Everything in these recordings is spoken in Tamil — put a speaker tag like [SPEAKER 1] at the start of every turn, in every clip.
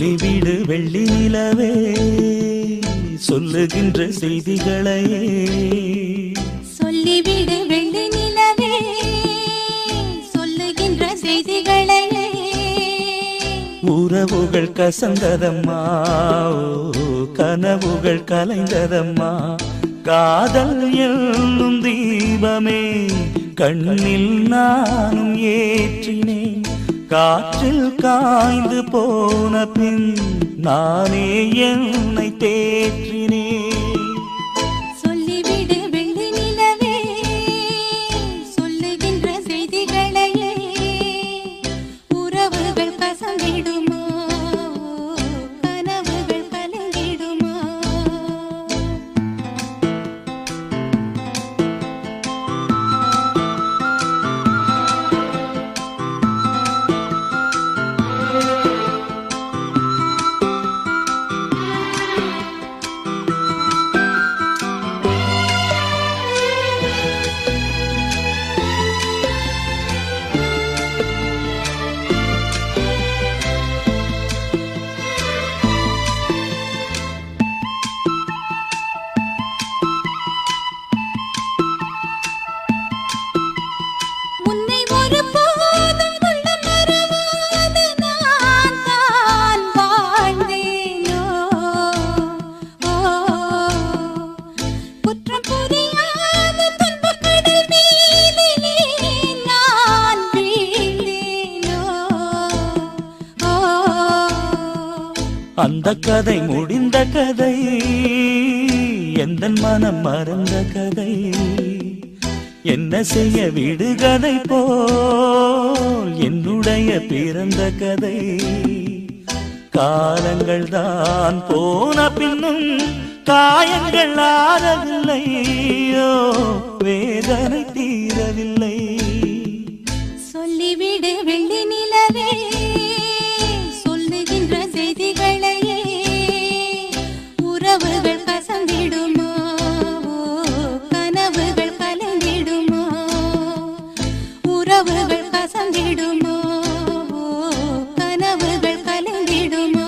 [SPEAKER 1] சொல்லிவிடு வெள்ளி நிலவே சொல்லுகின்ற செய்திகளையே
[SPEAKER 2] சொல்லிவிடு வெள்ளி நிலவே சொல்லுகின்ற செய்திகளையே
[SPEAKER 1] உறவுகள் கசந்ததம்மா ஓ, கனவுகள் கலைந்ததம்மா காதல் என்னும் தீபமே கண்ணில் நானும் ஏற்றினேன் காற்றில் காய்ந்து போன பின் நானே என்னை தேற்றினேன்
[SPEAKER 2] சொல்லிவிடு வெள்ளி நிலவே சொல்லுகின்ற செய்திகளையே உறவுகள் கசந்திடுமா கனவுகள் கலங்கிடுமா உன்னை ஒருபோதும் உள்ளம் மறவாது நான் தான் வாழ்ந்தேனோ ஓ குற்றம் புரியாத துன்பக் கடல் மீதிலே நான் வீழ்ந்தேனோ ஓ
[SPEAKER 1] அந்த கதை முடிந்த கதை எந்த மனம் மறந்த கதை என்ன செய்ய விடுகதை போல் என்னுடைய பிறந்த கதை காலங்கள் தான் போன பின்னும் காயங்கள் ஆறவில்லையோ வேதனை தீரவில்லை
[SPEAKER 2] சொல்லிவிடு வெள்ளி நிலவே சொல்லுகின்ற செய்திகளையே உறவுகள் கசந்திடுமா கனவுகள் கலந்திடுமா உறவுகள் கசந்திடுமா கனவுகள் கலந்திடுமா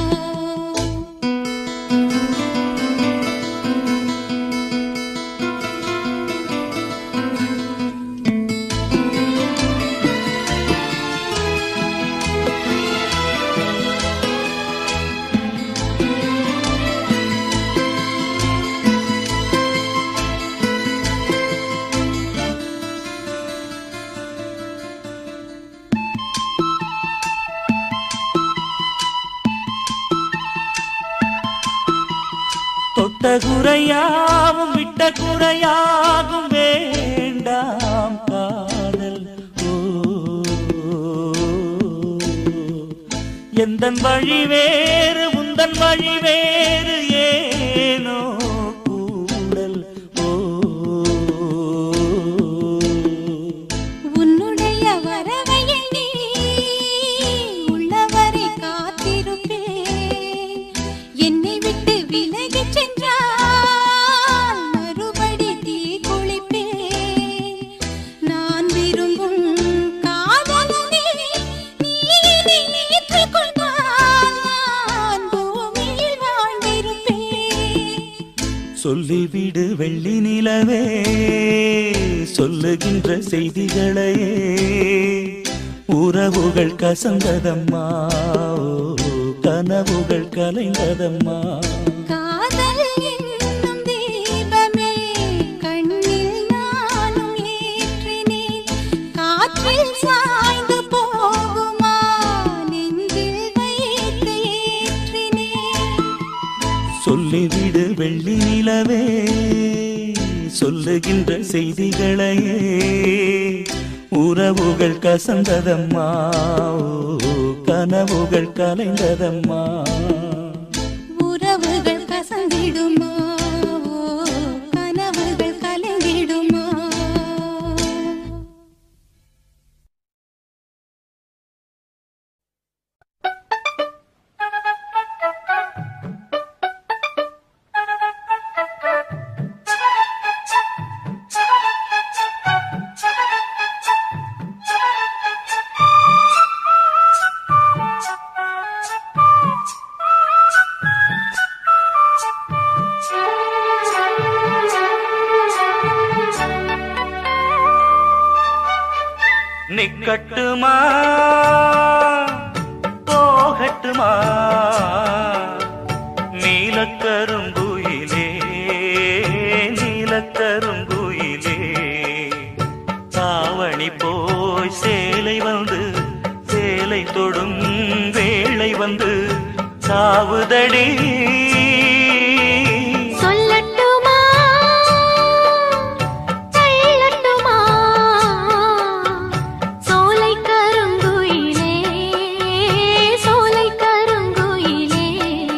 [SPEAKER 1] தொட்ட குறையாவும் விட்ட குறையாகும் வேண்டாம் காதல் ஓ எந்தன் வழி வேறு உந்தன் வழி வேறு ஏனோ கூடல் ஓ
[SPEAKER 2] உன்னுடைய வரவை எண்ணி உள்ளவரை காத்திருப்பேன் என்னை விட்டு விலகிச் சென்றால் மறுபடி தீ குளிப்பேன் நான் விரும்பும் காதலனே நீ என்னை ஏற்றுக்கொண்டால் நான் பூமியில் வாழ்ந்திருப்பேன்
[SPEAKER 1] சொல்லிவிடு வெள்ளி நிலவே சொல்லுகின்ற செய்திகளையே உறவுகள் கசந்ததம்மா ஓ, கனவுகள் கலைந்ததம்மா
[SPEAKER 2] காதல் என்னும் தீபமே கண்ணில் நானும் ஏற்றினேன் காற்றில் சாய்ந்து போகுமா நெஞ்சில் வைத்து ஏற்றினேன்
[SPEAKER 1] சொல்லிவிடு வெள்ளி நிலவே சொல்லுகின்ற செய்திகளையே உறவுகள் கசந்ததம்மா ஓ, கனவுகள் கலைந்ததம்மா
[SPEAKER 2] உறவுகள் கசந்திடுமா கனவுகள் கலங்கிடுமா
[SPEAKER 3] Thank you.
[SPEAKER 1] நிக்கட்டுமா போகட்டுமா நீலக்கருங்குயிலே நீலக்கருங்குயிலே தாவணி போய் சேலை வந்து சேலை தொடும் வேளை வந்து சாவுதடி
[SPEAKER 2] சொல்லட்டுமா தள்ளட்டுமா சோலை கருங்குயிலே சோலை கருங்குயிலே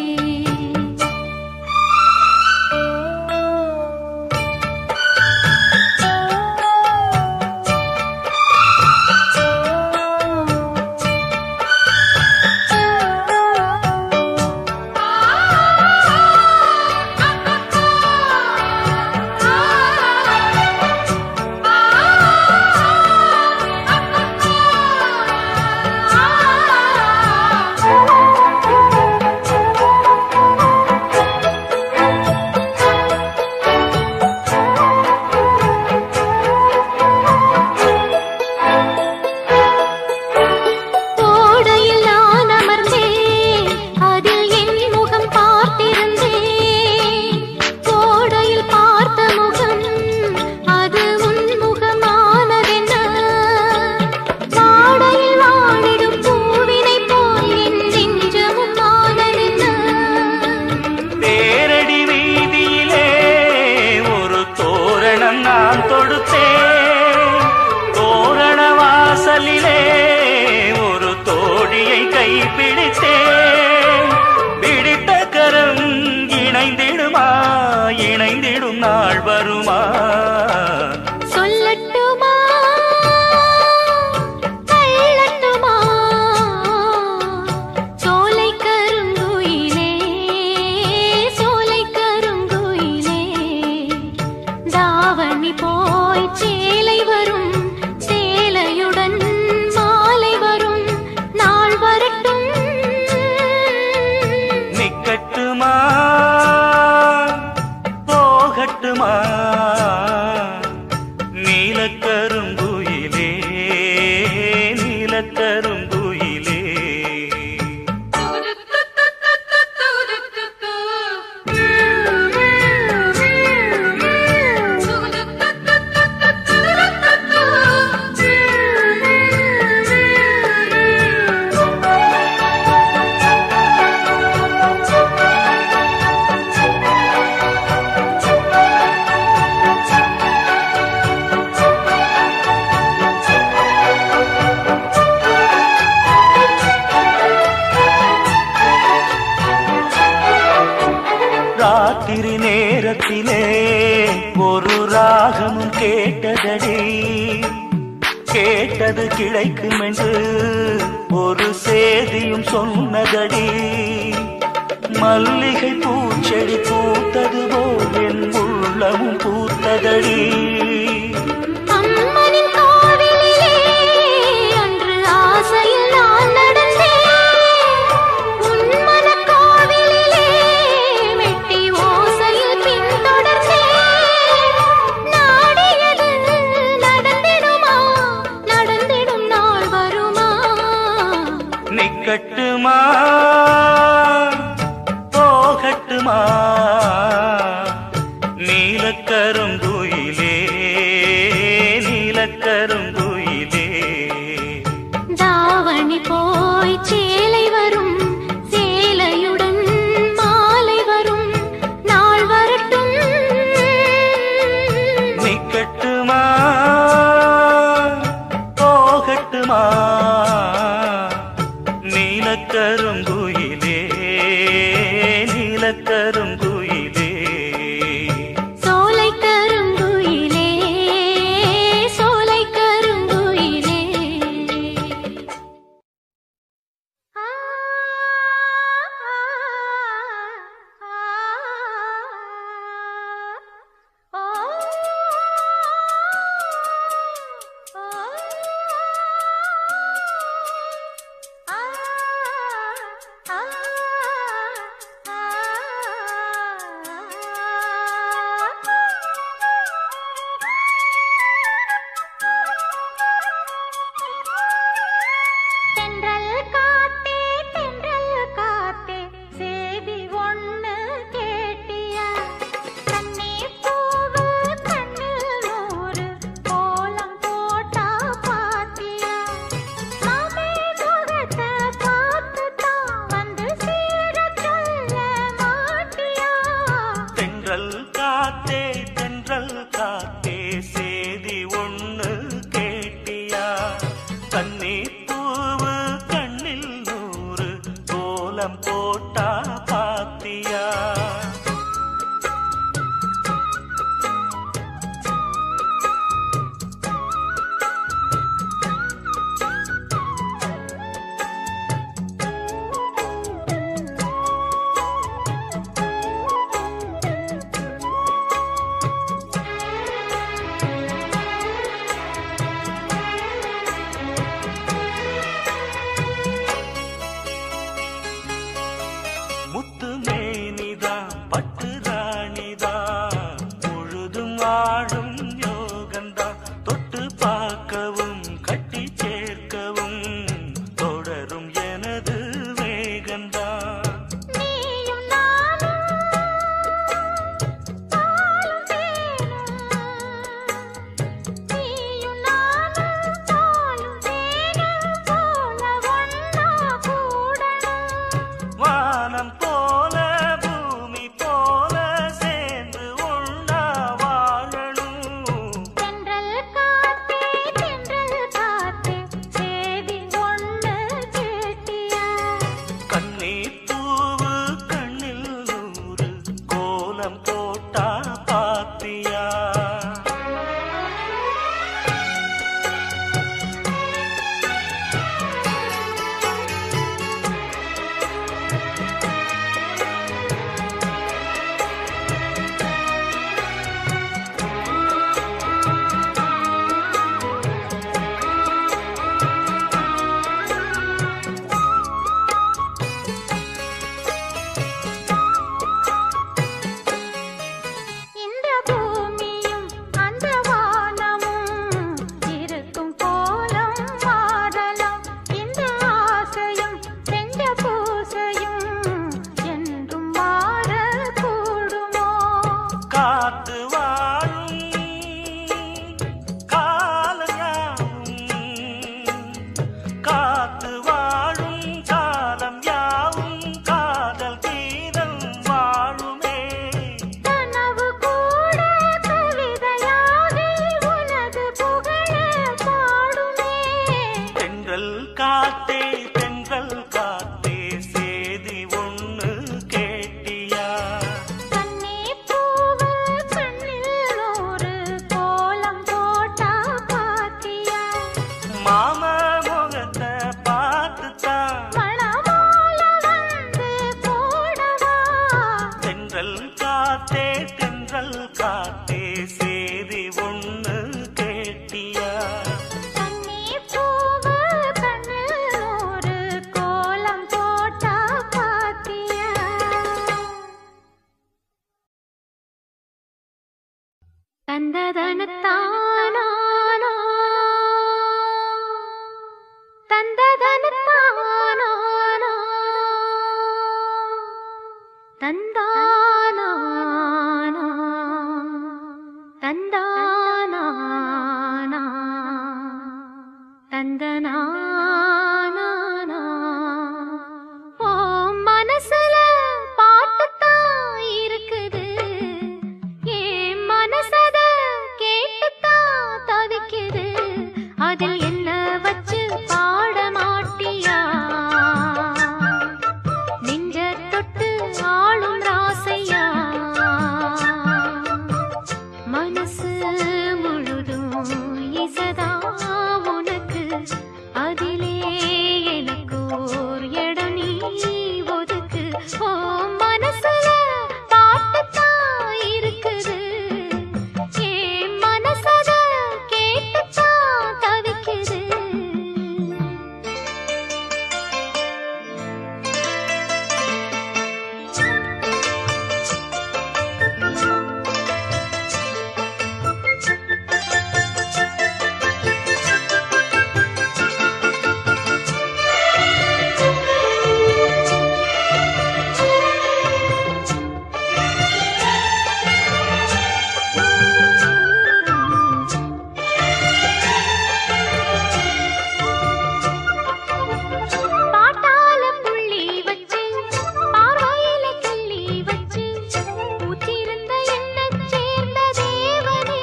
[SPEAKER 2] கோடையில் நான் அமர்ந்தேன் அதில் என் முகம் பார்த்திருந்தேன் கோடையில் பார்த்த முகம் அது உன் முகமானதென்ன வாடையில் வாடிடும் பூவினை போல் என் நெஞ்சமும் ஆனதென்ன
[SPEAKER 1] தேரடி வீதியிலே ஒரு தோரணம் நான் தொடுத்தேன் தோரண வாசலிலே ஒரு தோழியை கைப்பிடித்தேன் பிடித்த கரம் இணைந்திடுமா இணைந்திடும் நாள் வருமா
[SPEAKER 2] சொல்லட்டுமா தள்ளட்டுமா சோலை கருங்குயிலே சோலை கருங்குயிலே தாவணி போய் சேலை வரும் சேலையுடன் மாலை வரும் நாள் வரட்டும்
[SPEAKER 1] நிக்கட்டுமா போகட்டுமா நீலக்கருங்குயிலே நீலக்கருங்குயிலே ராத்திரி நேரத்திலே ஒரு ராகமும் கேட்டதடி கேட்டது கிடைக்கும் என்று ஒரு சேதியும் சொன்னதடி மல்லிகை பூச்செடி பூத்தது போல் என் உள்ளமும் பூத்ததடி
[SPEAKER 2] அம்மனின் கோவிலிலே அன்று ஆசையில் நான் நடந்தேன் உன் மனக் கோவிலிலே மெட்டி ஓசையில் பின்தொடர்ந்தேன் நாடியது நடந்திடுமா நடந்திடும் நாள் வருமா
[SPEAKER 1] நிக்கட்டுமா போகட்டுமா நீலக்கருங்குயிலே நீலக்கருங்குயிலே
[SPEAKER 2] தாவணி போய் சேலை வரும் சேலையுடன் மாலை வரும் நாள் வரட்டும்
[SPEAKER 1] நிக்கட்டுமா போகட்டுமா நீலக்கருங்குயிலே நீலக்கருங்குயிலே
[SPEAKER 2] சோலை கருங்குயிலே சோலை கருங்குயிலே கண்ணீர் பூவு கண்ணில் ஒரு கோலம் போட்டா பாத்தியா தந்ததனத்தானா தந்ததனத்தானா தந்தானா தந்தானா தந்தனா ஓ மனசுல பாட்டுத்தான் இருக்குது ஏன் மனசத கேட்டுத்தான் தவிக்குது அதில் என்ன வச்சு பாட மாட்டியா நெஞ்ச தொட்டு ஆளும் ராசையா மனசு முழுதும் இசதா உனக்கு அதிலே எனக்கு ஓர் இடம் நீ ஒதுக்கு ஓ மனசுல பாட்டுத்தான் இருக்குது ஏன் மனசத கேட்டுத்தான் தவிக்குது பாட்டால புள்ளி வச்சு பார்வையில கிள்ளி வச்சு பூத்திருந்த எண்ணச் சேர்ந்த தேவனே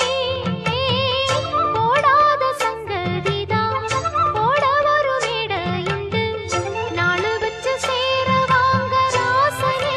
[SPEAKER 2] போடாத சங்கதிதான் போட ஒரு மேடையுண்டு நாளு வச்சு சேர வாங்க ராசனே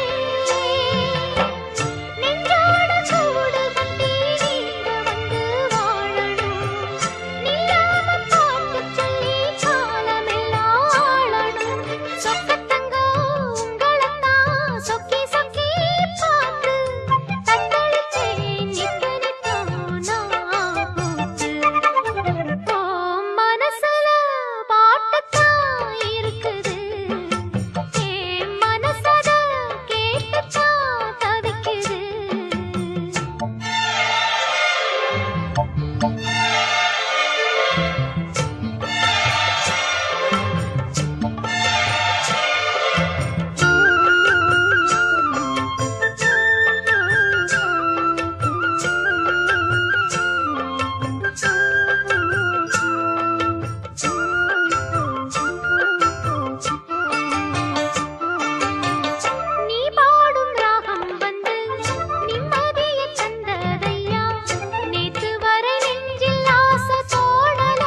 [SPEAKER 2] நெஞ்சோட கூடு கட்டி நீங்க வந்து வாழணும் நில்லாம பார்க்க சொல்லி காலமெல்லாம் ஆளணும் சொக்கத்தங்க உங்களத்தான் சொக்கி சொக்கி பார்த்து தத்தளிச்சே நிக்க நிற்கும் நான் பூத்து ஓ மனசுல பாட்டுத்தான் இருக்குது என் மனசத கேட்டுத்தான் தவிக்குது நீ பாடும் ராகம் வந்து நிம்மதிய தந்ததையா நேத்து வரை நெஞ்சில் ஆசை தோணல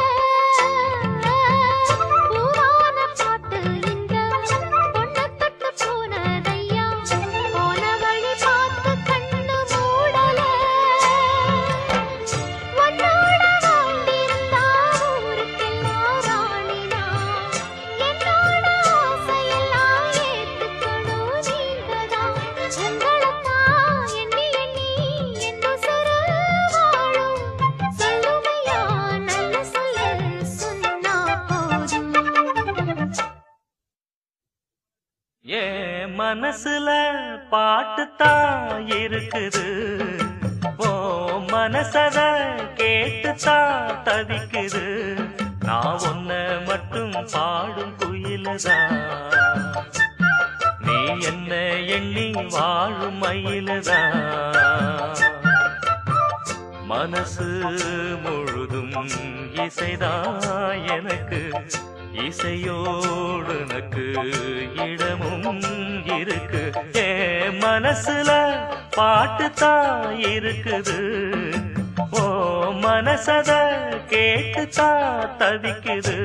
[SPEAKER 2] பூவான பாட்டு இந்த பொண்ண தொட்டு போனதையா போன வழி பார்த்து கண்ணு மூடல உன்னோட வாழ்ந்திருந்தா ஊருக்கெல்லாம் ராணினா என்னோட ஆசையெல்லாம் ஏத்துக்கணும் நீங்கதான் உங்களைத்தான் எண்ணி எண்ணி என் உசுரு வாழும் சொல்லுமையா நல்ல சொல்லு சொன்னா போதும்
[SPEAKER 1] ஏ மனசுல பாட்டுத்தான் இருக்குது ஓ மனசத கேட்டுத்தான் தவிக்குது நான் ஒன்ன மட்டும் பாடும் குயிலதான் நீ என்ன எண்ணி வாழும் மயிலதான் மனசு முழுதும் இசைதான் எனக்கு இசையோடு எனக்கு இடமும் இருக்கு ஏ மனசுல பாட்டு தான் இருக்குது ஓ மனசத கேட்டு தான் தவிக்குது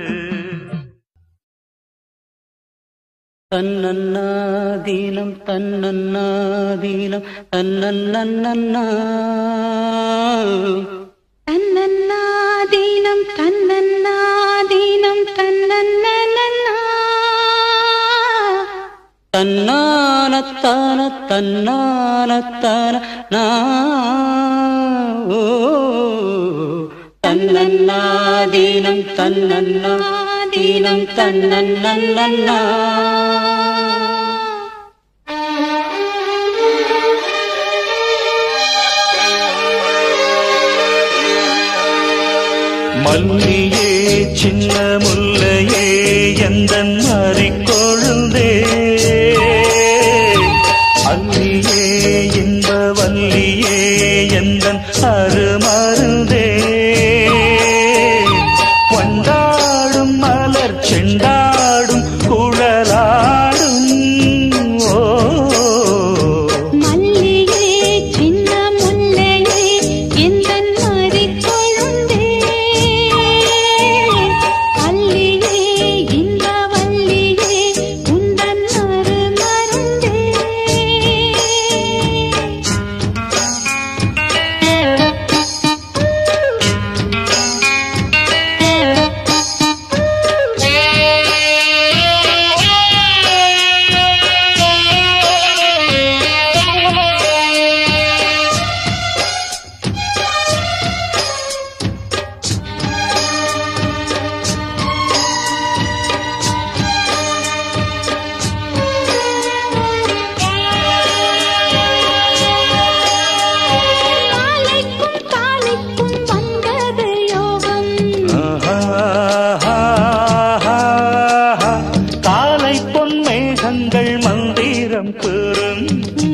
[SPEAKER 3] தன்னன்னாதீனம் தன்னன்னாதீனம் தன்னன்னன்னா
[SPEAKER 4] தன்னன்னாதீனம் தன்னன்னாதீனம் தன்னன்னன்னா
[SPEAKER 3] தன்னானத்தான தன்னானத்தான நா ஓ தன்ன தன்னன்னாதீனம் தன்னன்னாதீனம் தன்னன்னா
[SPEAKER 1] மல்லியே சின்ன முல்லையே எந்த மாறிக்கொழுந்தே அல்லியே இன்ப வல்லியே எந்த அருமருந்தே கொண்டாடும் மலர் செண்டாடும் குழலாடும் ஓ
[SPEAKER 4] மல்லியே சின்ன முல்லையே எந்தன் மறிக்கொழுந்தே அல்லியே இந்த வல்லியே உந்தன் அருமருந்தே காலைக்கும் காலைக்கும் வந்தது யோகம்
[SPEAKER 1] காலை பொன் மேகங்கள் மந்திரம் கூறும்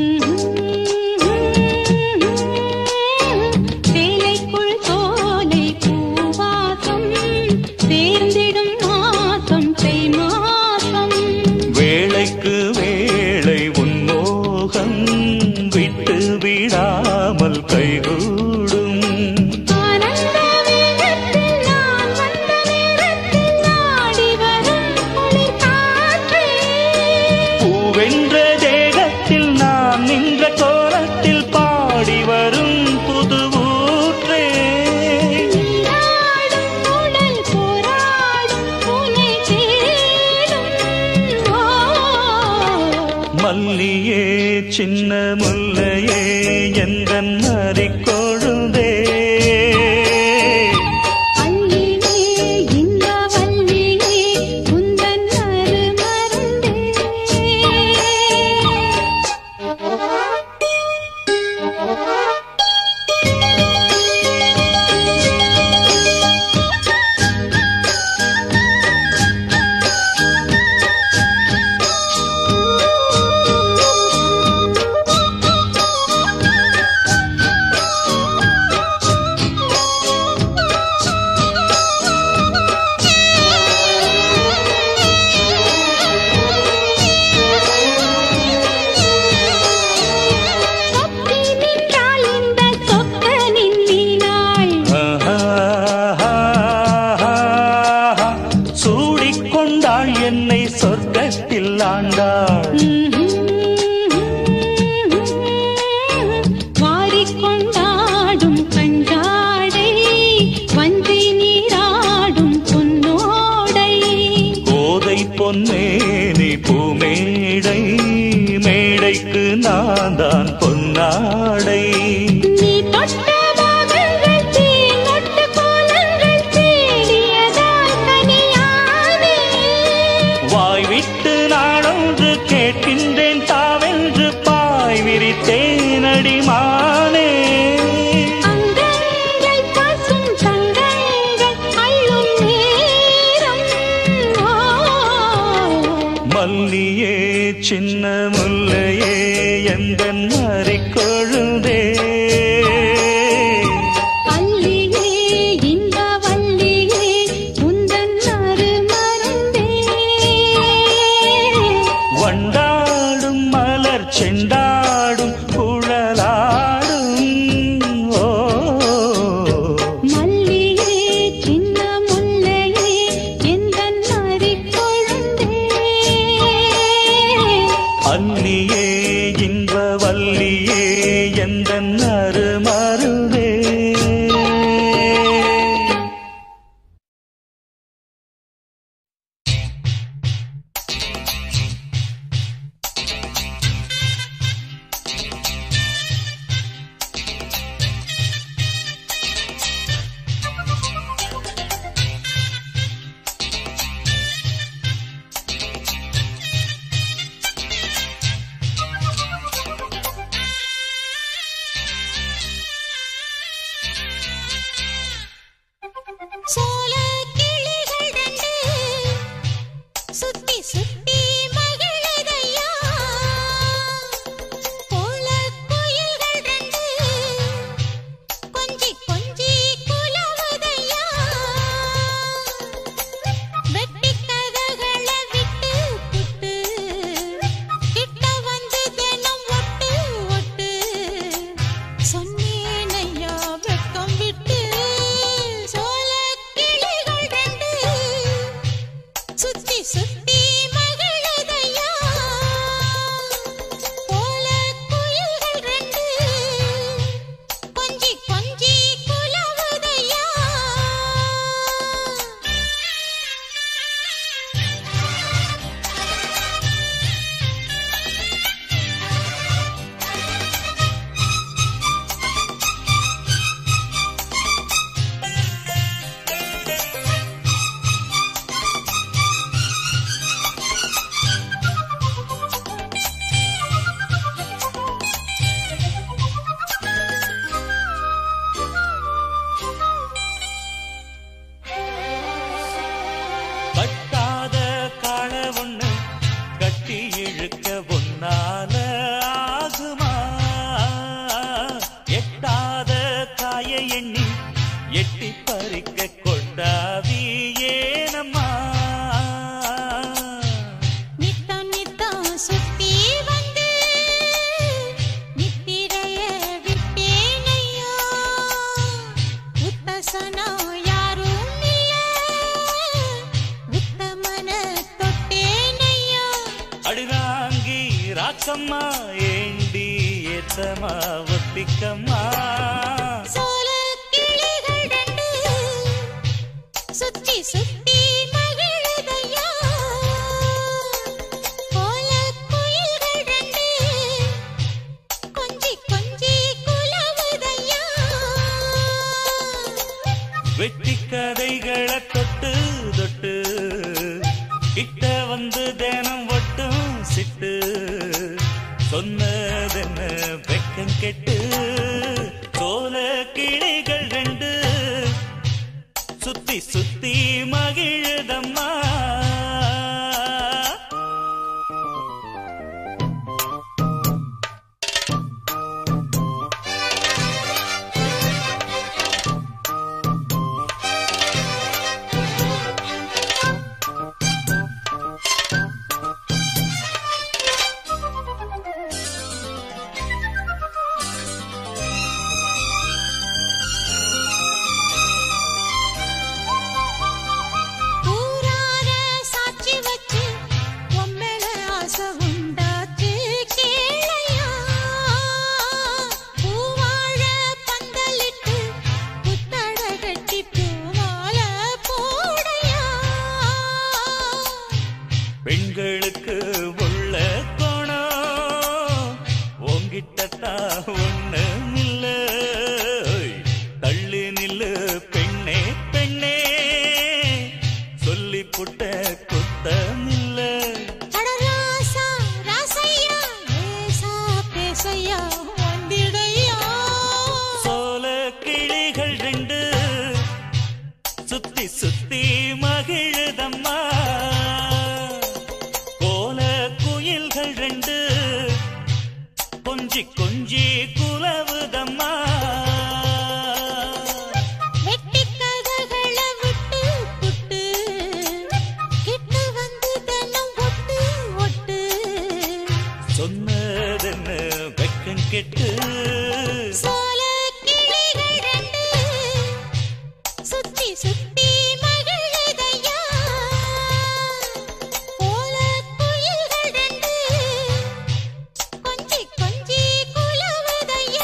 [SPEAKER 4] சேலைக்குள் சோலை பூவாசம் சேர்ந்திடும் மாசம் தை மாசம்
[SPEAKER 1] வேளைக்கு வேளை உன்மோகம் விட்டு விடாமல் கைகூடும்
[SPEAKER 4] ஆனந்த வேகத்தில் நான் வந்த நேரத்தில் ஆடி வரும் குளிர் காற்றே
[SPEAKER 1] பூவென்ற தேகத்தில் நான் நின்ற கோலத்தில் பாடி வரும் புது ஊற்றே
[SPEAKER 4] நீராடும் உடல் போராடும் உனை தேடும் ஓ
[SPEAKER 1] மல்லியே சின்ன முல்லையே எந்த மறிக்கொழுதே
[SPEAKER 4] அல்லியே இந்த வல்லியே உந்தன் அருமருந்தே சொக்கி நின்றாள் இந்த சொக்கனின் வீணாள்
[SPEAKER 1] சூடிக்கொண்டாள் என்னை சொர்க்கத்தில் ஆண்டாள்
[SPEAKER 4] வாரிக்கொண்டாடும் கண்டாடை வஞ்சி நீராடும் பொன்னோடை
[SPEAKER 1] கோதை பொன்னேனி பூமேடை மேடைக்கு நான் தான் பொன்னாடை
[SPEAKER 4] நீ தொட்ட பாகங்கள் தேனொட்ட கோலங்கள் தேடியதால் கனியானே
[SPEAKER 1] வாய் விட்டு நாடொன்று கேட்கின்றேன் தாவென்று பாய் விரித்தேன் அடிமானே
[SPEAKER 4] அங்கங்கள் பசும் தங்கங்கள் அள்ளும் நேரம் ஓ
[SPEAKER 1] மல்லியே சின்ன முல்லையே எந்த மறிக்கொழுதே
[SPEAKER 4] அல்லியே இந்த வல்லியே உந்தன் அருமருந்தே
[SPEAKER 1] வண்டாடும் மலர் செண்டாடும் குழலாடும் ஓ
[SPEAKER 4] மல்லியே சின்ன முல்லையே எந்தன் மறிக்கொழுந்தே
[SPEAKER 1] அல்ல அடிக்கம்மா ஏண்டி ஏத்தமா ஒத்திக்கம்மா
[SPEAKER 4] சோல கிளிகள் ரெண்டு சுத்தி சுத்தி மகிழுதையா கோல குயில்கள் ரெண்டு கொஞ்சி கொஞ்சி குலவுதையா
[SPEAKER 1] வெட்டி கதைகளை தொட்டு தொட்டு கிட்ட வந்து தினம் ஒட்டும் சிட்டு சொன்னதென்ன வெக்கம் கெட்டு சோல கிளிகள் ரெண்டு சுத்தி சுத்தி மகிழுதம்மா
[SPEAKER 4] ஊரார சாட்சி வச்சு உம்மேல ஆசை உண்டாச்சு கேளையா பூவாழ பந்தலிட்டு புத்தட கட்டி பூவால போடையா
[SPEAKER 1] பெண்களுக்கு உள்ள கோணம் உங்கிட்டத்தா ஒண்ணு இல்ல தள்ளி நில்லு பெண்ணே பெண்ணே சொல்லி புட்ட குத்தமில்ல
[SPEAKER 4] அடராசா ராசையா ஏசா பேசையா வந்திடையா
[SPEAKER 1] சோல கிளிகள் ரெண்டு சுத்தி சுத்தி மகிழுதம்மா கோல குயில்கள் ரெண்டு கொஞ்சி கொஞ்சி குலவுதம்மா
[SPEAKER 4] வெட்டி கதகளை விட்டு புட்டு கிட்ட வந்து தினம் ஒட்டு ஒட்டு
[SPEAKER 1] சொன்னதென்ன வெக்கம் கெட்டு
[SPEAKER 4] சோல கிளிகள் ரெண்டு சுத்தி சுத்தி மகிழுதையா கோல குயில்கள் ரெண்டு கொஞ்சி கொஞ்சி குலவுதையா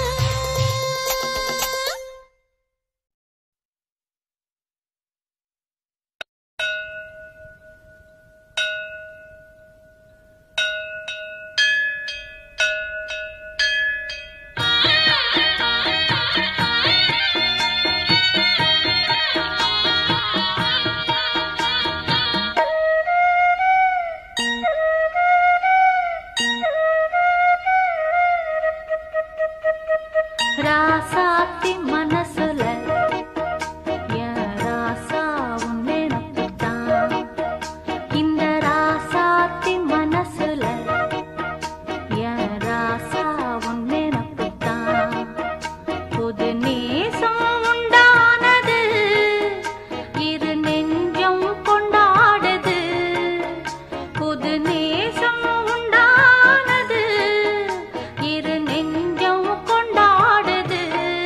[SPEAKER 2] ராசாத்தி மனசுல என் ராசா உன் நினைப்புதான். இந்த ராசாத்தி மனசுல என் ராசா உன் நினைப்புதான். புது நேசம் உண்டானது இரு நெஞ்சம் கொண்டாடுது புது நேசம் உண்டானது இரு நெஞ்சம் கொண்டாடுது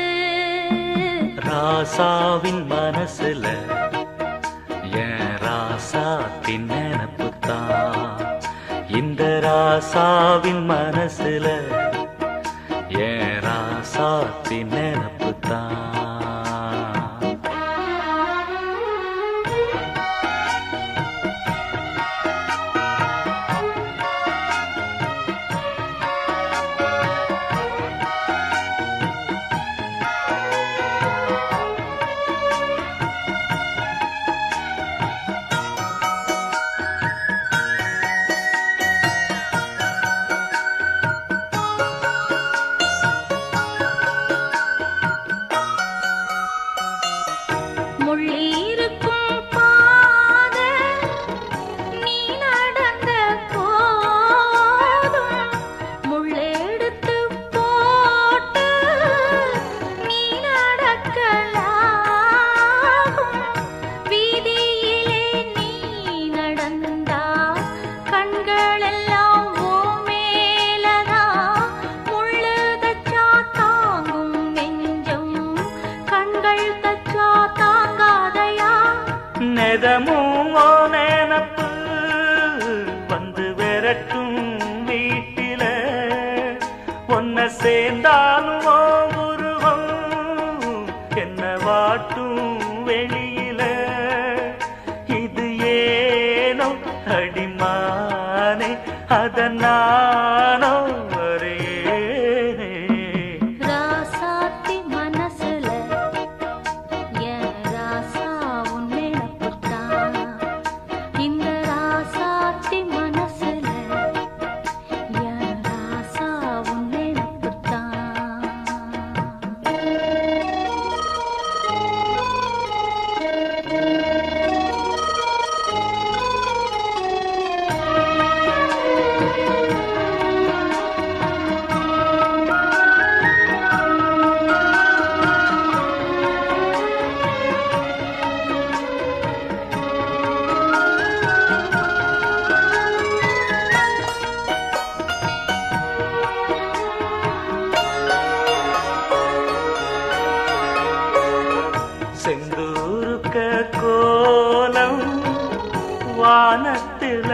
[SPEAKER 1] ராசாவின் மனசுல என் ராசாத்தின் நினப்புத்தான் இந்த ராசாவின் மனசுல என் ராசாத்தின் நினப்புத்தான்
[SPEAKER 2] முள்ளிருக்கும் பாதை நீ நடந்த போதும் முள்ளெடுத்து போட்டு நீ நடக்கலாகும் வீதியிலே நீ நடந்தா கண்களெல்லாம் ஓ மேலதான் முள்ளு தச்சா தாங்கும் நெஞ்சம் கண்கள் தச்சா தாங்காதையா
[SPEAKER 1] நெதமும் ஓ நினப்பு வந்து விரட்டும் வீட்டில் இருந்தாலும் ஓ உருவம் என்ன வாட்டும் வெளியில இது ஏனோ அடிமானே அதனானோ வரேனே
[SPEAKER 2] ராசாத்தி மனசுல என் ராசா உன் நினப்புத்தான் இந்த ராசாத்தி மனசுல என் ராசா உன் நினப்புத்தான்
[SPEAKER 1] செந்தூருக்க கோலம் வானத்தில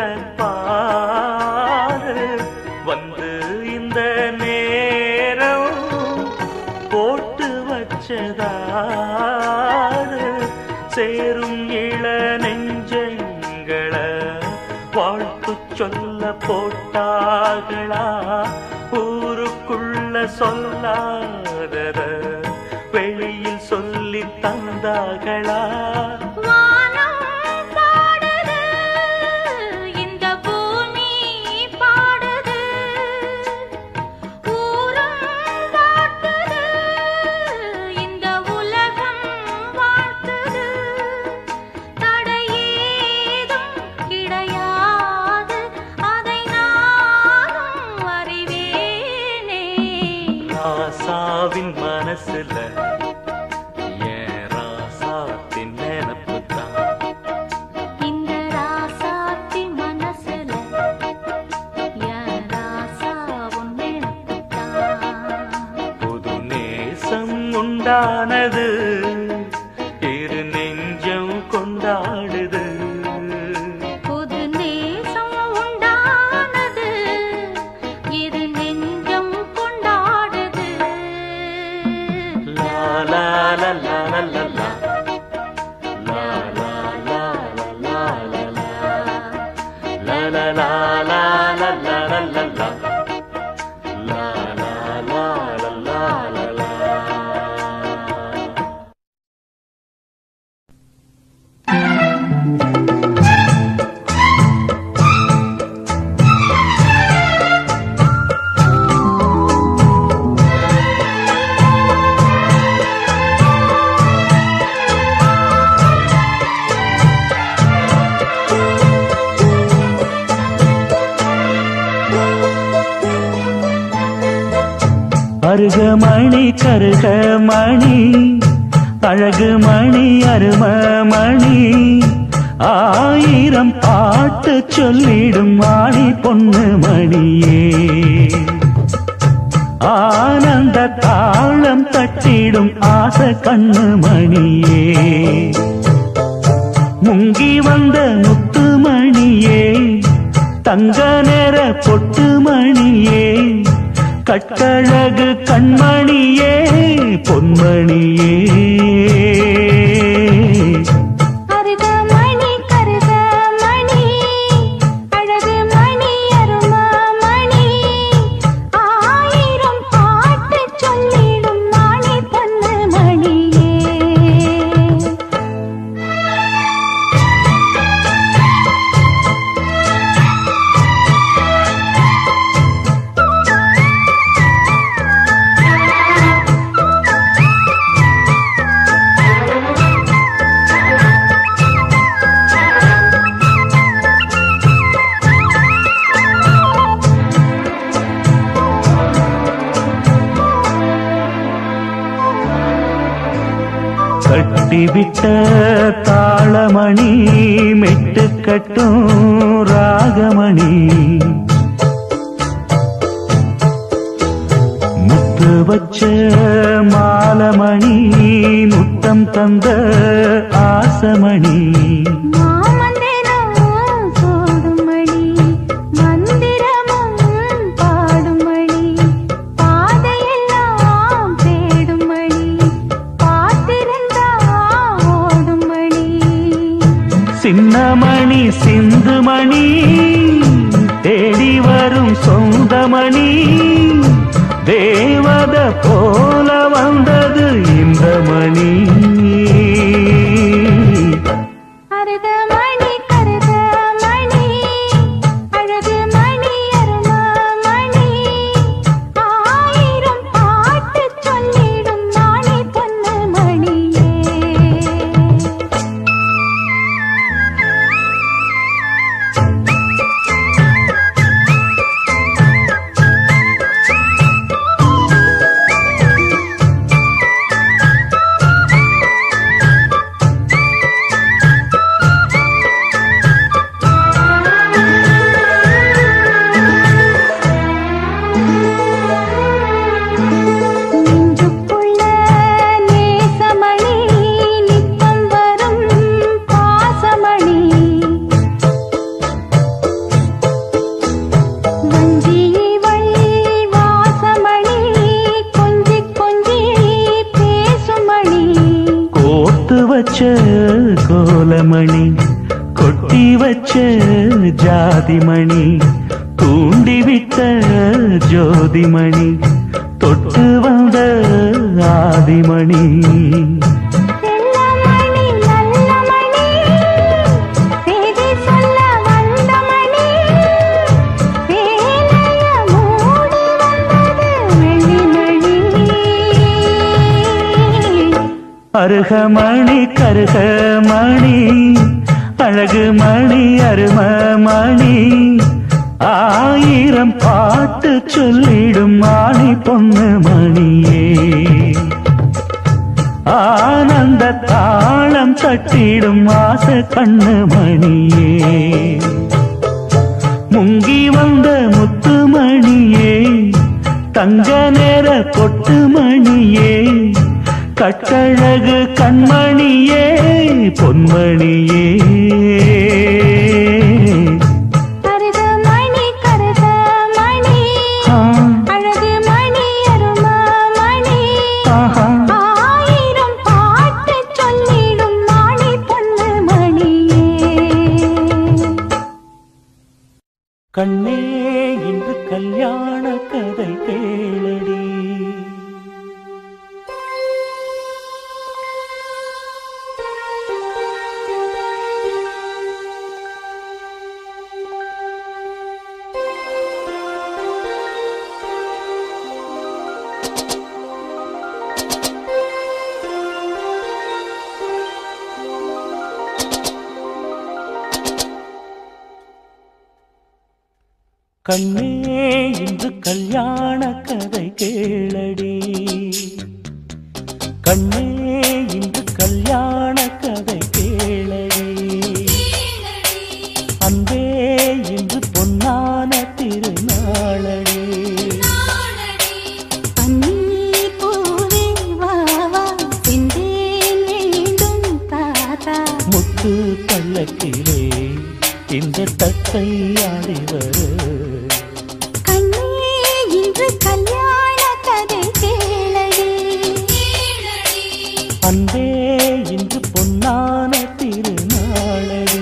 [SPEAKER 1] பாரு வந்து இந்த நேரம் போட்டு வச்சதாரு சேரும் இள நெஞ்சங்கள வாழ்த்து சொல்ல போட்டாகளா ஊருக்குள்ள சொல்லாதத வெளியில் சொல்லி தந்தாகளா
[SPEAKER 2] வானம் பாடுது இந்த பூமி பாடுது ஊரும் வாழ்த்துது இந்த உலகம் வாழ்த்துது தடையேதும் கிடையாது அதை நானும் அறிவேனே
[SPEAKER 1] ராசாவின் மனசுல ஏன் ராசாத்தின் நினப்பு தான்
[SPEAKER 2] இந்த ராசாத்தி மனசுல என் ராசா உன் நினைப்புத்தான்
[SPEAKER 1] புது நேசம் உண்டானது இரு நெஞ்சம் கொண்டாடுது
[SPEAKER 2] புது நேசம் உண்டானது இது நெஞ்சம் கொண்டாடுது
[SPEAKER 1] லா லா லா லா லா லா லா. லா லா லா லா லா லா லா. லா லா லா லா லா லா லா லா லா. லா லா லா லா லா லா லா. அருகமணி கருகமணி அழகு மணி அரும மணி ஆயிரம் பாட்டு சொல்லிடும் மாணி பொண்ணு மணியே ஆனந்த தாளம் தட்டிடும் ஆச கண்ணு மணியே முங்கி வந்த முத்து மணியே தங்க நேர பொட்டு மணியே கட்டழகு கண்மணியே பொன்மணியே
[SPEAKER 2] அருகமணி கருகமணி அழகு மணி அரும மணி ஆயிரம் பாட்டு சொல்லிடும் மணி பொண்ணு மணியே
[SPEAKER 1] கட்டிவிட்ட தாளமணி மெட்டு கட்டும் ராகமணி முத்து வச்ச மாலமணி முத்தம் தந்த ஆசமணி
[SPEAKER 2] மாமந்திரம் சோடும் மணி மந்திரமும் பாடும் மணி பாதையெல்லாம்
[SPEAKER 1] சின்னமணி சிந்துமணி தேடி வரும் சொந்தமணி தேவத போல வந்தது இந்த மணி
[SPEAKER 2] அருக மணி கருக மணி அழகு மணி அருமா மணி ஆயிரம் பாட்டு சொல்லிடும் நாணி பொண்ணு மணியே நெஞ்சுக்குள்ள நேசமணி நித்தம் வரும் பாசமணி வஞ்சிவள் வாசமணி கொஞ்சி கொஞ்சி பேசுமணி
[SPEAKER 1] கோத்து வச்ச கோலமணி கொட்டி வச்ச ஜாதிமணி தூண்டிவிட்ட ஜோதிமணி தொட்டு வந்த ஆதிமணி
[SPEAKER 2] செல்லமணி நல்ல மணி செய்தி சொல்ல வந்த மணி வேலைய மூடி வந்தது வெள்ளிமணி
[SPEAKER 1] அருகமணி கருகமணி அழகு மணி அரும மணி ஆயிரம் பாட்டு சொல்லிடும் மாணி பொண்ணு மணியே ஆனந்த தாளம் தட்டிடும் ஆச கண்ணு மணியே முங்கி வந்த முத்து மணியே தங்க நேர பொட்டு மணியே கட்டழகு கண்மணியே பொன்மணியே
[SPEAKER 2] அருக மணி கருக மணி
[SPEAKER 1] ஆ,
[SPEAKER 2] அழகு மணி அரும மணி
[SPEAKER 1] ஆஹா.
[SPEAKER 2] ஆயிரம் பாட்டு சொல்லிடும் நாணி பொண்ணு மணியே
[SPEAKER 1] கண்ணே இன்று கல்யாண கதை கேளடி கண்ணே இன்று கல்யாண கதை கேளடி கண்ணே இன்று கல்யாண கதை கேளடி அன்பே இன்று பொன்னான திருநாளடி
[SPEAKER 2] பன்னீர் பூவே வா வா செந்தேன் வேண்டும் தாத்தா
[SPEAKER 1] முத்து பள்ளக்கிலே இந்த தத்தை ஆடிவர்
[SPEAKER 2] கண்ணே இன்று கல்யாண கதை கேளடி
[SPEAKER 1] அன்பே இன்று பொன்னான திருநாளடி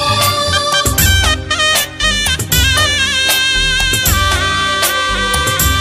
[SPEAKER 4] ஆ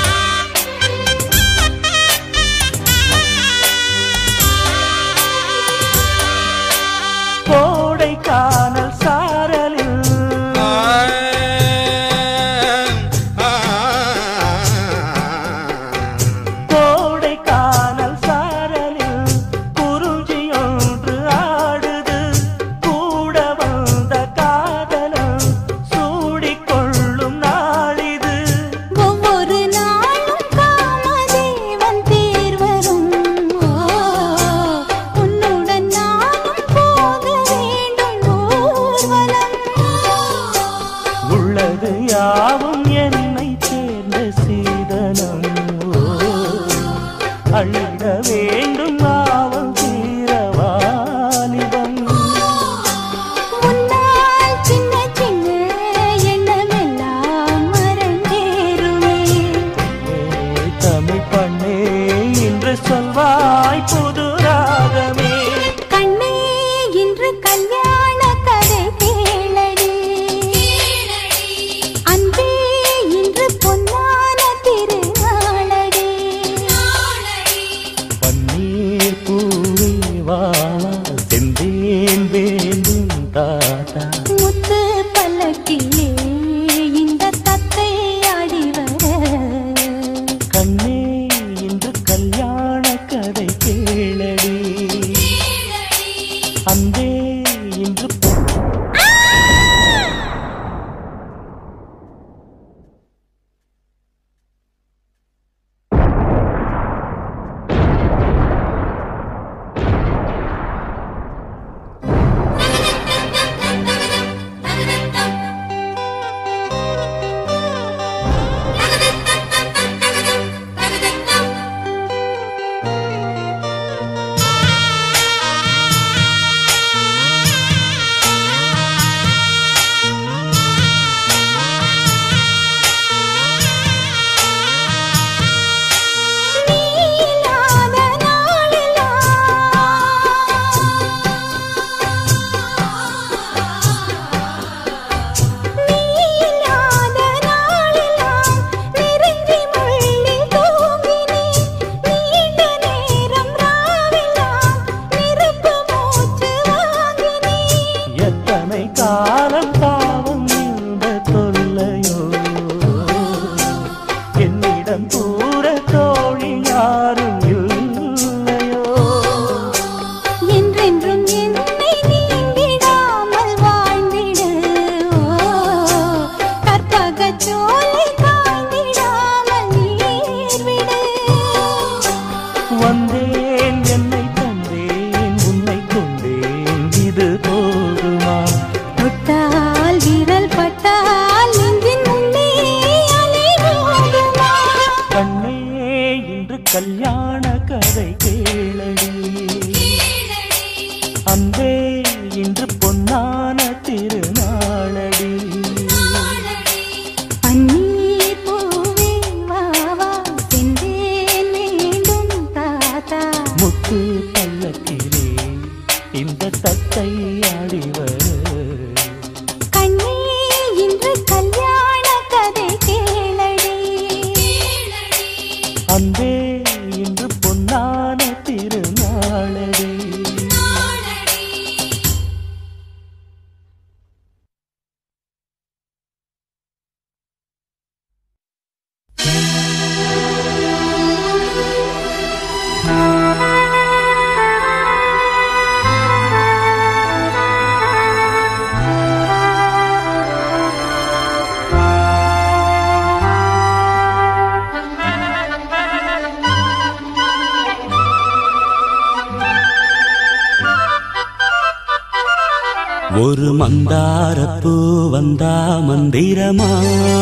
[SPEAKER 3] ஒரு மந்தாரப்பூ வந்தா மந்திரமா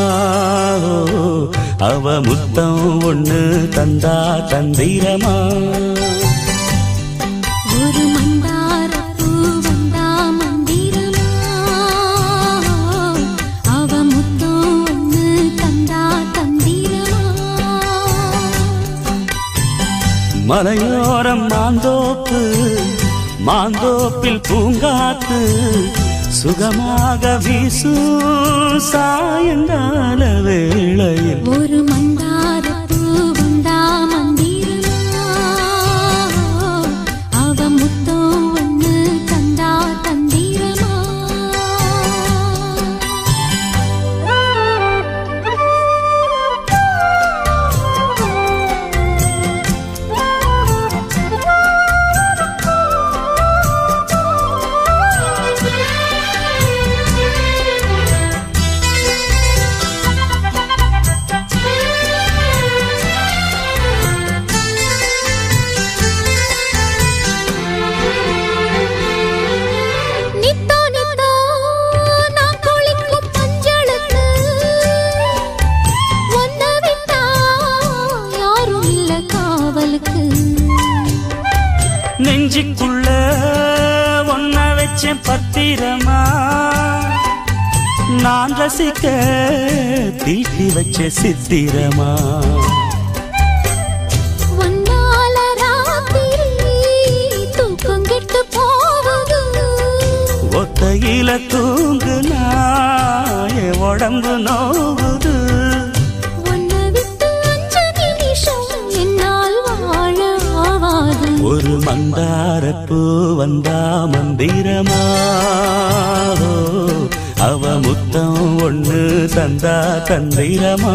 [SPEAKER 3] அவ முத்தம் ஒண்ணு தந்தா தந்திரமா
[SPEAKER 4] ஒரு மந்தாரப்பூ வந்தா மந்திரமா அவ முத்தம் ஒண்ணு தந்தா தந்திரமா
[SPEAKER 3] மலையோரம் மாந்தோப்பு மாந்தோப்பில் பூங்காத்து சுகமாக வீசும் சாயங்கால வேளையில்
[SPEAKER 4] ஒரு மந்தாரப்பூ வந்தா மந்திரமா அவ முத்தம் ஒண்ணு தந்தா தந்திரமா நித்தோ நித்தோ நான் குளிக்கும் மஞ்சளுக்கு ஒன்ன விட்டா யாரும் இல்ல காவலுக்கு
[SPEAKER 3] நெஞ்சுக்குள்ள ஒன்ன வச்சேன் பத்திரமா நான் ரசிக்க தீட்டி வச்ச சித்திரமா
[SPEAKER 4] ஒன்னால ராத்திரி தூக்கம் கெட்டு போகுது
[SPEAKER 3] ஒத்தையில தூங்குனா என் உடம்பு நோவுது
[SPEAKER 4] உன்னை விட்டு அஞ்சு நிமிஷம் என்னால் வாழ ஆவாது
[SPEAKER 3] ஒரு மந்தாரப்பூ வந்தா மந்திரமா அவ முத்தம் ஒண்ணு தந்தா தந்திரமா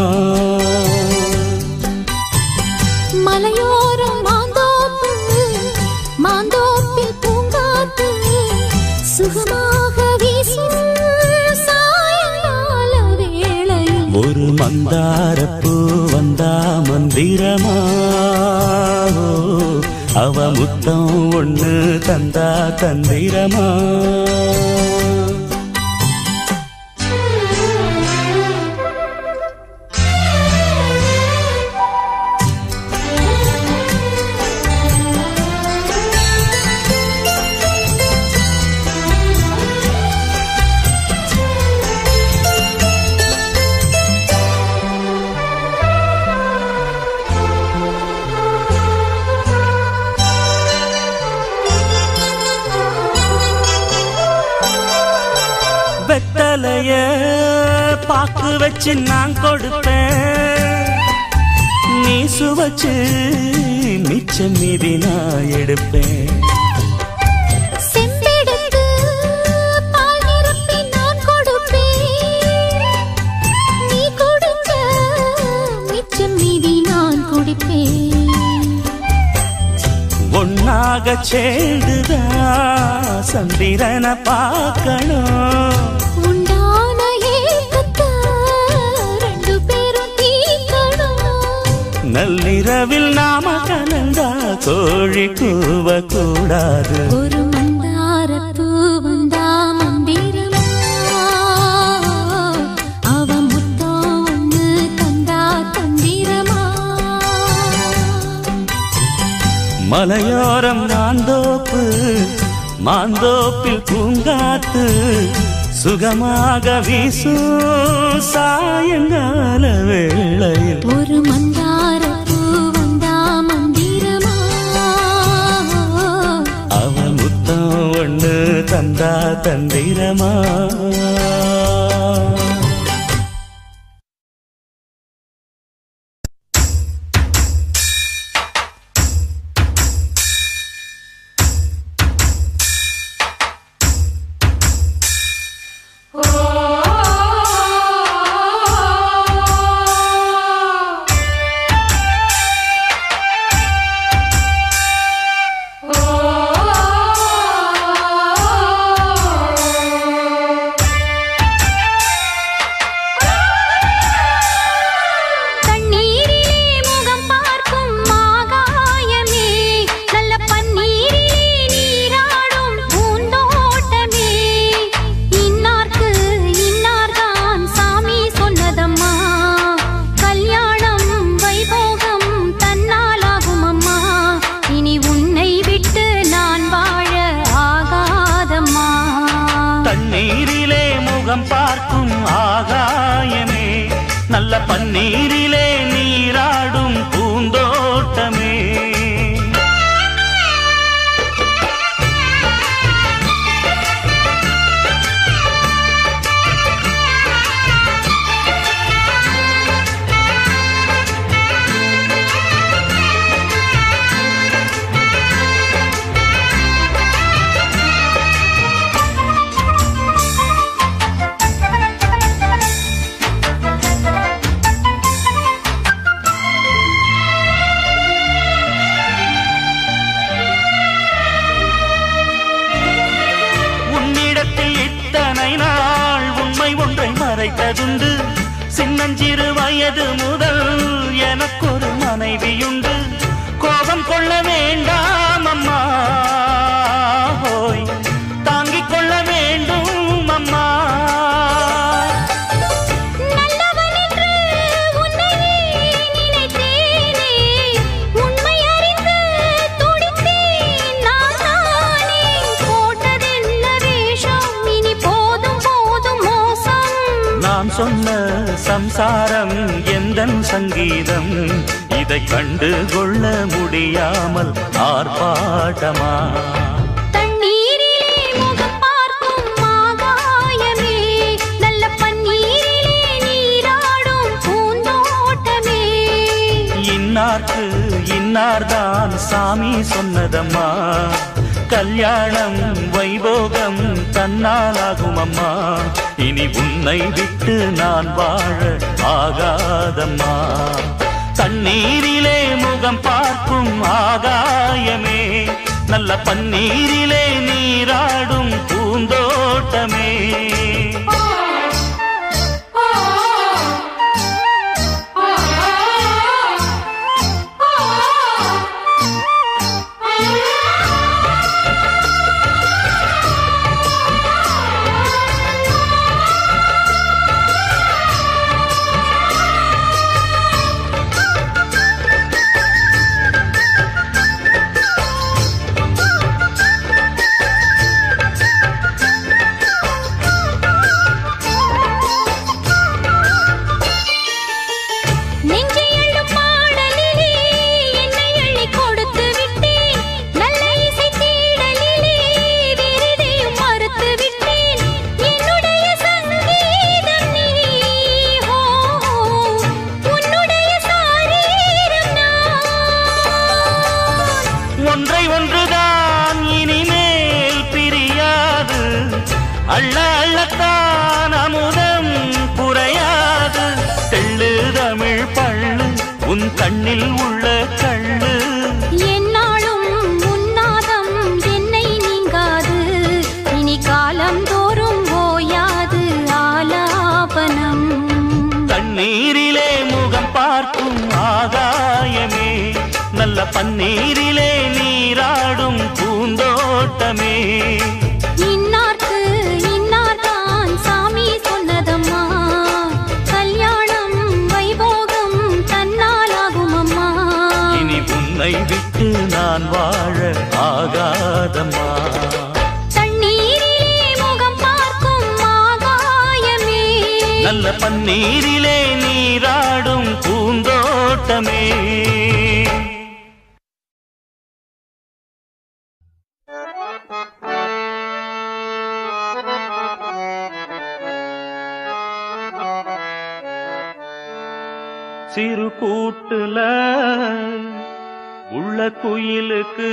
[SPEAKER 4] மலையோரம் மாந்தோப்பு மாந்தோப்பில் பூங்காத்து சுகமாக வீசும் சாயங்கால வேளையில்
[SPEAKER 3] ஒரு மந்தாரப்பூ வந்தா மந்திரமா அவ முத்தம் ஒண்ணு தந்தா தந்திரமா வெத்தலைய பாக்கு வச்சு நான் கொடுப்பேன் நீ சுவச்சு மிச்சம் மீதி நான் எடுப்பேன்
[SPEAKER 4] செம்பெடுத்து பால் நிரப்பி நான் கொடுப்பேன் நீ கொடுத்த மிச்சம் மீதி நான் குடிப்பேன்
[SPEAKER 3] ஒன்னாக சேர்ந்துதா சந்திரனை பார்க்கணும்
[SPEAKER 4] உண்டான ஏக்கத்தை ரெண்டு பேரும் தீர்க்கணும்
[SPEAKER 3] நள்ளிரவில் நாம கலந்தா கோழி கூவ கூடாது
[SPEAKER 4] ஒரு மந்தாரப்பூ வந்தா மந்திரமா அவ முத்தம் ஒண்ணு தந்தா தந்திரமா
[SPEAKER 3] மலையோரம் மாந்தோப்பு மாந்தோப்பில் பூங்காத்து சுகமாக வீசும் சாயங்கால வேளையில்
[SPEAKER 4] ஒரு மந்தாரப்பூ வந்தா மந்திரமா
[SPEAKER 3] அவன் முத்தம் ஒண்ணு தந்தா தந்திரமா
[SPEAKER 5] Oh
[SPEAKER 3] படைத்ததுண்டு சின்னஞ்சிறு வயது முதல் எனக்கொரு மனைவியுண்டு கோபம் கொள்ள வேண்டாம் அம்மா ஹோய் தாங்கிக் கொள்ள வேண்டும் அம்மா
[SPEAKER 4] நல்லவன் என்று உன்னை நினைத்தேனே உண்மை அறிந்து துடித்தேன் நான் தானே போட்டதென்ன வேஷம் இனி போதும் போதும் மோசம்
[SPEAKER 3] நான் சொன்ன சம்சாரம் எந்தன் சங்கீதம் இதை கண்டு கொள்ள முடியாமல் ஆர்ப்பாட்டமா
[SPEAKER 4] தண்ணீரிலே முகம் பார்க்கும் ஆகாயமே நல்ல பன்னீரிலே நீராடும் பூந்தோட்டமே
[SPEAKER 3] இன்னார்க்கு இன்னார்தான் சாமி சொன்னதம்மா கல்யாணம் வைபோகம் தன்னாலாகும் அம்மா இனி உன்னை விட்டு நான் வாழ ஆகாதம்மா தண்ணீரிலே முகம் பார்க்கும் ஆகாயமே நல்ல பன்னீரிலே நீராடும் பூந்தோட்டமே
[SPEAKER 4] நெஞ்சை அள்ளும் பாடலிலே என்னை அள்ளி கொடுத்து விட்டேன் நல்ல இசை தேடலிலே விருதையும் மறுத்து விட்டேன் என்னுடைய சங்கீதம் நீ ஹோ உன்னுடைய சாரீரம் நான்
[SPEAKER 3] ஒன்றை ஒன்றுதான் இனிமேல் பிரியாது அள்ள அள்ளத்தான் அமுதம் குறையாது தெள்ளு தமிழ் பள்ளு உன் கண்ணில் உள்ள கள்ளு
[SPEAKER 4] என்னாலும் உன்னாதம் என்னை நீங்காது இனி காலம் தோறும் ஓயாது ஆலாபனம்
[SPEAKER 3] தண்ணீரிலே முகம் பார்க்கும் ஆகாயமே நல்ல பன்னீரிலே நீராடும் பூந்தோட்டமே
[SPEAKER 4] இன்னார்க்கு இன்னார்தான் சாமி சொன்னதம்மா கல்யாணம் வைபோகம் தன்னாலாகும் அம்மா
[SPEAKER 3] இனி உன்னை விட்டு நான் வாழ ஆகாதம்மா
[SPEAKER 4] தண்ணீரிலே முகம் பார்க்கும் ஆகாயமே
[SPEAKER 3] நல்ல பன்னீரிலே நீராடும் பூந்தோட்டமே சிறு கூட்டுல உள்ள குயிலுக்கு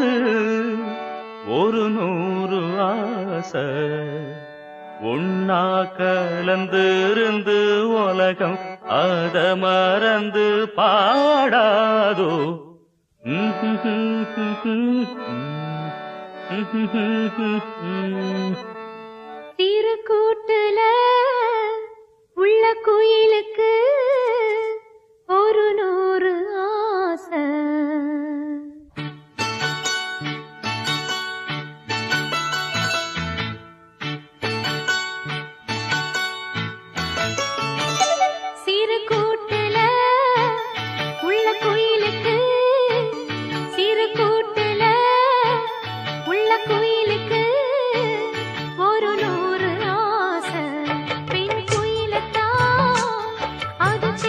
[SPEAKER 3] ஒரு நூறு ஆசை ஒன்னா கலந்து இருந்து உலகம் அத மறந்து பாடாதோ
[SPEAKER 4] சிறு கூட்டுல உள்ள குயிலுக்கு ஒரு நூறு ஆசை சிறு கூட்டுல உள்ள குயிலுக்கு சிறு கூட்டுல உள்ள குயிலுக்கு ஒரு நூறு ஆசை பெண் குயிலத்தான் அது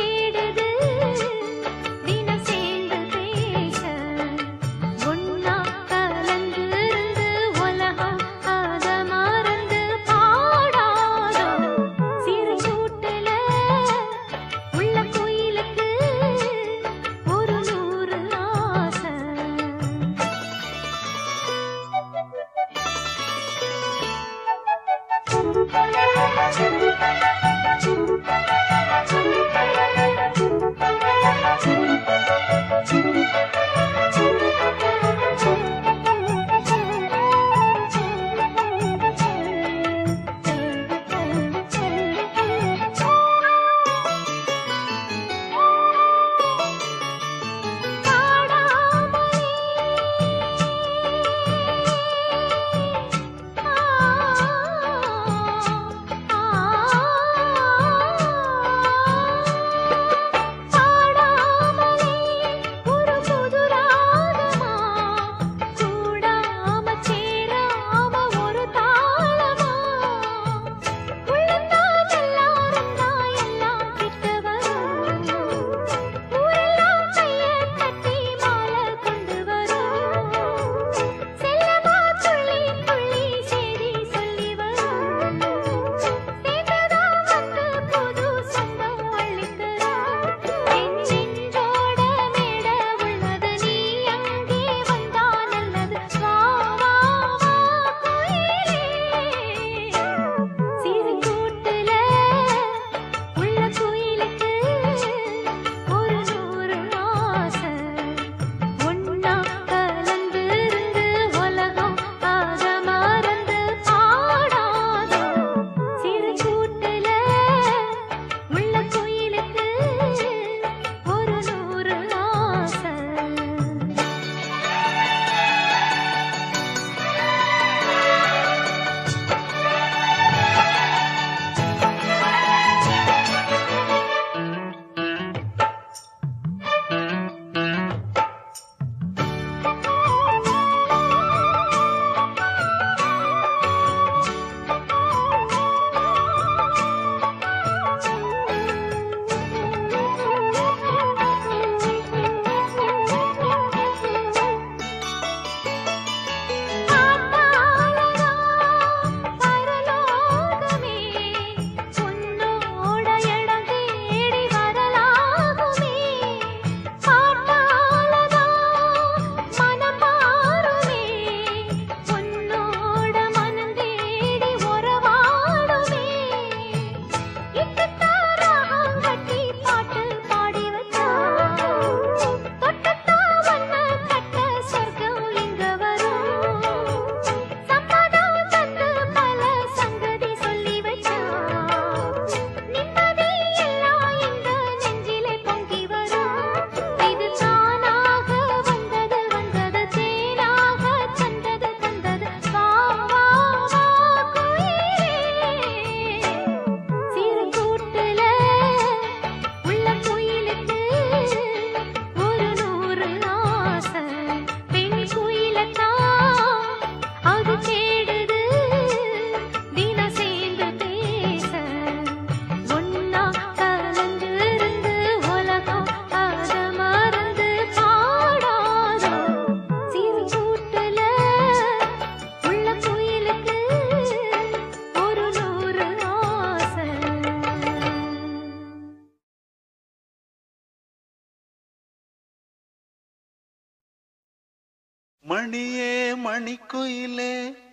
[SPEAKER 5] மணியே மணிக்குயிலே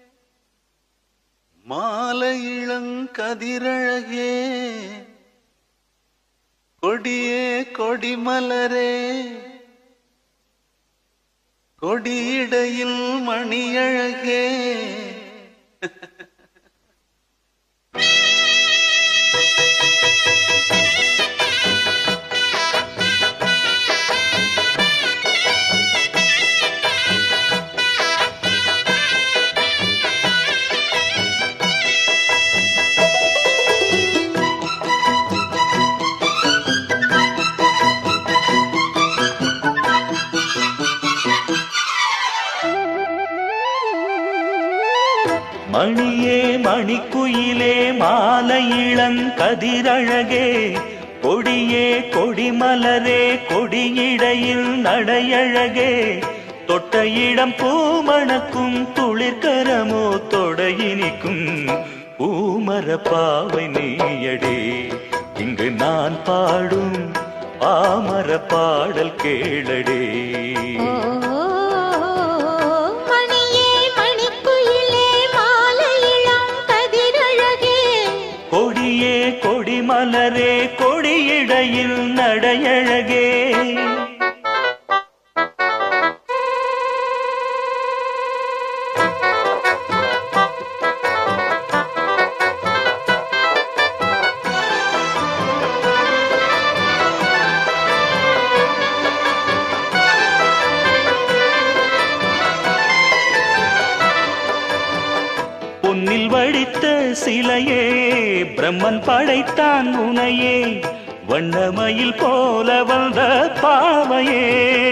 [SPEAKER 5] மாலை இளங்கதிரழகே கொடியே கொடிமலரே கொடியிடையில் மணியழகே
[SPEAKER 3] மணியே மணிக்குயிலே மாலை இளங்கதிரழகே கொடியே கொடிமலரே கொடியிடையில் நடையழகே தொட்ட இடம் பூமணக்கும் துளிர்கரமோ தொடையினிக்கும் பூமர பாவை நீயடே இங்கு நான் பாடும் பாமர பாடல் கேளடே
[SPEAKER 4] மணியே மணிக்குயிலே மாலை இளம் கதிரழகே
[SPEAKER 3] கொடியே கொடிமலரே கொடியிடையில் நடையழகே பொன்னில் வடித்த சிலையே பிரம்மன் படைத்தான் உனையே வண்ணமயில் போல வந்த பாவையே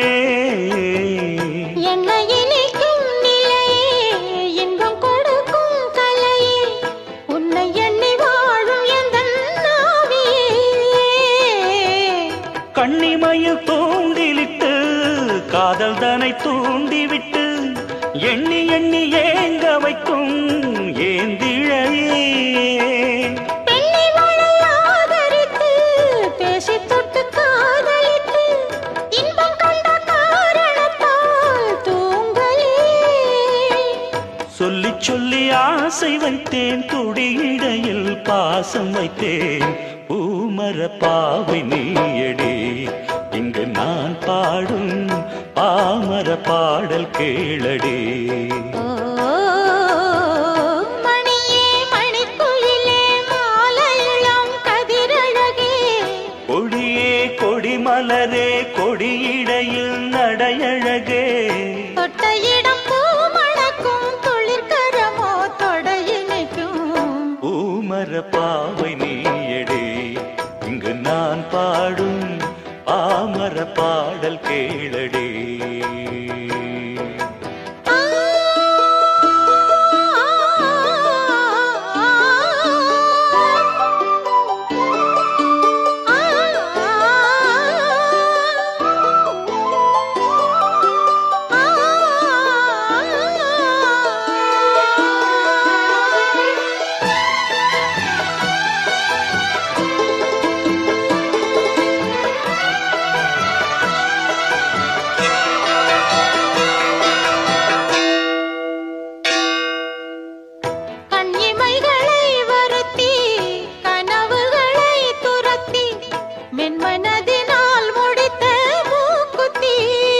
[SPEAKER 4] என்னை இனிக்கும் நிலையே இன்பம் கொடுக்கும் கலையே உன்னை எண்ணி வாழும் எந்தன் நாவியே
[SPEAKER 3] கண்ணிமயில் தூண்டிலிட்டு காதல் தனை தூண்டிவிட்டு எண்ணி எண்ணி ஏங்க வைக்கும் ஏந்திழையே
[SPEAKER 4] பெண்ணை மழை ஆதரித்து பேசி தொட்டு காதலித்து இன்பம் கண்ட காரணத்தால் தூங்கலே
[SPEAKER 3] சொல்லி சொல்லி ஆசை வைத்தேன் துடியிடையில் பாசம் வைத்தேன் பூமர பாவை நீயடே இங்கு நான் பாடும் பாமர பாடல் கேளடே
[SPEAKER 4] ஓ மணியே மணிக்குயிலே மாலை இளம் கதிரழகே
[SPEAKER 3] கொடியே கொடிமலரே கொடியிடையில் நடையழகே
[SPEAKER 4] தொட்ட இடம் பூ மணக்கும் துளிர்கரமோ தொடையினைக்கும்
[SPEAKER 3] பூமர பாவை நீயடே இங்கு நான் பாடும் பாமர பாடல் கேளடே
[SPEAKER 4] ஆ கண்ணிமைகளை வருத்தி கனவுகளை துரத்தி மென்மனதினால் முடித்த மூக்குத்தி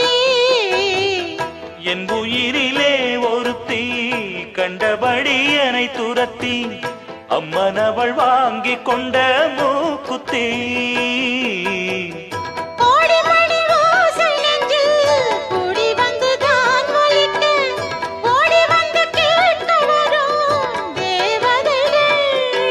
[SPEAKER 3] என் உயிரிலே ஒருத்தி கண்டபடி என்னை துரத்தி அம்மனவள் வாங்கி கொண்ட மூக்குத்தி
[SPEAKER 4] கோடி மணி ஓசை நெஞ்சில் கூடி வந்துதான் ஒலிக்க ஓடி வந்து கேட்க வரும் தேவதைகள்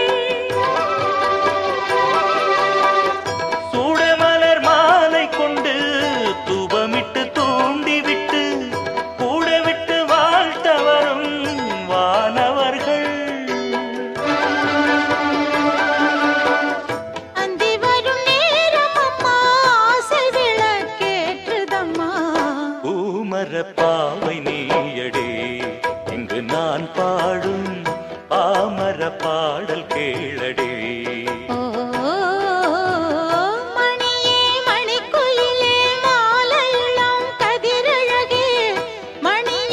[SPEAKER 3] சூடமலர் மாலை கொண்டு தூபமிட்டு தூண்டிவிட்டு கூட விட்டு வாழ்த்த வரும் வானவர்கள்
[SPEAKER 4] அந்தி வரும் நேரம் அம்மா ஆசை விளக்கேற்றுதம்மா
[SPEAKER 3] பூமர பாவை நீயடே இங்கு நான் பாடும் பாமர பாடல் கேளடே
[SPEAKER 4] ஓ மணியே மணிக்குயிலே மாலை இளம் கதிரழகே மணியே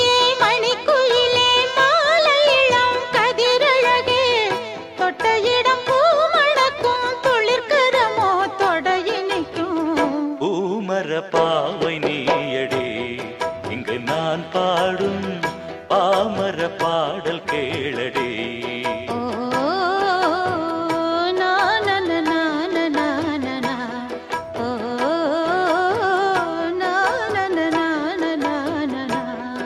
[SPEAKER 3] பாவை நீயடே இங்கு நான் பாடும் பாமர பாடல் கேளடே
[SPEAKER 4] ஓ நா நா நா நா நா நா நா நா ஓ நா நா நா நா நா நா நா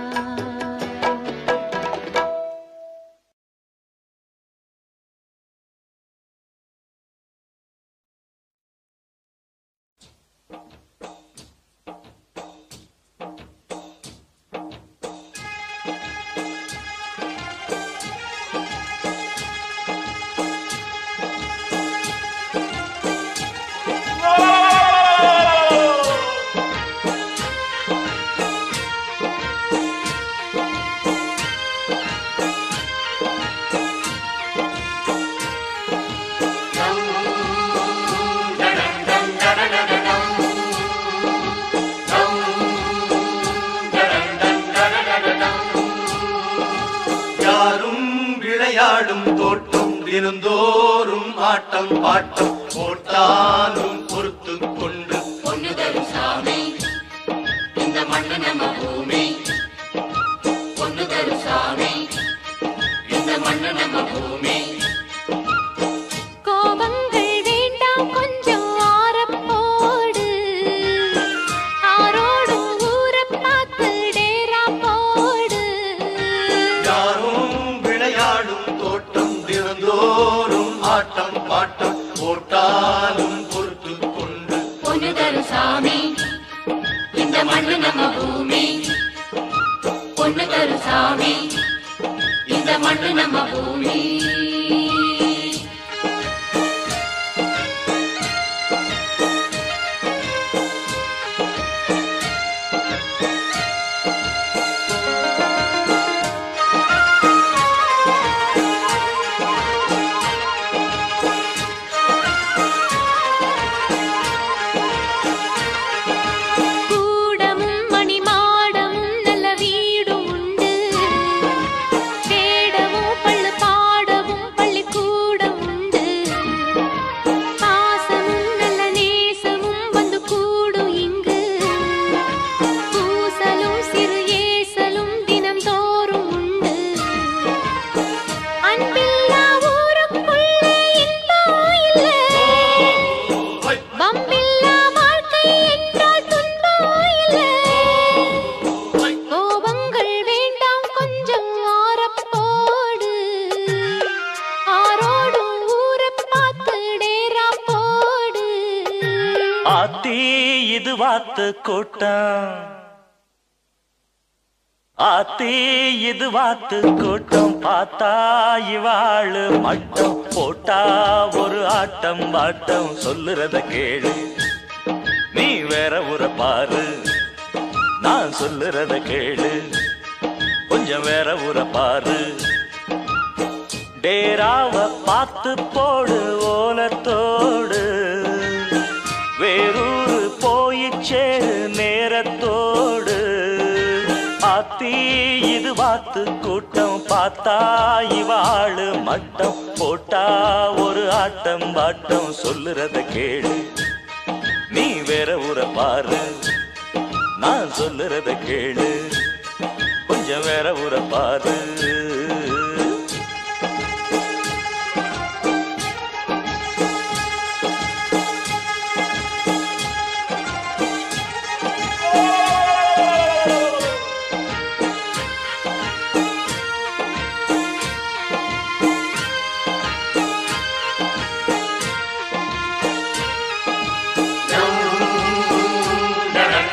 [SPEAKER 5] யாரும் விளையாடும் தோட்டம் தினந்தோறும் ஆட்டம் பாட்டம் போட்டாலும் பொறுத்து கொண்டு
[SPEAKER 6] பொண்ணு தரும் சாமி இந்த மண்ணு நம்ம பூமி பொண்ணு தரும் சாமி இந்த மண்ணு நம்ம பூமி
[SPEAKER 4] கோபங்கள் வேண்டாம் கொஞ்சம் ஆரப்போடு ஆரோடும் ஊரப் பார்த்து டேரா போடு
[SPEAKER 5] யாரும் விளையாடும் தோட்டம் தினந்தோறும் ஆட்டம் பாட்டம் போட்டாலும் பொறுத்து கொண்டு
[SPEAKER 6] பொண்ணு தரும் சாமி இந்த மண்ணு நம்ம பூமி பொண்ணு தரும் சாமி இந்த மண்ணு நம்ம பூமி
[SPEAKER 4] கூடமும் மணிமாடமும் நல்ல வீடும் உண்டு தேடவும் பள்ளு பாடவும் பள்ளிக்கூடம் உண்டு பாசமும் நல்ல நேசமும் வந்து கூடும் இங்கு பூசலும் சிறு ஏசலும் தினம் தோறும் உண்டு அன்பில்லா ஊருக்குள்ளே இன்பம் இல்லை வம்பில்லா வாழ்க்கை என்றால் துன்பம் இல்லை கோபங்கள் வேண்டாம் கொஞ்சம் ஆரப்போடு ஆரோடும் ஊரப் பார்த்து டேரா போடு
[SPEAKER 3] ஆத்தி இது வாத்து கூட்டம் ஆத்தி இது வாத்து கூட்டம் பார்த்தா இவாளு மட்டம் போட்டா ஒரு ஆட்டம் பாட்டம் சொல்லுறத கேளு நீ வேற ஊர பாரு நான் சொல்லுறத கேளு கொஞ்சம் வேற ஊர பாரு டேராவ பார்த்து போடு ஓலத்தோடு வேறூரு போய் சேரு நேரத்தோடு ஆத்தி இது வாத்து கூட்டம் பார்த்தா இவாளு மட்டம் போட்டா ஒரு ஆட்டம் பாட்டம் சொல்லுறத கேளு நீ வேற ஊர பாரு நான் சொல்லுறத கேளு கொஞ்சம் வேற ஊர பாரு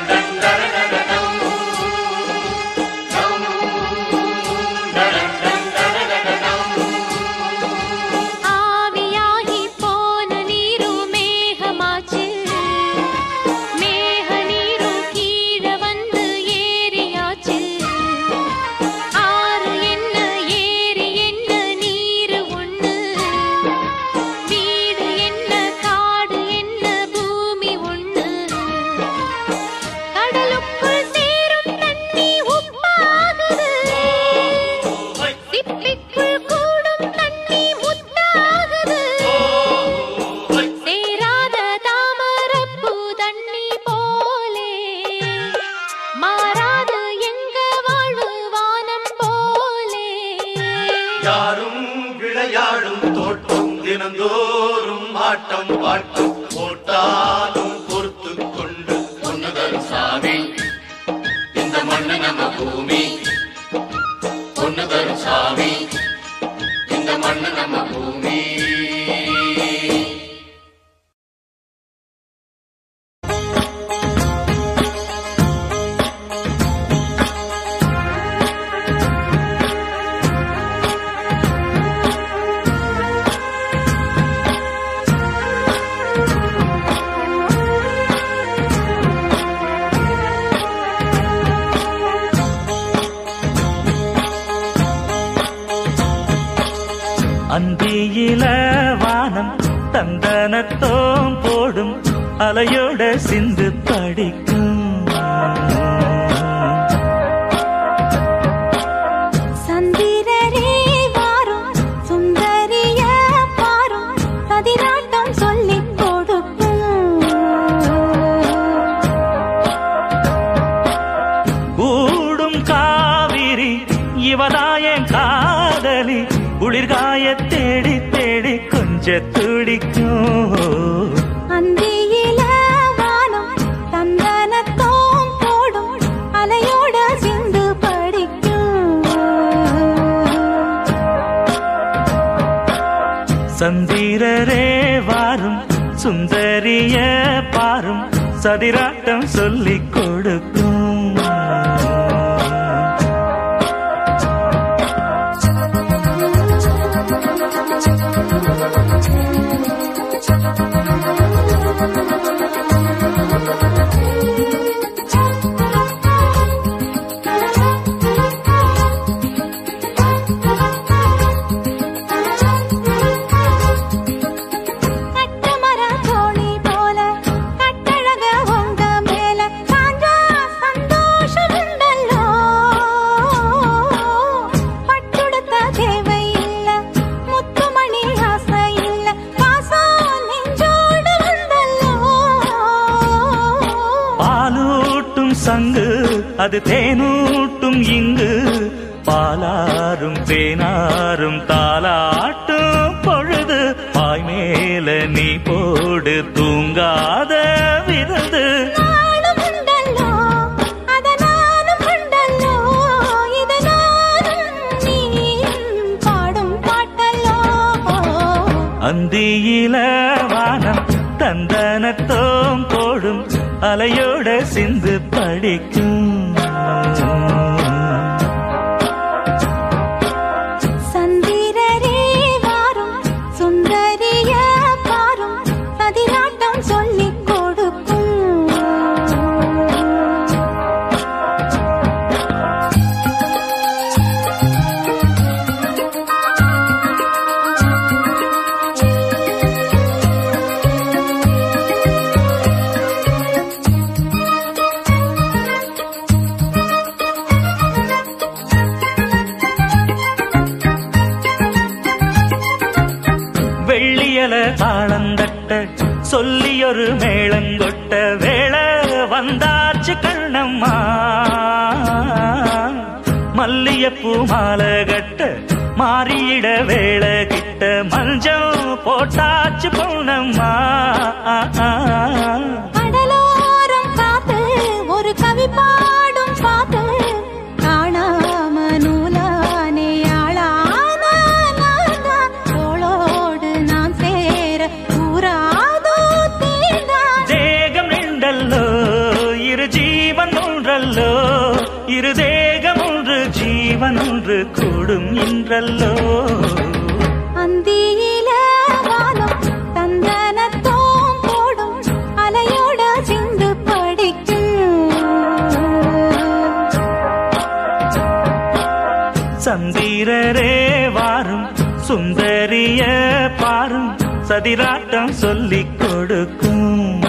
[SPEAKER 6] Da
[SPEAKER 5] ஆட்டம் பாட்டம் போட்டாலும் பொறுத்து கொண்டு
[SPEAKER 6] பொண்ணு தரும் சாமி இந்த மண்ணு நம்ம பூமி பொண்ணு தரும் சாமி இந்த மண்ணு நம்ம பூமி
[SPEAKER 3] அந்தியில வானம் தந்தனத்தோம் போடும் அலையோட சிந்து படிக்கும்
[SPEAKER 2] சந்திரரே வாரும் சுந்தரிய பாரும் கதிராட்டம் சொல்லிக் கொடுக்கும்
[SPEAKER 3] கூடும் காவிரி இவதாயன் காதலி குளிர்காய தேடி தேடி கொஞ்ச துடிக்கும்
[SPEAKER 2] அந்தியில வானம் தந்தனத்தோம் போடும் அலையோட சிந்து படிக்கும்
[SPEAKER 3] சந்திரரே வாரும் சுந்தரிய பாரும் சதிராட்டம் சொல்லிக் கொடுக்கும்
[SPEAKER 2] கட்டுமர தோணி போல கட்டழக உங்க மேல சாஞ்சா சந்தோஷம் உண்டல்லோ பட்டுடுத்த தேவை இல்ல முத்துமணி ஆசை இல்ல பாசம் நெஞ்சோடு உண்டல்லோ
[SPEAKER 3] பாலூட்டும் சங்கு அது தேனூட்டும் இங்கு பாலாரும் தேனாரும் தாலாட்டும் பொழுது பாய் மேல நீ போடு தூங்காத விருது
[SPEAKER 2] நானும் உண்டல்லோ அத நானும் உண்டல்லோ இத நானும் நீயும் பாடும் பாட்டல்லோ
[SPEAKER 3] அந்தியில வானம் தந்தனத்தோம் போடும் அலையோட சிந்து படிக்கும்
[SPEAKER 2] சந்திரரே வாரும் சுந்தரிய பாரும் பதினாட்டம் சொல்லிக் கொடுக்கும்
[SPEAKER 3] வெள்ளியல தாளந்தட்ட சொல்லியொரு மேளங்கொட்ட வேளை வந்தாச்சு கண்ணம்மா மல்லியப்பூ மாலை கட்ட மாறியிட வேளை கிட்ட மஞ்சள் போட்டாச்சு பொண்ணம்மா
[SPEAKER 2] கடலோரம் காத்து ஒரு கவி பாடும் பாத்து காணாம நூலானே ஆளான நான்தான். தோளோடு நான் சேர கூறாதோ தீர்ந்தான்
[SPEAKER 3] தேகம் நின்றல்லோ இரு ஜீவன் ஒன்றல்லோ இரு தேகம் ஒன்று ஜீவன் ஒன்று கூடும் இன்றல்லோ
[SPEAKER 2] அந்தியில வானம் தந்தனத்தோம் போடும் அலையோட சிந்து படிக்கும்
[SPEAKER 3] சந்திரரே வாரும் சுந்தரிய பாரும் சதிராட்டம் சொல்லிக் கொடுக்கும்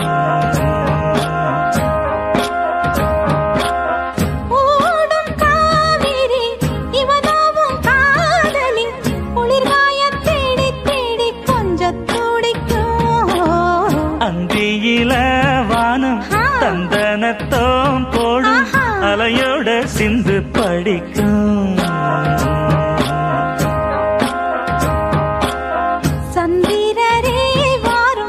[SPEAKER 2] ஓடும் காவிரி இவனாவும் காதலி குளிர்காய தேடி தேடி கொஞ்சம் துடிக்கும்
[SPEAKER 3] அந்தியில வானம்
[SPEAKER 2] ஆ.
[SPEAKER 3] தந்தனத்தோம் போடும்
[SPEAKER 2] ஆஹா.
[SPEAKER 3] அலையோட சிந்து படிக்கும்
[SPEAKER 2] சந்திரரே வாரும்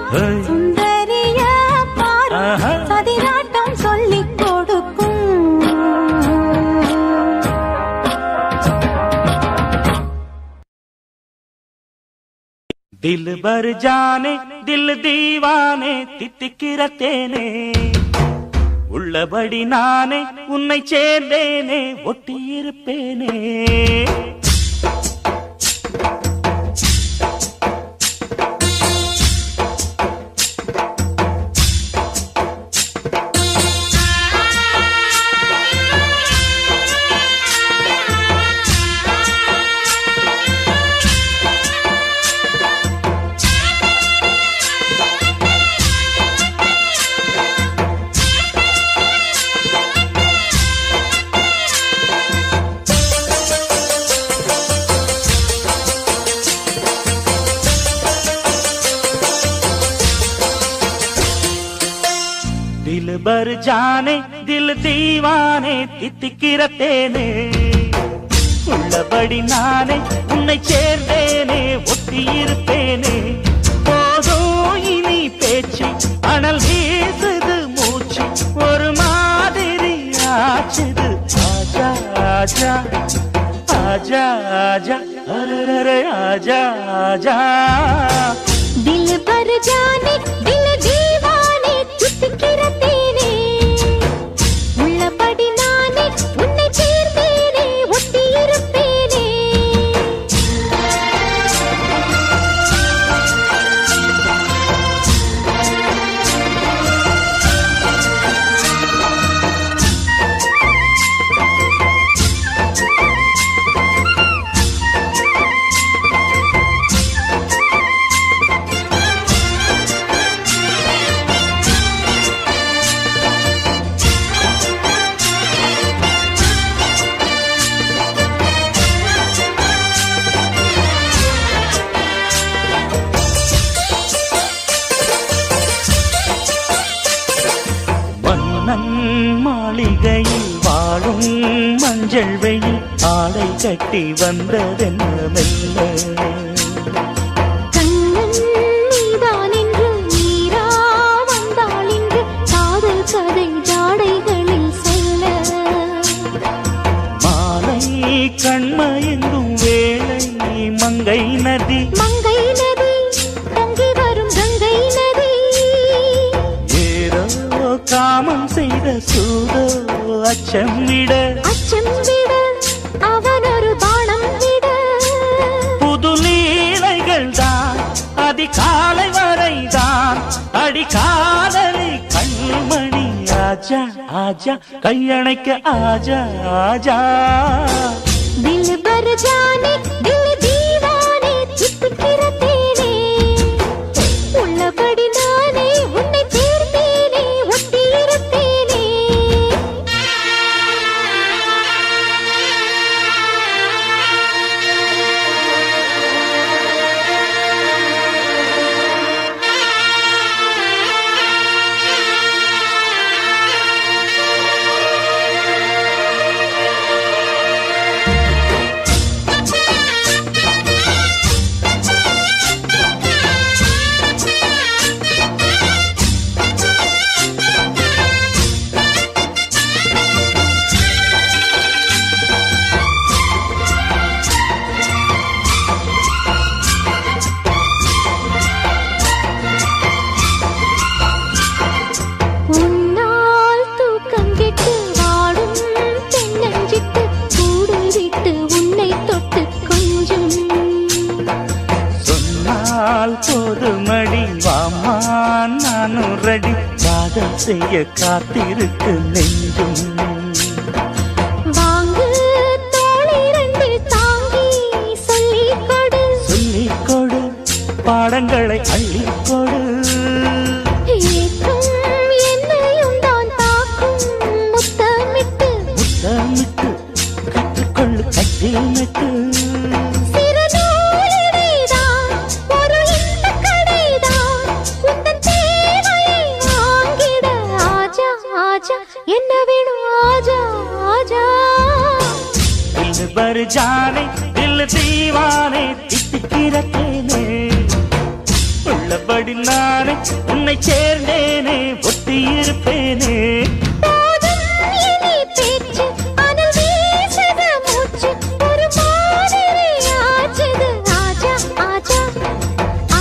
[SPEAKER 3] दिल भर जाने दिल दीवाனே தித்திக்கிற தேனே உள்ளபடி நானே உன்னை சேர்ந்தேனே ஒட்டியிருப்பேனே दिल भर जाने दिल दीवाனே தித்திக்கிற தேனே உள்ளபடி நானே உன்னை சேர்ந்தேனே ஒட்டியிருப்பேனே போதும் இனி பேச்சு அனல் வீசுது மூச்சு ஒரு மாதிரி ஆச்சுது ஆஜா ஆஜா ஆஜா ஆஜா அரரரே ஆஜா ஆஜா
[SPEAKER 2] दिल भर जाने दिल दीवाने தித்திக்கிற தேனே உள்ளபடி நானே உன்னை சேர்ந்தேனே ஒட்டியிருப்பேனே
[SPEAKER 3] மன்னன் மாளிகையில் வாழும் மஞ்சள் வெயில் ஆடை கட்டி வந்ததென்ன மெல்ல
[SPEAKER 2] கண்ணன் நீதான் என்று நீரா வந்தாள் என்று காதல் கதை ஜாடைகளில் சொல்ல
[SPEAKER 3] மாலை கண்மயங்கும் வேளை மங்கை நதி
[SPEAKER 2] மங்கை நதி பொங்கி வரும் கங்கை நதி
[SPEAKER 3] ஏதோ காமம் செய்த சூதோ அச்சம் விட
[SPEAKER 2] அச்சம் விட அவன் ஒரு பானம் விட
[SPEAKER 3] புது லீலைகள் தான் அதிகாலை வரைதான் அடிக்காதலை கண்மணி ஆஜா ஆஜா கையணைக்க ஆஜா ஆஜா
[SPEAKER 2] दिल भर जाने दिल दीवाने தித்திக்கிற தேனே உள்ளபடி நானே உன்னை சேர்த்தேனே ஒட்டியிருப்பேனே உன்னால் தூக்கம் கெட்டு வாடும் தென்னஞ்சிட்டு கூடு விட்டு உன்னை தொட்டு கொஞ்சம்
[SPEAKER 3] சொன்னால் போதுமடி வாமா நானும் ரெடி காதல் செய்ய காத்திருக்கு நெஞ்சும்
[SPEAKER 2] வாங்கு தோளிரண்டில் தாங்கி சொல்லிக் கொடு
[SPEAKER 3] சொல்லிக் கொடு பாடங்களை அள்ளிக் கொடு
[SPEAKER 2] ஏக்கம் என்னையும் தான் தாக்கும் முத்தமிட்டு
[SPEAKER 3] முத்தமிட்டு கற்றுக்கொள்ளு கட்டில் நட்டு
[SPEAKER 2] சிறு நூலிடைதான் ஒரு இன்பக் கடைதான் உந்தன் தேவையை வாங்கிட ஆஜா ஆஜா என்ன வேணும் ஆஜா ஆஜா
[SPEAKER 3] दिल भर जाने दिल दीवाने தித்திக்கிற தேனே உள்ளபடி நானே உன்னை சேர்ந்தேனே ஒட்டியிருப்பேனே
[SPEAKER 2] போதும் இனி பேச்சு அனல் வீசுது மூச்சு ஒரு மாதிரி ஆச்சுது ஆஜா ஆஜா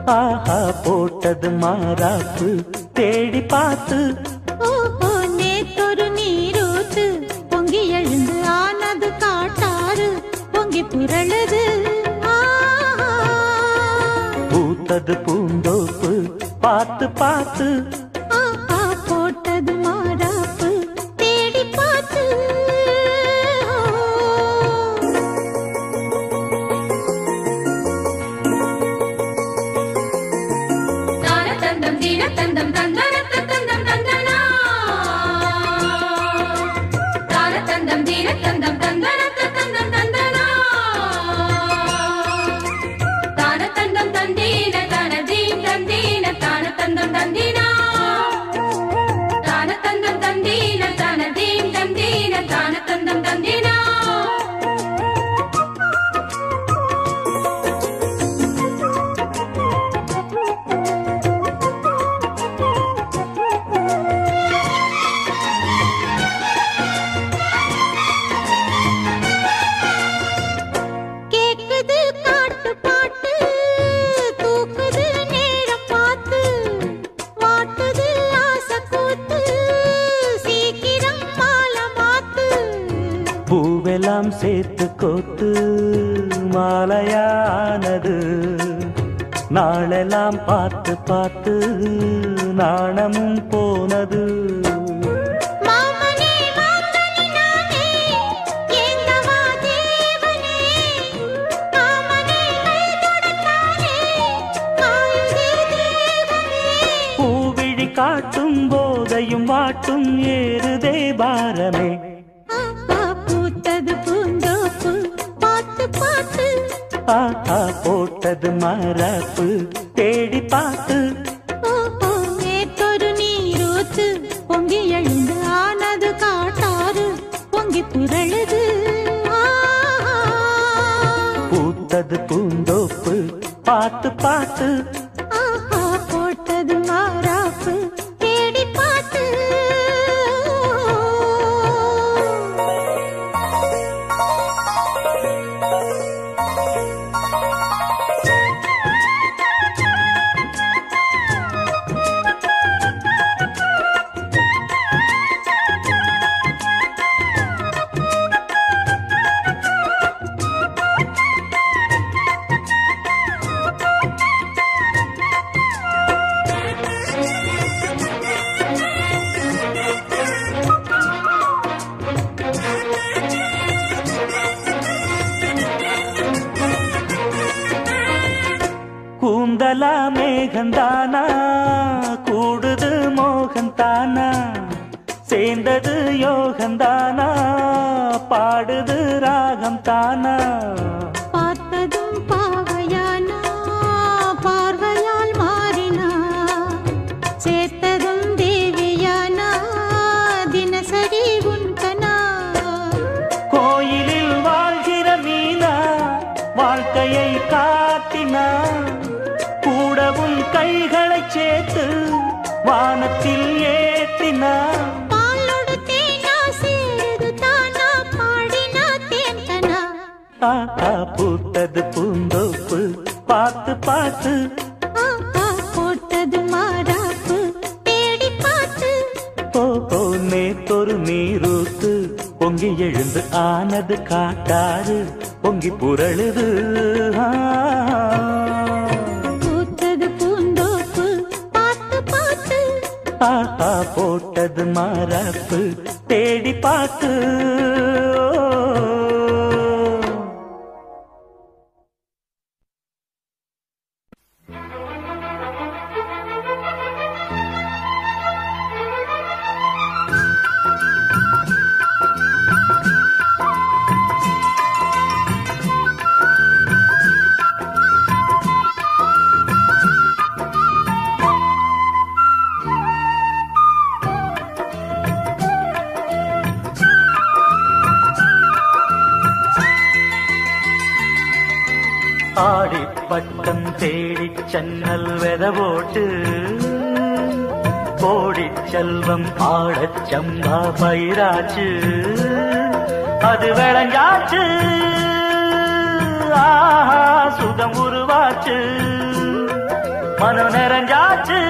[SPEAKER 3] ஆஹா போட்டது மாறாப்பு தேடி பார்த்து
[SPEAKER 4] ஓஹோ நேத்தொரு நீரூத்து பொங்கி எழுந்து ஆனது காட்டாறு பொங்கி புரளுது ஆஹா.
[SPEAKER 3] பூத்தது பூந்தோப்பு பார்த்து பார்த்து
[SPEAKER 4] ஆஹா, போட்டது மாறாப்பு தேடி பார்த்து
[SPEAKER 7] தானதந்தம் தீனதந்தம் தந்தனதந்தம் தந்தனா தானதந்தம் தீனதந்தம் தந்தனதந்தம் தந்தனா தானதந்தம் தந்தீன தனதீம் தந்தீன தானதந்தம் தந்தீனா தானதந்தம் தந்தீன தனதீம் தந்தீன தானதந்தம் தந்தீனா
[SPEAKER 4] கேக்குது காட்டு பாட்டு தூக்குது நேரம் பார்த்து வாட்டுது ஆசை கூத்து சீக்கிரம் மாலை மாத்து
[SPEAKER 3] பூவெல்லாம் சேர்த்து கோத்து மாலையானது நாளெல்லாம் பார்த்து பார்த்து நாணமும் போனது
[SPEAKER 4] மாமனே மாங்கனி நானே ஏங்கவா தேவனே மாமனே கைதொடத்தானே காயுதே தேவனே
[SPEAKER 3] பூவிழி காட்டும் போதையும் வாட்டும் ஏறுதே பாரமே
[SPEAKER 4] ஆஹா, பூத்தது பூந்தோப்பு பார்த்து பார்த்து
[SPEAKER 3] ஆஹா போட்டது மரப்பு தேடி பார்த்து
[SPEAKER 4] ஓஹோ நேத்தொரு நீரூத்து பொங்கி எழுந்து ஆனது காட்டாறு பொங்கி புரளுது ஆஹா.
[SPEAKER 3] பூத்தது பூந்தோப்பு பார்த்து பார்த்து
[SPEAKER 4] ஆஹா, போட்டது மாறாப்பு தேடி பார்த்து
[SPEAKER 3] கூந்தலா மேகந்தானா கூடுது மோகந்தானா சேர்ந்தது யோகந்தானா பாடுது ராகம் தானா
[SPEAKER 4] பார்த்ததும் பாவையானா பார்வையால் மாறினா சேர்த்ததும் தேவியானா தினசரி உன்கனா
[SPEAKER 3] கோயிலில் வாழ்கிற மீனா வாழ்க்கையை காட்டினா கூடவும் கைகளைச் சேர்த்து வானத்தில் ஏற்றினா
[SPEAKER 4] பாலோடு தேனா சேருது தானா பாடினா தேன்கனா
[SPEAKER 3] ஆஹா பூத்தது பூந்தோப்பு பார்த்து பார்த்து
[SPEAKER 4] ஆஹா, போட்டது மாறாப்பு தேடி பார்த்து
[SPEAKER 3] ஓஹோ நேத்தொரு நீரூத்து பொங்கி எழுந்து ஆனது காட்டாறு பொங்கி புரளுது ஆ.
[SPEAKER 4] பூத்தது பூந்தோப்பு பார்த்து பார்த்து
[SPEAKER 3] ஆஹா போட்டது மரப்பு தேடி பார்த்து ஆடிப்பட்டம் தேடிச் சென்னல் வெதவோட்டு கோடிச் செல்வம் ஆடச் சம்பா பயிராச்சு அது விளைஞ்சாச்சு ஆஹா சுகம் உருவாச்சு மனம் நிறைஞ்சாச்சு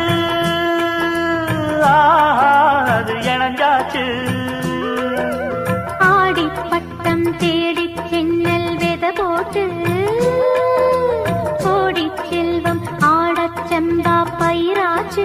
[SPEAKER 3] ஆஹா, அது இணைஞ்சாச்சு
[SPEAKER 2] ஆடி பட்டம் தேடி சென்னல் வெத போட்டு கோடி செல்வம் ஆடச் செம்பா பயிராச்சு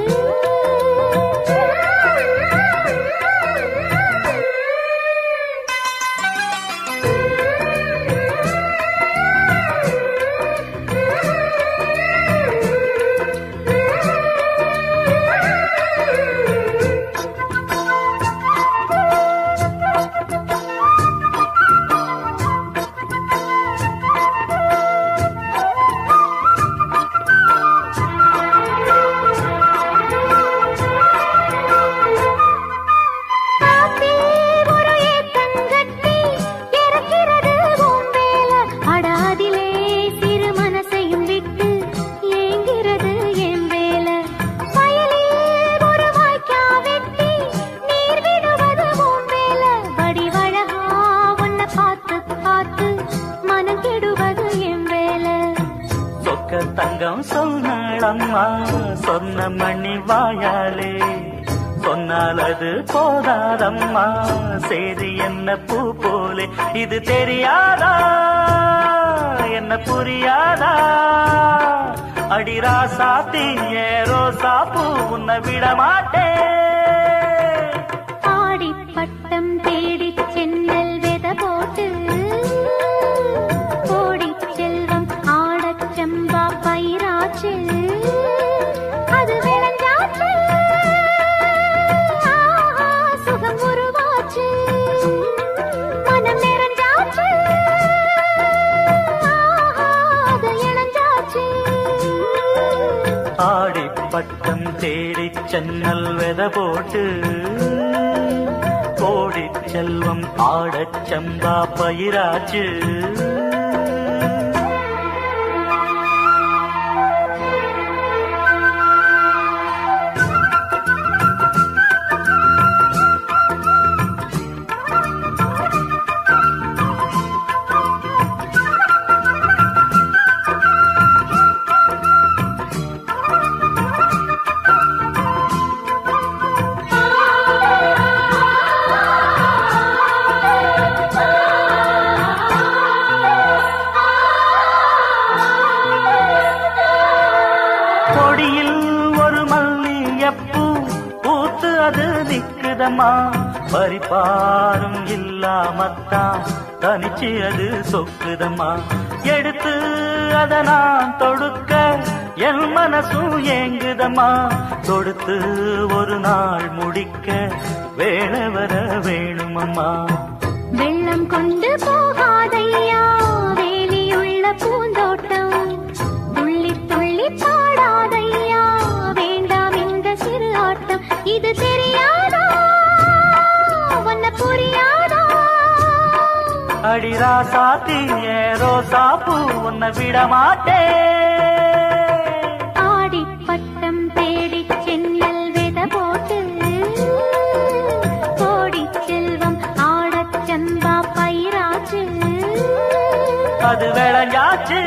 [SPEAKER 2] காத்தே ஒரு ஏத்தங்கட்டி இறக்கிறது உம்பேல அடாதிலே சிறு மனசையும் விட்டு ஏங்கிறது என் வேல வயலில் ஒரு வாய்க்கா வெட்டி நீர் விடுவது உம்பேல வடிவழகா உன்னை பார்த்து பார்த்து மனம் கெடுவது என் வேலை
[SPEAKER 3] சொக்க தங்கம் சொன்னடம்மா சொன்ன மணி வாயாலே சொன்னால் அது போதாதம்மா செய்தி என்ன பூ போலே இது தெரியாதா என்ன புரியாதா அடிரா சாத்தி ஏரோ சாப்பு உன்னை விட மாட்டேன்
[SPEAKER 2] ஆடி பட்டம் தேடி சென்னல் வெத போட்டு கோடி செல்வம் ஆடச் செம்பா பயிராச்சு அது விளைஞ்சாச்சு ஆஹா, சுகம் உருவாச்சு மனம் நிறைஞ்சாச்சு ஆஹா, அது இணைஞ்சாச்சு
[SPEAKER 3] ஆடி பட்டம் தேடி சென்னல் வெத போட்டு கோடி செல்வம் ஆடச் செம்பா பயிராச்சு கொடியில் ஒரு மல்லியப்பூ பூத்து அது நிக்குதம்மா பரிபாரும் இல்லாமத்தான் தனிச்சு அது சொக்குதம்மா எடுத்து அத நான் தொடுக்க என் மனசும் ஏங்குதம்மா தொடுத்து ஒரு நாள் முடிக்க வேலை வர வேணுமம்மா
[SPEAKER 2] வெள்ளம் கொண்டு போகாதையா வேலியுள்ள பூந்தோட்டம் துள்ளி துள்ளி பாடாதையா வேண்டாம் இந்த சிறு ஆட்டம் இது தெரியாதா உன்னை புரியாதா
[SPEAKER 3] அடிரா சாத்தி ஏரோ சாப்பு உன்னை விட மாட்டேன்
[SPEAKER 2] ஆடி பட்டம் தேடி சென்னல் வெத போட்டு கோடி செல்வம் ஆடச் சம்பா பயிராச்சு
[SPEAKER 3] அது விளைஞ்சாச்சு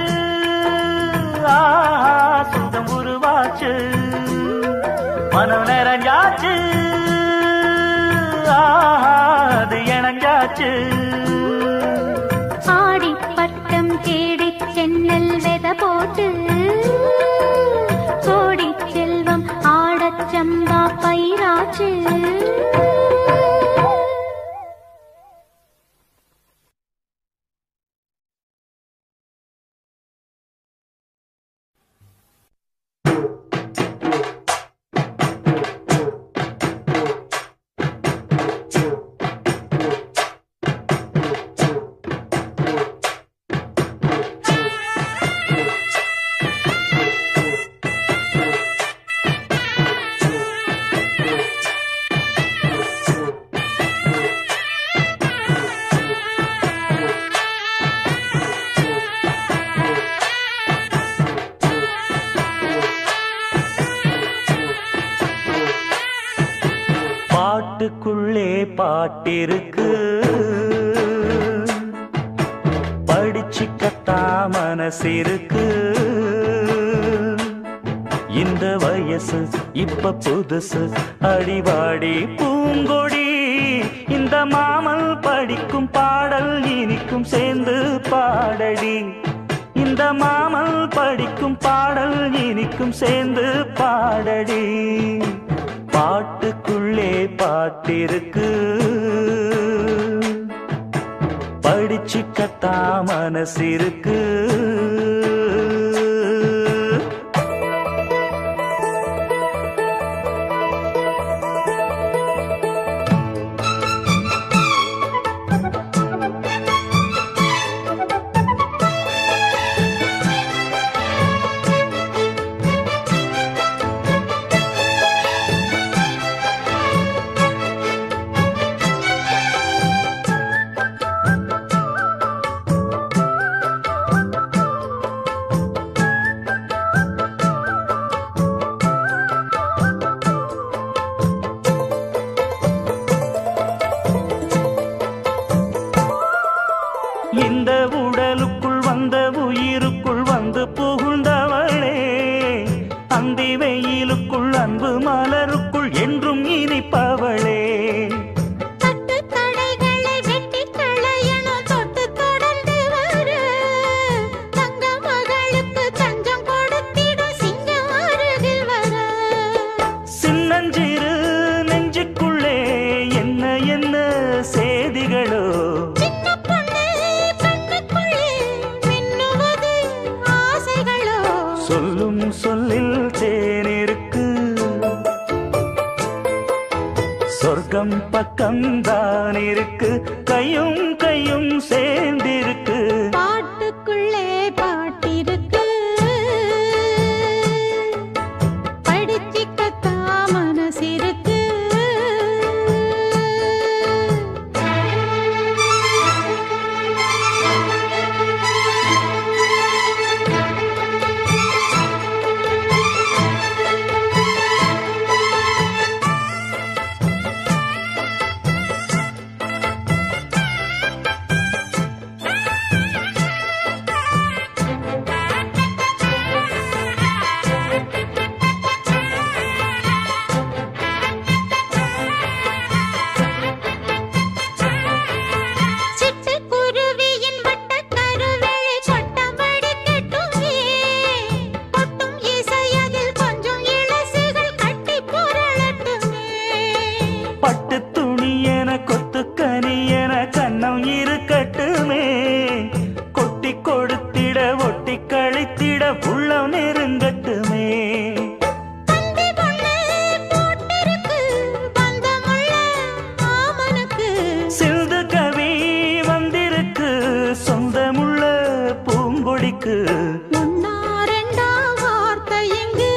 [SPEAKER 3] ஆஹா, சுகம் உருவாச்சு மனம் நிறைஞ்சாச்சு ஆஹா, அது இணைஞ்சாச்சு
[SPEAKER 2] ஆடி பட்டம் தேடி சென்னல் வெத போட்டு கோடி செல்வம் ஆடச் சம்பா பயிராச்சு
[SPEAKER 3] பாட்டுக்குள்ளே பாட்டிருக்கு படிச்சுக்கத்தா மனசிருக்கு இந்த வயசு இப்ப புதுசு அடிவாடி பூங்கொடி இந்த மாமல் படிக்கும் பாடல் இனிக்கும் சேர்ந்து பாடடி இந்த மாமல் படிக்கும் பாடல் இனிக்கும் சேர்ந்து பாடடி பாட்டுக்குள்ளே பாட்டிருக்கு படிச்சுக்கத்தா மனசிருக்கு இந்த உடலுக்குள் வந்த உயிருக்குள் வந்து புகுந்தவளே அந்தி வெயிலுக்குள் அன்பு மலருக்குள் என்றும் இனிப்பவளே
[SPEAKER 4] தட்டு தடைகளை வெட்டி களையணும் தொட்டு தொடர்ந்து வர தங்க மகளுக்கு தஞ்சம் கொடுத்திடும் சிங்கம் அருகில் வர
[SPEAKER 3] சின்னஞ்சிறு நெஞ்சுக்குள்ளே என்ன என்ன செய்திகளோ
[SPEAKER 4] சின்ன பொண்ணு கண்ணுக்குள்ளே மின்னுவது ஆசைகளோ
[SPEAKER 3] சொல்லும் சொல்லில் தேனிருக்கு சொர்க்கம் பக்கம்தான் இருக்கு கையும் கையும் சேர்ந்திருக்கு
[SPEAKER 4] பாட்டுக்குள்ளே பாட்டிருக்கு படிச்சிக்கத்தா மனசிருக்கு சிட்டுக்குருவியின் வட்டக் கருவிழி கொட்டபடி கெட்டுமே. கொட்டும் இசையதில் கொஞ்சம் இளசுகள் கட்டிப் புரளட்டுமே.
[SPEAKER 3] பட்டு துணி என கொத்து கனி என கண்ணம் இருக்கட்டுமே கொட்டி கொடுத்திட ஒட்டி கழித்திட உள்ளம் நெருங்கட்டுமே
[SPEAKER 4] தந்தி பொண்ணு போட்டிருக்கு பந்தமுள்ள மாமனுக்கு.
[SPEAKER 3] சிந்து கவி வந்திருக்கு சொந்தமுள்ள பூங்கொடிக்கு
[SPEAKER 4] ஒண்ணா ரெண்டா வார்த்தை இங்கு.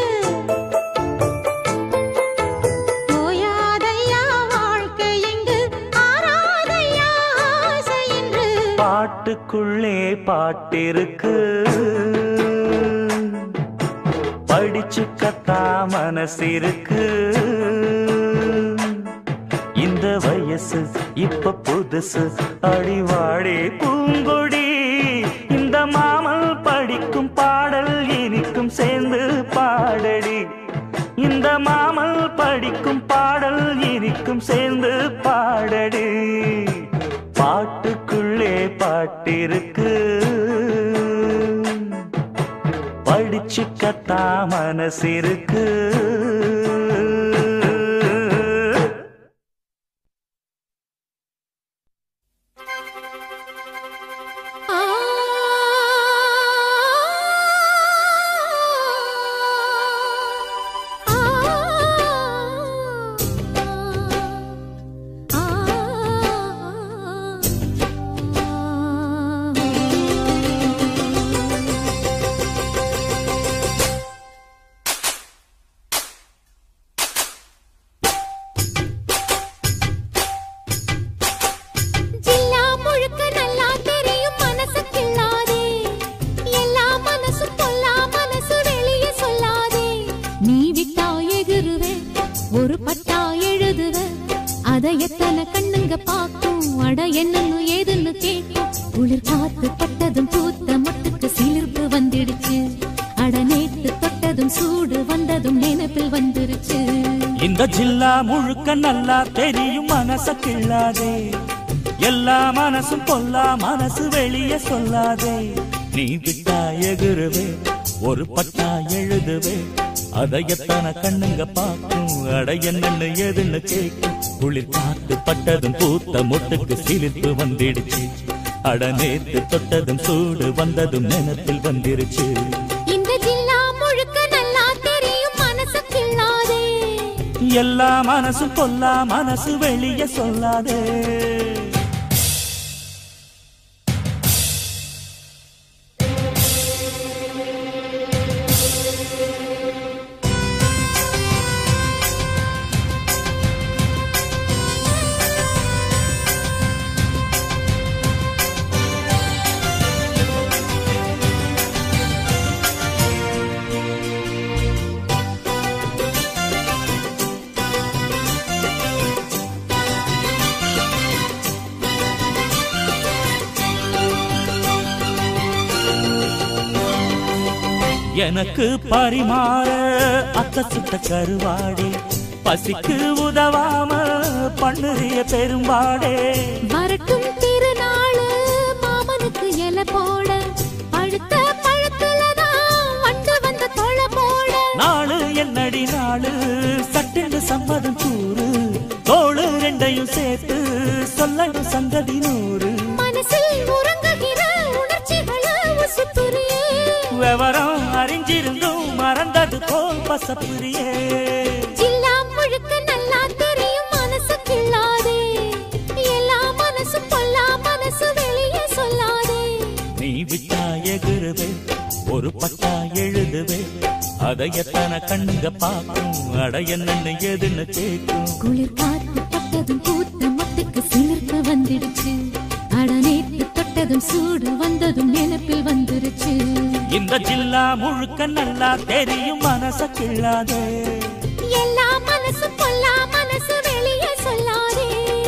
[SPEAKER 4] ஓயாதையா வாழ்க்கை இங்கு. ஆறாதையா ஆசை இன்று.
[SPEAKER 3] பாட்டுக்குள்ளே பாட்டிருக்கு படிச்சுக்கத்தா மனசிருக்கு இந்த வயசு இப்ப புதுசு அடிவாடி பூங்கொடி இந்த மாமல் படிக்கும் பாடல் இனிக்கும் சேர்ந்து பாடடி இந்த மாமல் படிக்கும் பாடல் இனிக்கும் சேர்ந்து பாடடி பாட்டுக்குள்ளே பாட்டிருக்கு படிச்சுக்கத்தா மனசிருக்கு
[SPEAKER 4] ஆ ஆ ஜில்லா முழுக்க நல்லா தெரியும் மனசு கிள்ளாதே எல்லா மனசு பொல்லா மனசு வெளியே சொல்லாதே நீ விட்டா எகுருவே ஒரு பட்டா எழுதுவ அத எத்தனை கண்ணுங்க பாக்கும் அட என்னன்னு ஏதுன்னு கேக்கும் குளிர் காத்து பட்டதும் பூத்த மொட்டுக்கு சிலிர்ப்பு வந்துடுச்சு அட நேத்து தொட்டதும் தொட்டதும் சூடு வந்ததும் நினைப்பில் வந்துருச்சு
[SPEAKER 3] இந்த ஜில்லா முழுக்க நல்லா தெரியும் மனச கிள்ளாதே எல்லா மனசும் பொல்லா மனசு வெளிய சொல்லாதே நீ விட்டா எகுருவே ஒரு பட்டா எழுதுவே அதை எத்தனை கண்ணுங்க பார்க்கும் அட என்னன்னு எதுன்னு கேட்கும் குளிர் காத்து பட்டதும் பூத்த முட்டுக்கு சிலிர்ப்பு வந்துடுச்சு அட நேத்து தொட்டதும் சூடு வந்ததும் நினைப்பில் வந்துருச்சு
[SPEAKER 4] இந்த ஜில்லா முழுக்க நல்லா தெரியும் மனசு கிள்ளாதே
[SPEAKER 3] எல்லா மனசும் பொல்லா மனசு வெளிய சொல்லாதே எனக்கு பரிமாற அத்த சுட்ட கருவாடே பசிக்கு உதவாம பண்ணுறிய பெரும்பாடே
[SPEAKER 4] வரட்டும் திருநாளு மாமனுக்கு இலை போட பழுத்த பழத்துலதான் வண்டு வந்த தொலை போட
[SPEAKER 3] நாளு என்னடி நாளு சட்டென்று சம்மதம் கூறு தோளு ரெண்டையும் சேர்த்து சொல்லணும் சங்கதி நூறு
[SPEAKER 4] மனசில் உறங்குகிற உணர்ச்சிகள உசுப்புரியே
[SPEAKER 3] விவரம் அறிஞ்சிருந்தும் மறந்தது போல் பசப்புரியே
[SPEAKER 4] ஜில்லா முழுக்க நல்லா தெரியும் மனசு கிள்ளாதே எல்லா மனசு பொல்லா மனசு வெளியே சொல்லாதே
[SPEAKER 3] நீ விட்டா எகுருவே ஒரு பட்டா எழுதுவே அதை எத்தனை கண்ணுங்க பார்க்கும் அட என்னன்னு எதுன்னு கேட்கும்
[SPEAKER 4] குளிர் காத்து பட்டதும் பூத்த மொட்டுக்கு சிலிர்ப்பு வந்துடுச்சு அட நேத்து தொட்டதும் சூடு வந்ததும் நினைப்பில் வந்துருச்சு
[SPEAKER 3] இந்த ஜில்லா முழுக்க நல்லா தெரியும் மனச கிள்ளாதே
[SPEAKER 4] எல்லா மனசு பொல்லா மனசு வெளியே சொல்லாதே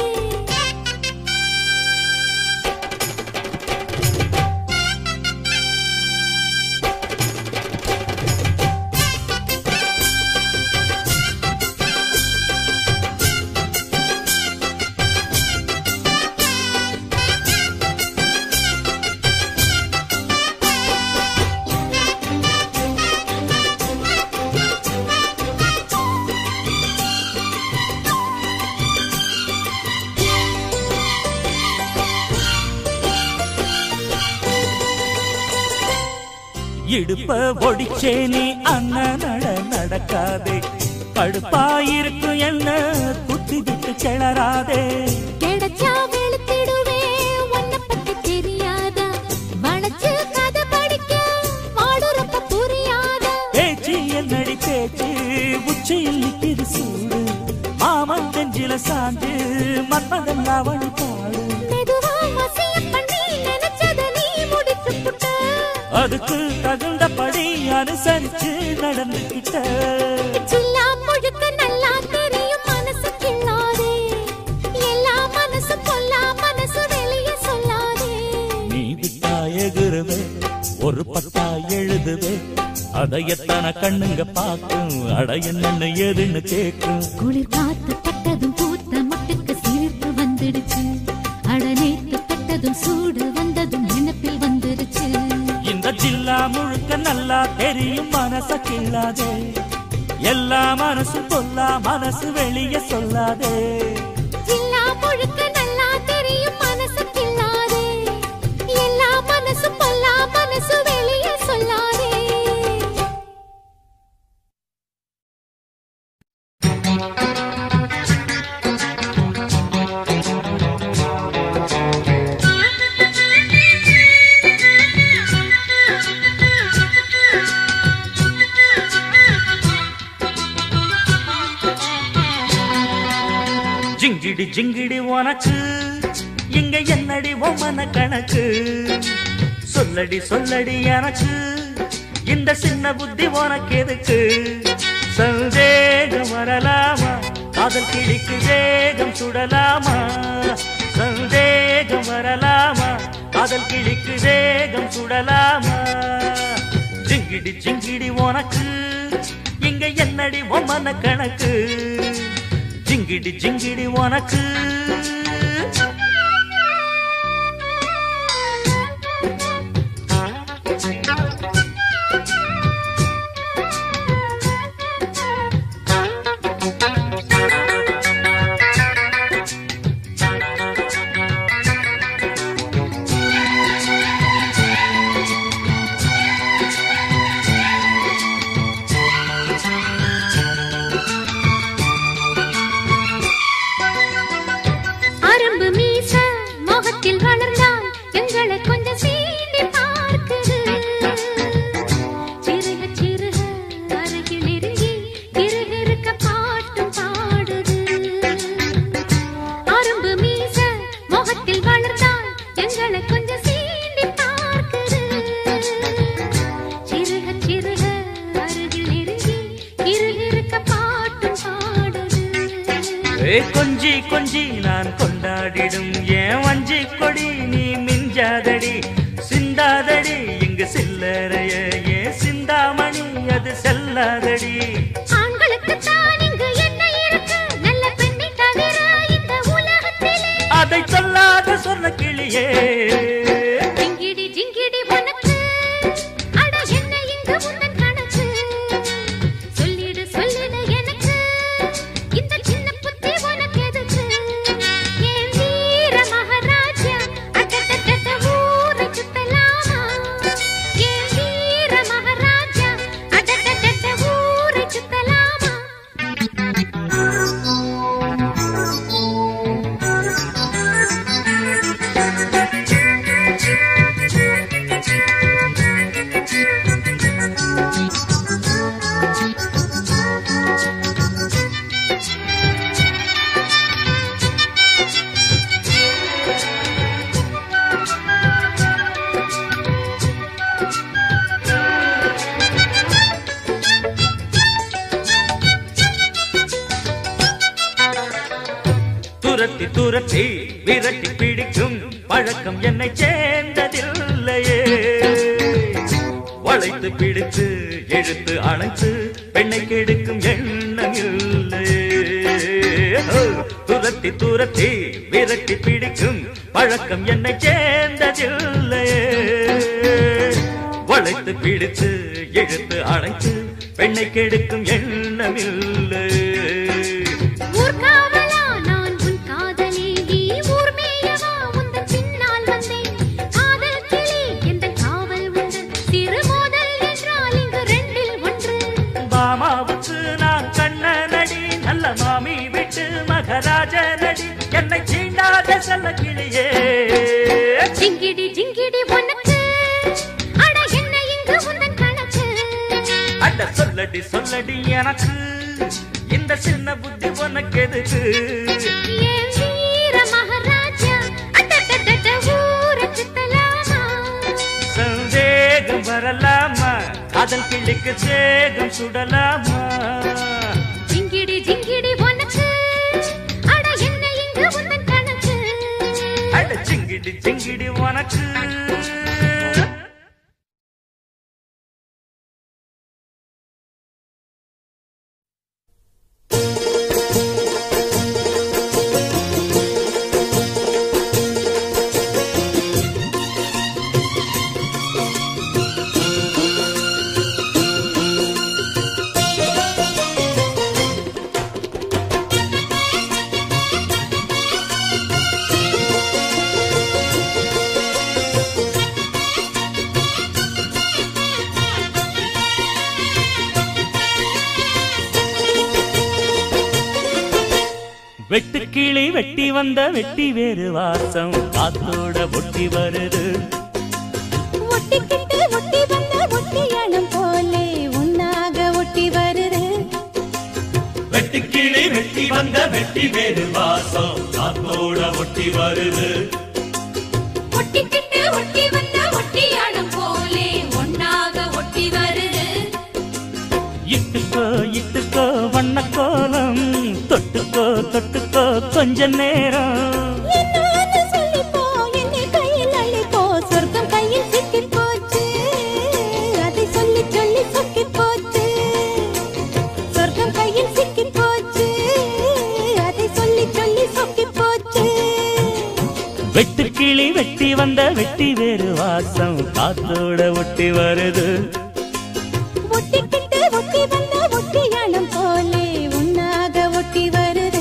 [SPEAKER 3] இடுப்ப ஒடிச்சே நீ அண்ணன் நட நடக்காதே கடுப்பாயிருக்கும் என்ன குத்தி விட்டு கிளறாதே
[SPEAKER 4] கிடைச்சா வெளுத்திடுவே உன்னை பத்தி தெரியாதா வளைச்சு கதை படிக்க வாடுறப்ப புரியாதா
[SPEAKER 3] பேச்சு என்னடி பேச்சு உச்சியில் நிற்கிது சூடு மாமன் நெஞ்சில சாஞ்சு மன்மதன் லாவணி பாடு
[SPEAKER 4] மெதுவா வசிய பண்ணி நினைச்சத நீ முடிச்சு புட்ட
[SPEAKER 3] அதுக்கு தகுந்தபடி அனுசரிச்சு நடந்துகிட்ட
[SPEAKER 4] சில்லா முழுக்க நல்லா தெரியும் மனசு கிள்ளாதே எல்லா மனசு பொல்லா மனசு வெளியே சொல்லாதே
[SPEAKER 3] நீ விட்டா எகுருவே ஒரு பட்டா எழுதுவே அதை எத்தனை கண்ணுங்க பார்க்கும் அட என்னன்னு ஏதுன்னு கேட்கும்
[SPEAKER 4] குளிர் காத்து பட்டதும் பூத்த மொட்டுக்கு சிரிப்பு வந்துடுச்சு அட நேத்து பட்டதும் சூடு வந்ததும் நினைப்பில் வந்துருச்சு
[SPEAKER 3] இந்த ஜில்லா முழுக்க நல்லா தெரியும் மனச கிள்ளாதே எல்லா மனசும் பொல்லா மனசு வெளிய சொல்லாதே
[SPEAKER 4] எல்லா முழுக்க நல்லா தெரியும் மனசு கிள்ளாதே எல்லா மனசு பொல்லா மனசு வெளியே சொல்லாதே
[SPEAKER 3] ஜிங்கிடி ஜிங்கிடி உனக்கு இங்க என்னடி ஒம்மன கணக்கு சொல்லடி சொல்லடி எனக்கு இந்த சின்ன புத்தி உனக்கு எதுக்கு சந்தேகம் வரலாமா காதல் கிழிக்கு வேகம் சுடலாமா சந்தேகம் வரலாமா காதல் கிழிக்கு வேகம் சுடலாமா ஜிங்கிடி ஜிங்கிடி உனக்கு இங்க என்னடி ஒம்மன கணக்கு ஜிங்கிடி ஜிங்கிடி உனக்கு
[SPEAKER 4] அரும்பு மீச முகத்தில் வளர்ந்தால் எங்களை கொஞ்சம் சீண்டி பார்க்குது சிறுக சிறுக அருகில் நெருங்கி கிருகிருக்க பாட்டும் பாடுது அரும்பு மீச முகத்தில் வளர்ந்தால் எங்களை கொஞ்சம் சீண்டி பார்க்குது சிறுக சிறுக அருகில் நெருங்கி கிருகிருக்க பாட்டும் பாடுது
[SPEAKER 3] ஏ கொஞ்சி கொஞ்சி நான் கொண்டாடிடும் ஏன் வஞ்சி கொடி நீ மிஞ்சாதடி சிந்தாதடி இங்கு சில்லறைய ஏன் சிந்தாமணி அது செல்லாதடி
[SPEAKER 4] ஆண்களுக்கு தான் இங்கு என்ன இருக்கு நல்ல பெண்ணை தவிர இந்த உலகத்திலே
[SPEAKER 3] அதை சொல்லாத சொன்ன கிளியே
[SPEAKER 4] ஜிங்கிடி ஜிங்கிடி உனக்கு அட என்ன இங்கு உந்தன் கணக்கு சொல்லிடு சொல்லிடு எனக்கு இந்த சின்ன புத்தி உனக்கு எதுக்கு என் வீர மகாராஜா அட்டட்டட்ட ஊரை சுத்தலாமா என் வீர மகாராஜா அட்டட்டட்ட ஊரை சுத்தலாமா
[SPEAKER 3] துரத்தி துரத்தி விரட்டி பிடிக்கும் பழக்கம் என்னை சேர்ந்ததில்லையே வளைத்து பிடித்து இழுத்து அணைத்து பெண்ணை கெடுக்கும் எண்ணம் இல்லையே ஓ, துரத்தி துரத்தி விரட்டி பிடிக்கும் பழக்கம் என்னை சேர்ந்ததில்லையே வளைத்து பிடித்து இழுத்து அணைத்து பெண்ணை கெடுக்கும் எண்ணம் இல்லையே
[SPEAKER 4] ஊர்காவலா நான் உன் காதலி நீ ஊர் மேயவா உந்தன் பின்னால் வந்தேன் காதல் கிளி எந்த காவல் உண்டு சிறு மோதல் என்றால் இங்கு ரெண்டில் ஒன்று
[SPEAKER 3] மாமாவுக்கு நான் கண்ண நடி நல்ல மாமி விட்டு மகராஜ நடி என்னை சீண்டாத செல்ல கிளியே
[SPEAKER 4] ஜிங்கிடி ஜிங்கிடி உனக்கு அட என்ன இங்கு உந்தன் கணக்கு
[SPEAKER 3] அட சொல்லடி சொல்லடி எனக்கு இந்த சின்ன புத்தி உனக்கு எதுக்கு
[SPEAKER 4] என் வீர மகாராஜா அட்டட்டட்ட ஊரை சுத்தலாமா
[SPEAKER 3] சந்தேகம் வரலாமா காதல் கிளிக்கு சேகம் சுடலாமா
[SPEAKER 4] ஜிங்கிடி ஜிங்கிடி உனக்கு அட என்ன இங்கு உந்தன் கணக்கு
[SPEAKER 3] அட சிங்கிடி சிங்கிடி உனக்கு வெட்டுக்கிளி வெட்டி வந்த வெட்டி வேறு வாசம் காத்தோட ஒட்டி வருது
[SPEAKER 2] ஒட்டிக்கிட்டு ஒட்டி வந்த ஒட்டியானம் போலே உன்னாக ஒட்டி வருது
[SPEAKER 1] வெட்டுக்கிளி வெட்டி வந்த வெட்டி வேறு வாசம் காத்தோட ஒட்டி வருது
[SPEAKER 7] ஒட்டிக்கிட்டு ஒட்டி வந்த ஒட்டியானம் போலே ஒன்னாக ஒட்டி வருது
[SPEAKER 3] இட்டுக்கோ இட்டுக்கோ வண்ண கோலம் தொட்டுக்கோ தொட்டுக்கோ கொஞ்ச நேரம்
[SPEAKER 2] என்னன்னு சொல்லிப்போ என்னை கையில் அள்ளிப்போ சொர்க்கம் கையில் சிக்கி போச்சு அதை சொல்லி சொல்லி சொக்கி போச்சு
[SPEAKER 3] வெட்டுக்கிளி வெட்டி வந்த வெட்டி வேறு வாசம் காத்தோட ஒட்டி வருது
[SPEAKER 2] ஒட்டிக்கிட்டு ஒட்டி வந்த ஒட்டியானம் போலே உன்னாக ஒட்டி வருது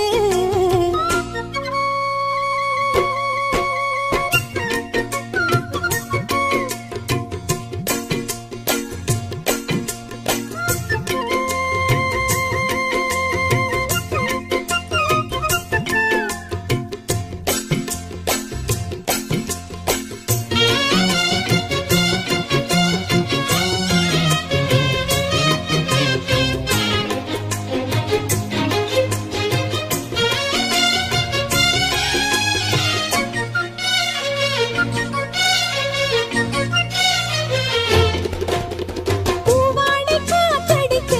[SPEAKER 2] பூவாடை காத்தடிச்சு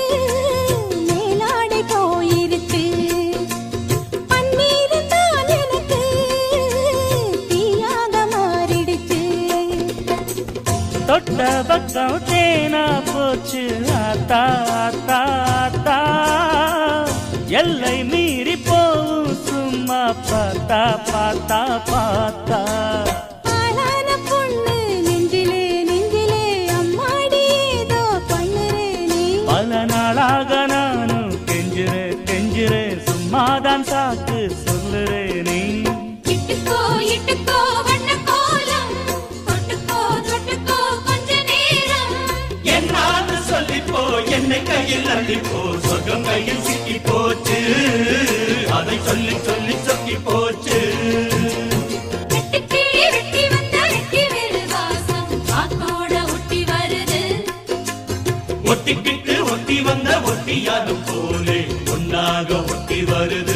[SPEAKER 2] மேலாடை போயிருச்சு பன்னீர் தான் எனக்கு தீயாக மாறிடுச்சு
[SPEAKER 3] தொட்ட பக்கம் தேனா போச்சு ஆத்தா ஆத்தா ஆத்தா எல்லை மீறி போவும் சும்மா பார்த்தா பார்த்தா பார்த்தா
[SPEAKER 2] ஆளான பொண்ணு நெஞ்சிலே நெஞ்சிலே அம்மாடி ஏதோ பண்ணுறே நீ
[SPEAKER 3] பல நாளாக நானும் கெஞ்சுறே கெஞ்சுறே சும்மாதான் சாக்கு சொல்லுறே நீ
[SPEAKER 7] இட்டுக்கோ இட்டுக்கோ வண்ண கோலம் தொட்டுக்கோ தொட்டுக்கோ கொஞ்ச நேரம்
[SPEAKER 5] என்னான்னு சொல்லிப்போ என்னை கையில் அள்ளிப்போ சொர்க்கம் கையில் சிக்கி போச்சு அதை சொல்லி சொல்லி சொக்கி போச்சு
[SPEAKER 7] வெட்டுக்கிளி வெட்டி வந்த வெட்டி வேறு வாசம் காத்தோட ஒட்டி வருது
[SPEAKER 5] ஒட்டிக்கிட்டு ஒட்டி வந்த ஒட்டியாலும் போலே ஒன்னாக ஒட்டி வருது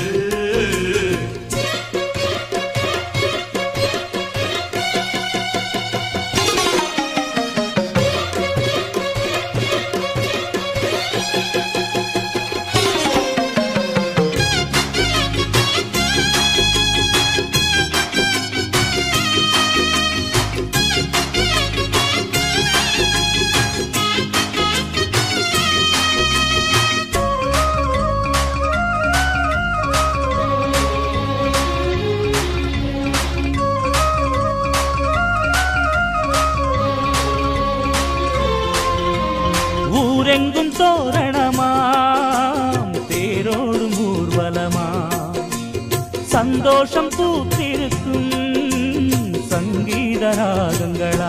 [SPEAKER 3] ஊரெங்கும் தோரணமாம் தேரோடும் ஊர்வலமா சந்தோஷம் பூத்திருக்கும் சங்கீத ராகங்களா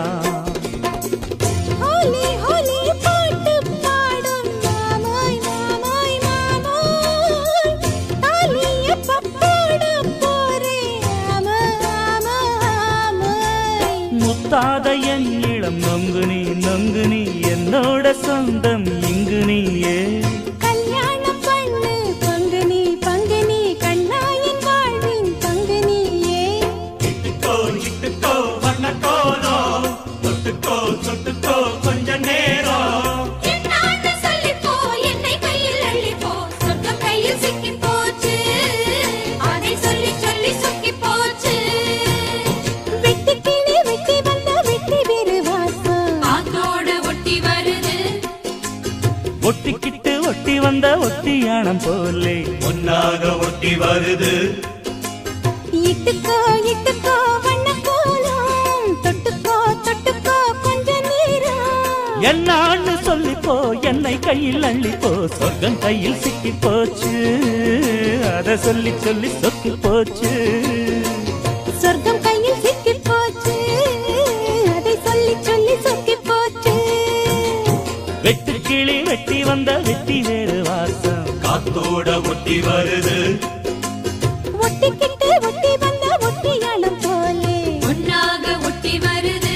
[SPEAKER 2] ஹோலி ஹோலி பாட்டு பாடும் மாமாய் மாமாய் மாமாய் தாலி எப்ப போட போறே ஆமா ஆமா ஆமாய்
[SPEAKER 3] முத்தாத என் இளம் நொங்கு நீ நொங்கு நீ என்னோட சொந்தம் இங்கு நீயே
[SPEAKER 2] கல்யாணம் பண்ணு பங்கு நீ பங்கு நீ கண்ணாயின் வாழ்வின் பங்கு நீயே
[SPEAKER 5] இட்டுக்கோ இட்டுக்கோ வண்ண கோலம் தொட்டுக்கோ தொட்டுக்கோ கொஞ்ச நேரம்
[SPEAKER 7] என்னான்னு சொல்லிப்போ என்னை கையில் அள்ளிப்போ சொர்க்கம் கையில் சிக்கி போச்சு அதை சொல்லி சொல்லி சொக்கி போச்சு
[SPEAKER 2] வெட்டுக்கிளி வெட்டி வந்த வெட்டி வேறு வாசம்
[SPEAKER 7] காத்தோட ஒட்டி வருது
[SPEAKER 3] ஒட்டிக்கிட்டு ஒட்டி வந்த ஒட்டியானம் போலே
[SPEAKER 5] ஒன்னாக ஒட்டி வருது
[SPEAKER 2] இட்டுக்கோ இட்டுக்கோ வண்ண கோலம் தொட்டுக்கோ தொட்டுக்கோ கொஞ்ச நேரம்
[SPEAKER 3] என்னான்னு சொல்லிப்போ என்னை கையில் அள்ளிப்போ சொர்க்கம் கையில் சிக்கி போச்சு அத சொல்லி சொல்லி சொக்கி போச்சு
[SPEAKER 2] சொர்க்கம் கையில் சிக்கி போச்சு அதை சொல்லி சொல்லி சொக்கி போச்சு
[SPEAKER 3] வெட்டு கிளி வெட்டி வந்த வெட்டி வேறு வாசம்
[SPEAKER 5] காத்தோட ஒட்டி வருது
[SPEAKER 2] ஒட்டிக்கிட்டு ஒட்டி வந்த ஒட்டியானம் போலே
[SPEAKER 7] ஒன்னாக ஒட்டி வருது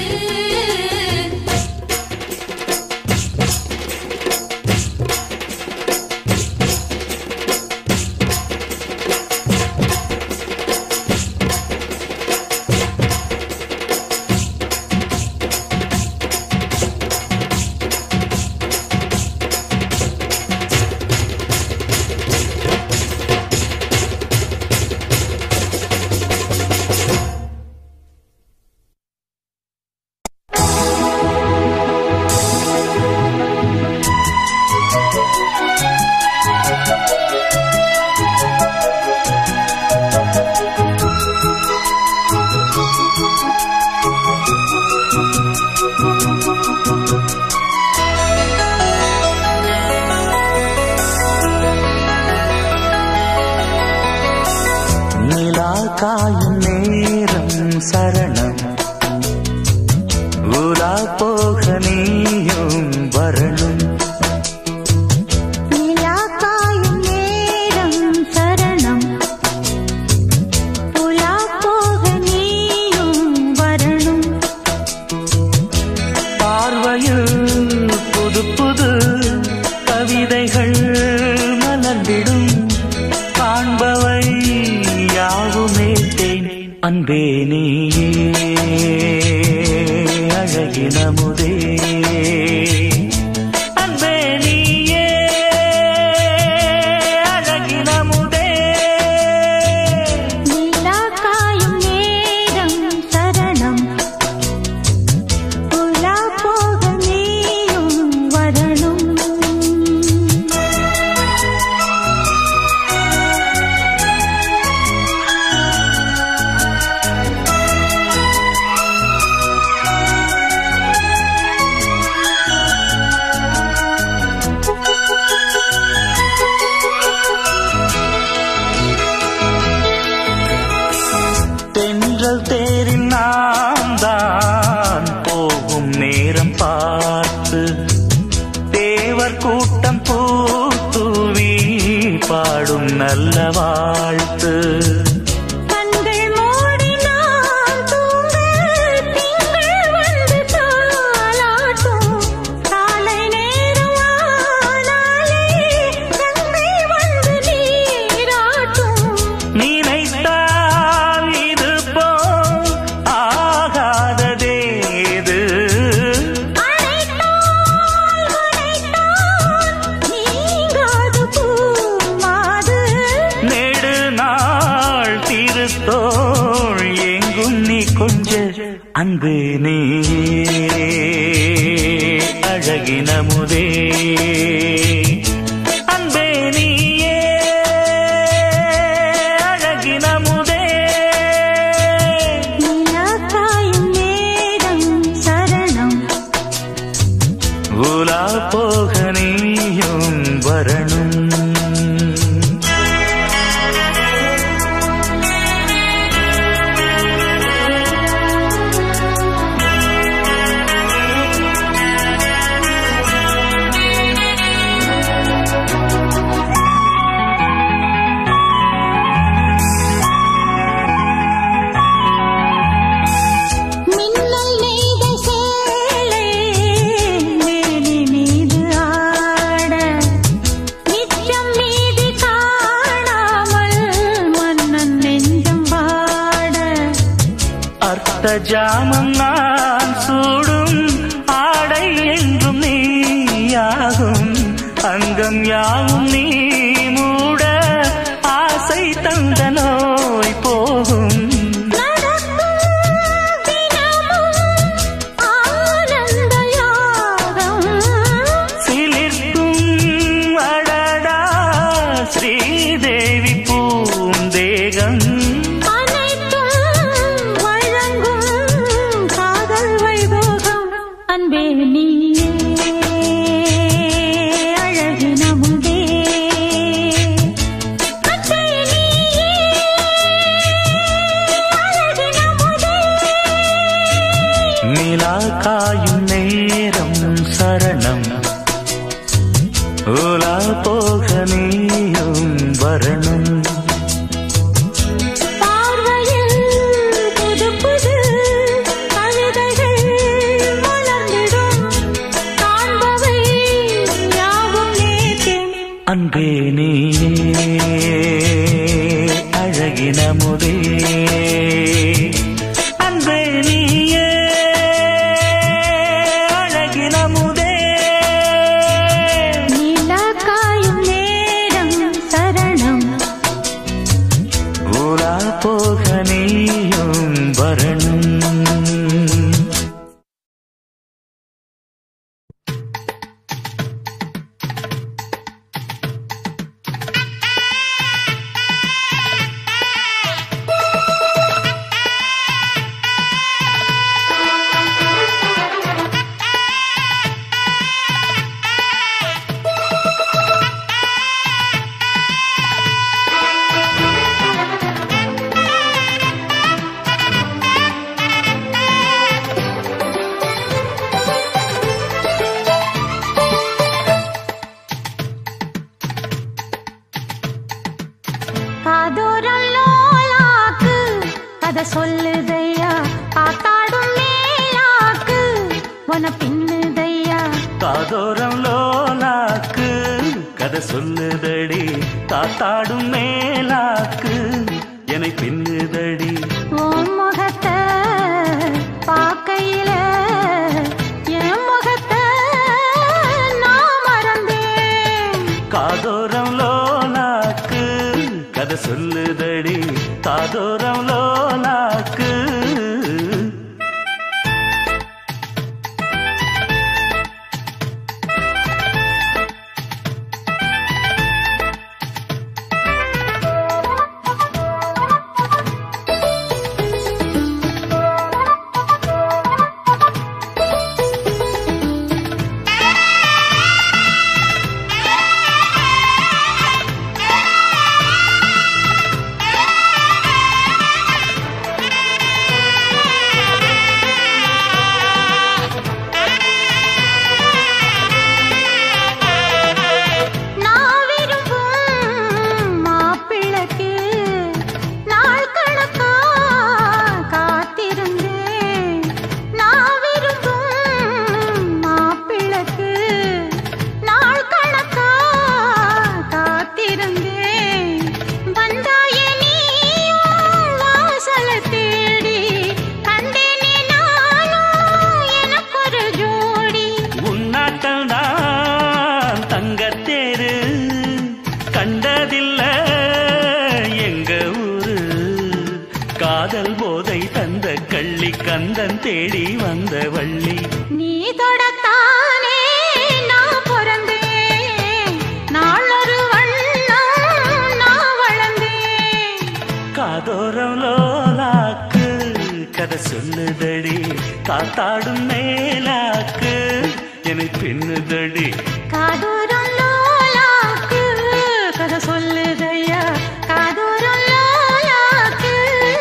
[SPEAKER 3] நிலா காயும் நேரம் சரணம் உலா போக நீயும் வரணும்
[SPEAKER 2] நிலா காயும் நேரம் சரணம் புலா போக நீயும் வரணும்
[SPEAKER 3] பார்வையில் புது புது கவிதைகள் மலர்ந்திடும் காண்பவை யாவுமே தேன் அன்பே நீயே அழகினமுதே அன்பே நீயே அழகினமுதே
[SPEAKER 2] நிலா காயும் நேரம் சரணம் புலா போக நீயும் வரணும்
[SPEAKER 3] தென்றல் தேரில் நாம் தான் போகும் நேரம் பார்த்து தேவர் கூட்டம் பூத்துவி பாடும் நல்ல வாழ்த்து
[SPEAKER 2] கண்கள் மூடினால் தூங்க திங்கள் வந்து தாலாட்டும் காலை நேரம் ஆனாலே கங்கை வந்து நீராட்டும்
[SPEAKER 3] நினைத்தால் இது போல் ஆகாததேது
[SPEAKER 2] அழைத்தால் உரைத்தால் நீங்காது பூமாது
[SPEAKER 3] நெடு நாள் திருத்தோள் எங்கும் நீ கொஞ்ச அன்பு நீ அழகினமுதே அன்பே நீயே அழகினமுதே
[SPEAKER 2] நிலா காயும் நேரம் சரணம்
[SPEAKER 3] உலா போக நீயும் வரணும்
[SPEAKER 2] மின்னல் நெய்த சேலை மேனி மீது ஆட நிச்சம் மீதி காணாமல் மன்னன் நெஞ்சம் பாட
[SPEAKER 3] அர்த்த ஜாமம் நான் சூடும் ஆடை என்றும் நீயாகும் அங்கம் யாவும் நீ மூட ஆசை தந்த நோய் போகும்
[SPEAKER 2] நடக்கும் தினமும் ஆனந்த யாகம்
[SPEAKER 3] சிலிர்க்கும் அடடா ஸ்ரீதேவி பூந்தேகம்
[SPEAKER 2] அனைத்தும் வழங்கும் காதல் வைபோகம் அன்பே நீயே அழகினமுதே அன்பே நீயே அழகினமுதே
[SPEAKER 3] நிலா காயும் நேரம் சரணம் உலா போக நீயும் வரணும்
[SPEAKER 2] பார்வையில் புது புது கவிதைகள் மலர்ந்திடும் காண்பவை யாவும் நேர்த்தேன்
[SPEAKER 3] அன்பே நீயே அழகினமுதே அன்பே நீயே அழகினமுதே
[SPEAKER 2] நிலா காயும் நேரம் சரணம்
[SPEAKER 3] உலா போக நீயும் வரணும்
[SPEAKER 2] கதை சொல்லுதையா காத்தாடும் மேலாக்கு உன பின்னுதையா
[SPEAKER 3] காதோரம் லோலாக்கு கதை சொல்லுதடி காத்தாடும் மேலாக்கு என்னை பின்னுதடி
[SPEAKER 2] உன் முகத்தை பார்க்கையில என் முகத்தை நான் மறந்தேன்
[SPEAKER 3] காதோரம் லோலாக்கு கதை சொல்லுதடி காதோரம் லோலாக்கு
[SPEAKER 2] நான் விரும்பும் மாப்பிள்ளைக்கு நாள் கணக்கா காத்திருந்தேன் நான் விரும்பும் மாப்பிள்ளைக்கு நாள் கணக்கா காத்திருந்தேன் வந்தாயே நீயும் வாசல தேடி கண்டேனே நானும் எனக்கொரு ஜோடி
[SPEAKER 3] உன்னாட்டம் தான் தங்கத்தேரு கண்டதில்ல எங்க ஊரு காதல் போதை தந்த கள்ளி கந்தன் தேடி வந்த வள்ளி
[SPEAKER 2] நீ தொடத்தானே நான் பிறந்தேன் நாளொரு வண்ணம் நான் வளர்ந்தேன்
[SPEAKER 3] காதோரம் லோலாக்கு கதை சொல்லுதடி காத்தாடும் மேலாக்கு என்னை பின்னுதடி
[SPEAKER 2] காதூரம் லோலாக்கு கதை சொல்லுதையா காதூரம் லோலாக்கு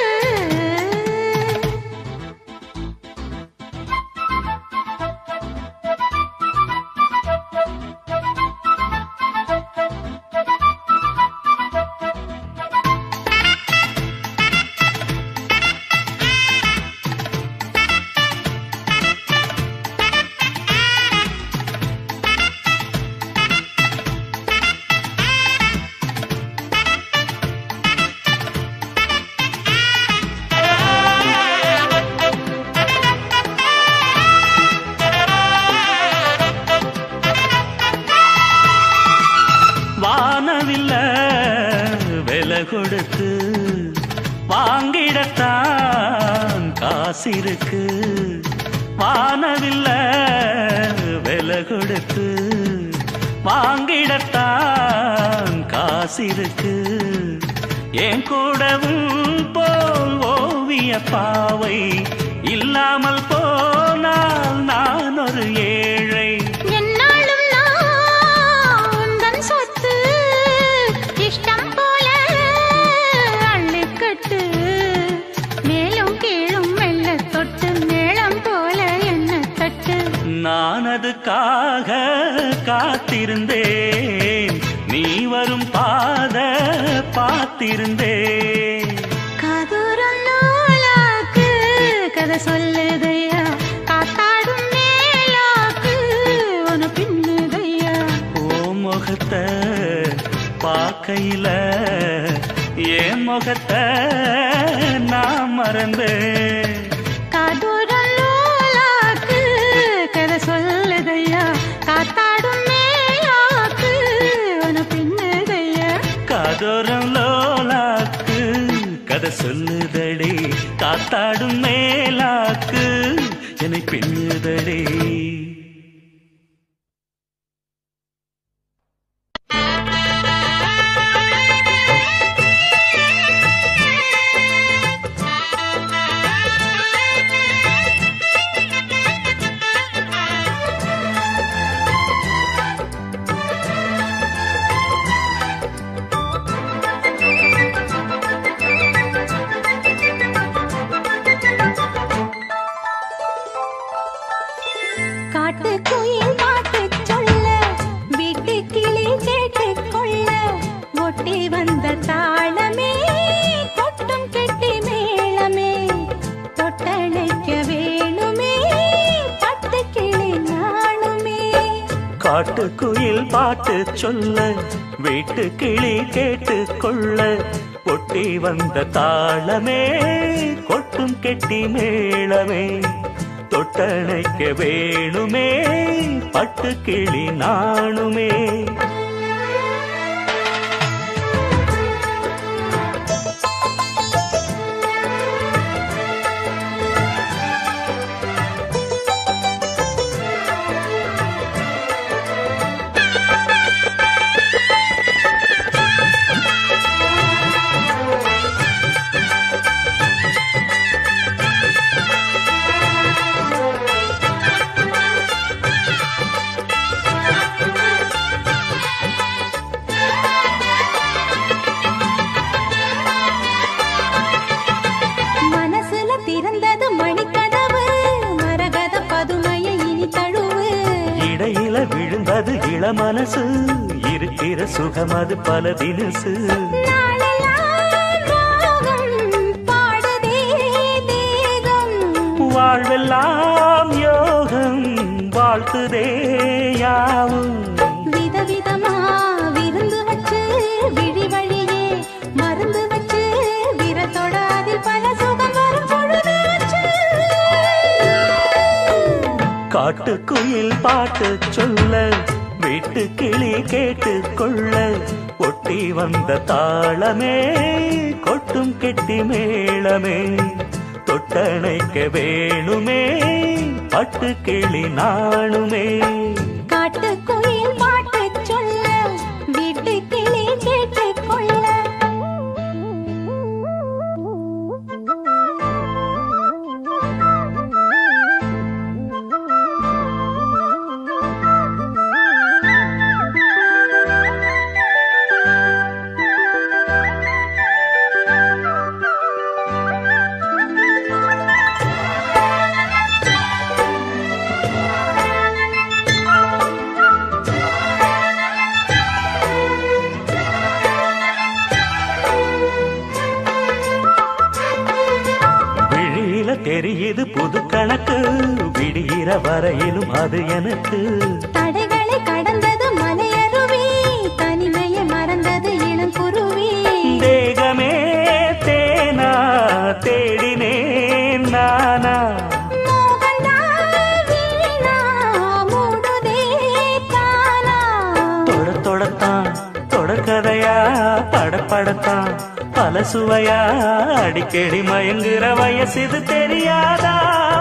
[SPEAKER 3] வானவில்ல விலை கொடுத்து வாங்கிடத்தான் காசிருக்கு வானவில்ல விலை கொடுத்து வாங்கிடத்தான் காசிருக்கு என் கூடவும் போல் ஓவிய பாவை இல்லாமல் போனால் நான் ஒரு ஏழை
[SPEAKER 2] என்னாலும் நான் உந்தன் சொத்து இஷ்டம் போல அள்ளிக்கட்டு மேலும் கீழும் மெல்ல தொட்டு மேளம் போல என்ன தட்டு
[SPEAKER 3] நான் அதுக்காக காத்திருந்தேன் நீ வரும் பாத பார்த்திருந்தேன்
[SPEAKER 2] காதூரம் நூலாக்கு கதை சொல்லுதையா காத்தாடும் மேலாக்கு உன பின்னுதையா
[SPEAKER 3] ஓ முகத்தை பார்க்கையில என் முகத்தை நான் மறந்தேன்
[SPEAKER 2] காதூரம் நூலாக்கு கதை சொல்லுதையா காத்தாடும் மேலாக்கு உன பின்னுதையா
[SPEAKER 3] காதோரம் லோலாக்கு கதை சொல்லுதடி காத்தாடும் மேலாக்கு என்னை பின்னுதடி
[SPEAKER 2] கா
[SPEAKER 3] காட்டுக்குயில் பாட்டு சொல்ல வீட்டு கிளி கேட்டு கொள்ள ஒட்டி வந்த தாளமே கொட்டும் கெட்டி மேளமே தொட்டணைக்க வேணுமே பட்டு கிளி நாணுமே
[SPEAKER 2] மனசுல திறந்தது மணிக்கதவு மரகத பதுமைய இனி தழுவு
[SPEAKER 3] இடையில விழுந்தது இளமனசு இருக்கிற சுகம் அது பல தினசு
[SPEAKER 2] நாளெல்லாம் ராகம் பாடுதே தேகம்
[SPEAKER 3] வாழ்வெல்லாம் யோகம் வாழ்த்துதே யாவும்
[SPEAKER 2] விதவிதமா விருந்து வச்சு விழி வழியே மருந்து வச்சு விரத்தோட அதில் பல சுகம் வரும் பொழுதாச்சு
[SPEAKER 3] காட்டுக்குயில் பாட்டு சொல்ல வீட்டு கிளி கேட்டு கொள்ள ஒட்டி வந்த தாளமே கொட்டும் கெட்டி மேளமே தொட்டணைக்க வேணுமே பட்டு கிளி நாணுமே
[SPEAKER 2] காட்டுக்குயில் பாட்டு சொல்ல வீட்டு கிளி கேட்டு கொள்ள
[SPEAKER 3] விழியில தெரியுது புது கணக்கு விடுகிற வரையிலும் அது எனக்கு
[SPEAKER 2] தடைகளை கடந்தது மலையருவி தனிமையை மறந்தது இளங்குருவி
[SPEAKER 3] தேகமே தேனா தேடினேன் நானா
[SPEAKER 2] மோகன்தான் வீணா மூடுதே தானா
[SPEAKER 3] தொட தொடத்தான் தொடக்கதையா படப்படத்தான் பல சுவையா அடிக்கடி மயங்குற வயசு இது தெரியாதா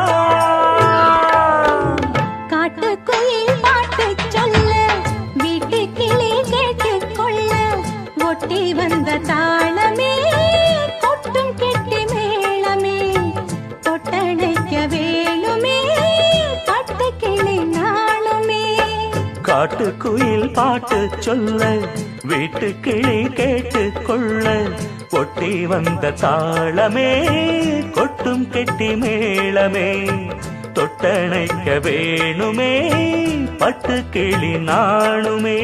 [SPEAKER 2] காட்டுக்குயில் பாட்டு சொல்ல வீட்டு கிளி கேட்டு கொள்ள ஒட்டி வந்த தாளமே கொட்டும் கெட்டி மேளமே தொட்டணைக்க வேணுமே பட்டு கிளி நாளுமே
[SPEAKER 3] காட்டுக்குயில் பாட்டு சொல்ல வீட்டு கிளி கேட்டு கொள்ள ஒட்டி வந்த தாளமே கொட்டும் கெட்டி மேளமே தொட்டணைக்க வேணுமே பட்டு கிளி நாணுமே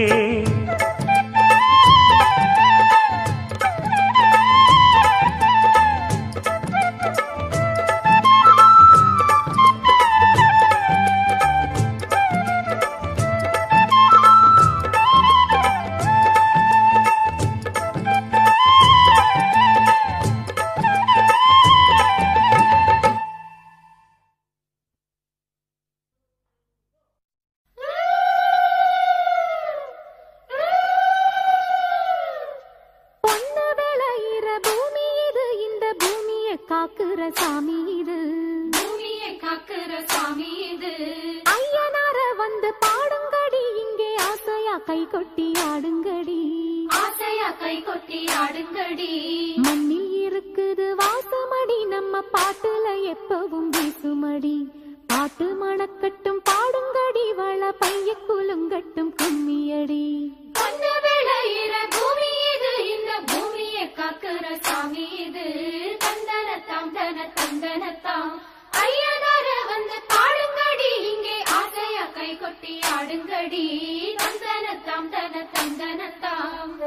[SPEAKER 4] பொண்ணு விளையிற பூமி இது இந்த பூமியை காக்குற சாமி இது
[SPEAKER 7] பூமியை காக்குற சாமி இது
[SPEAKER 4] ஐயனார வந்து பாடுங்கடி இங்கே ஆசையா கை கொட்டி ஆடுங்கடி
[SPEAKER 7] ஆசையா கை கொட்டி ஆடுங்கடி
[SPEAKER 4] மண்ணில் இருக்குது வாசமடி நம்ம பாட்டுல எப்பவும் வீசுமடி பாட்டு மணக்கட்டும் பாடுங்கடி வள பைய குலுங்கட்டும் கும்மியடி
[SPEAKER 7] பொண்ணு விளையிற பூமி இது இந்த பூமியை காக்குற சாமி இது தந்தனத்தாம் தன தந்தனத்தாம் ஐயனார வந்து பாடுங்கடி இங்கே ஆசையா கை கொட்டி ஆடுங்கடி தந்தனத்தாம் தன தந்தனத்தாம்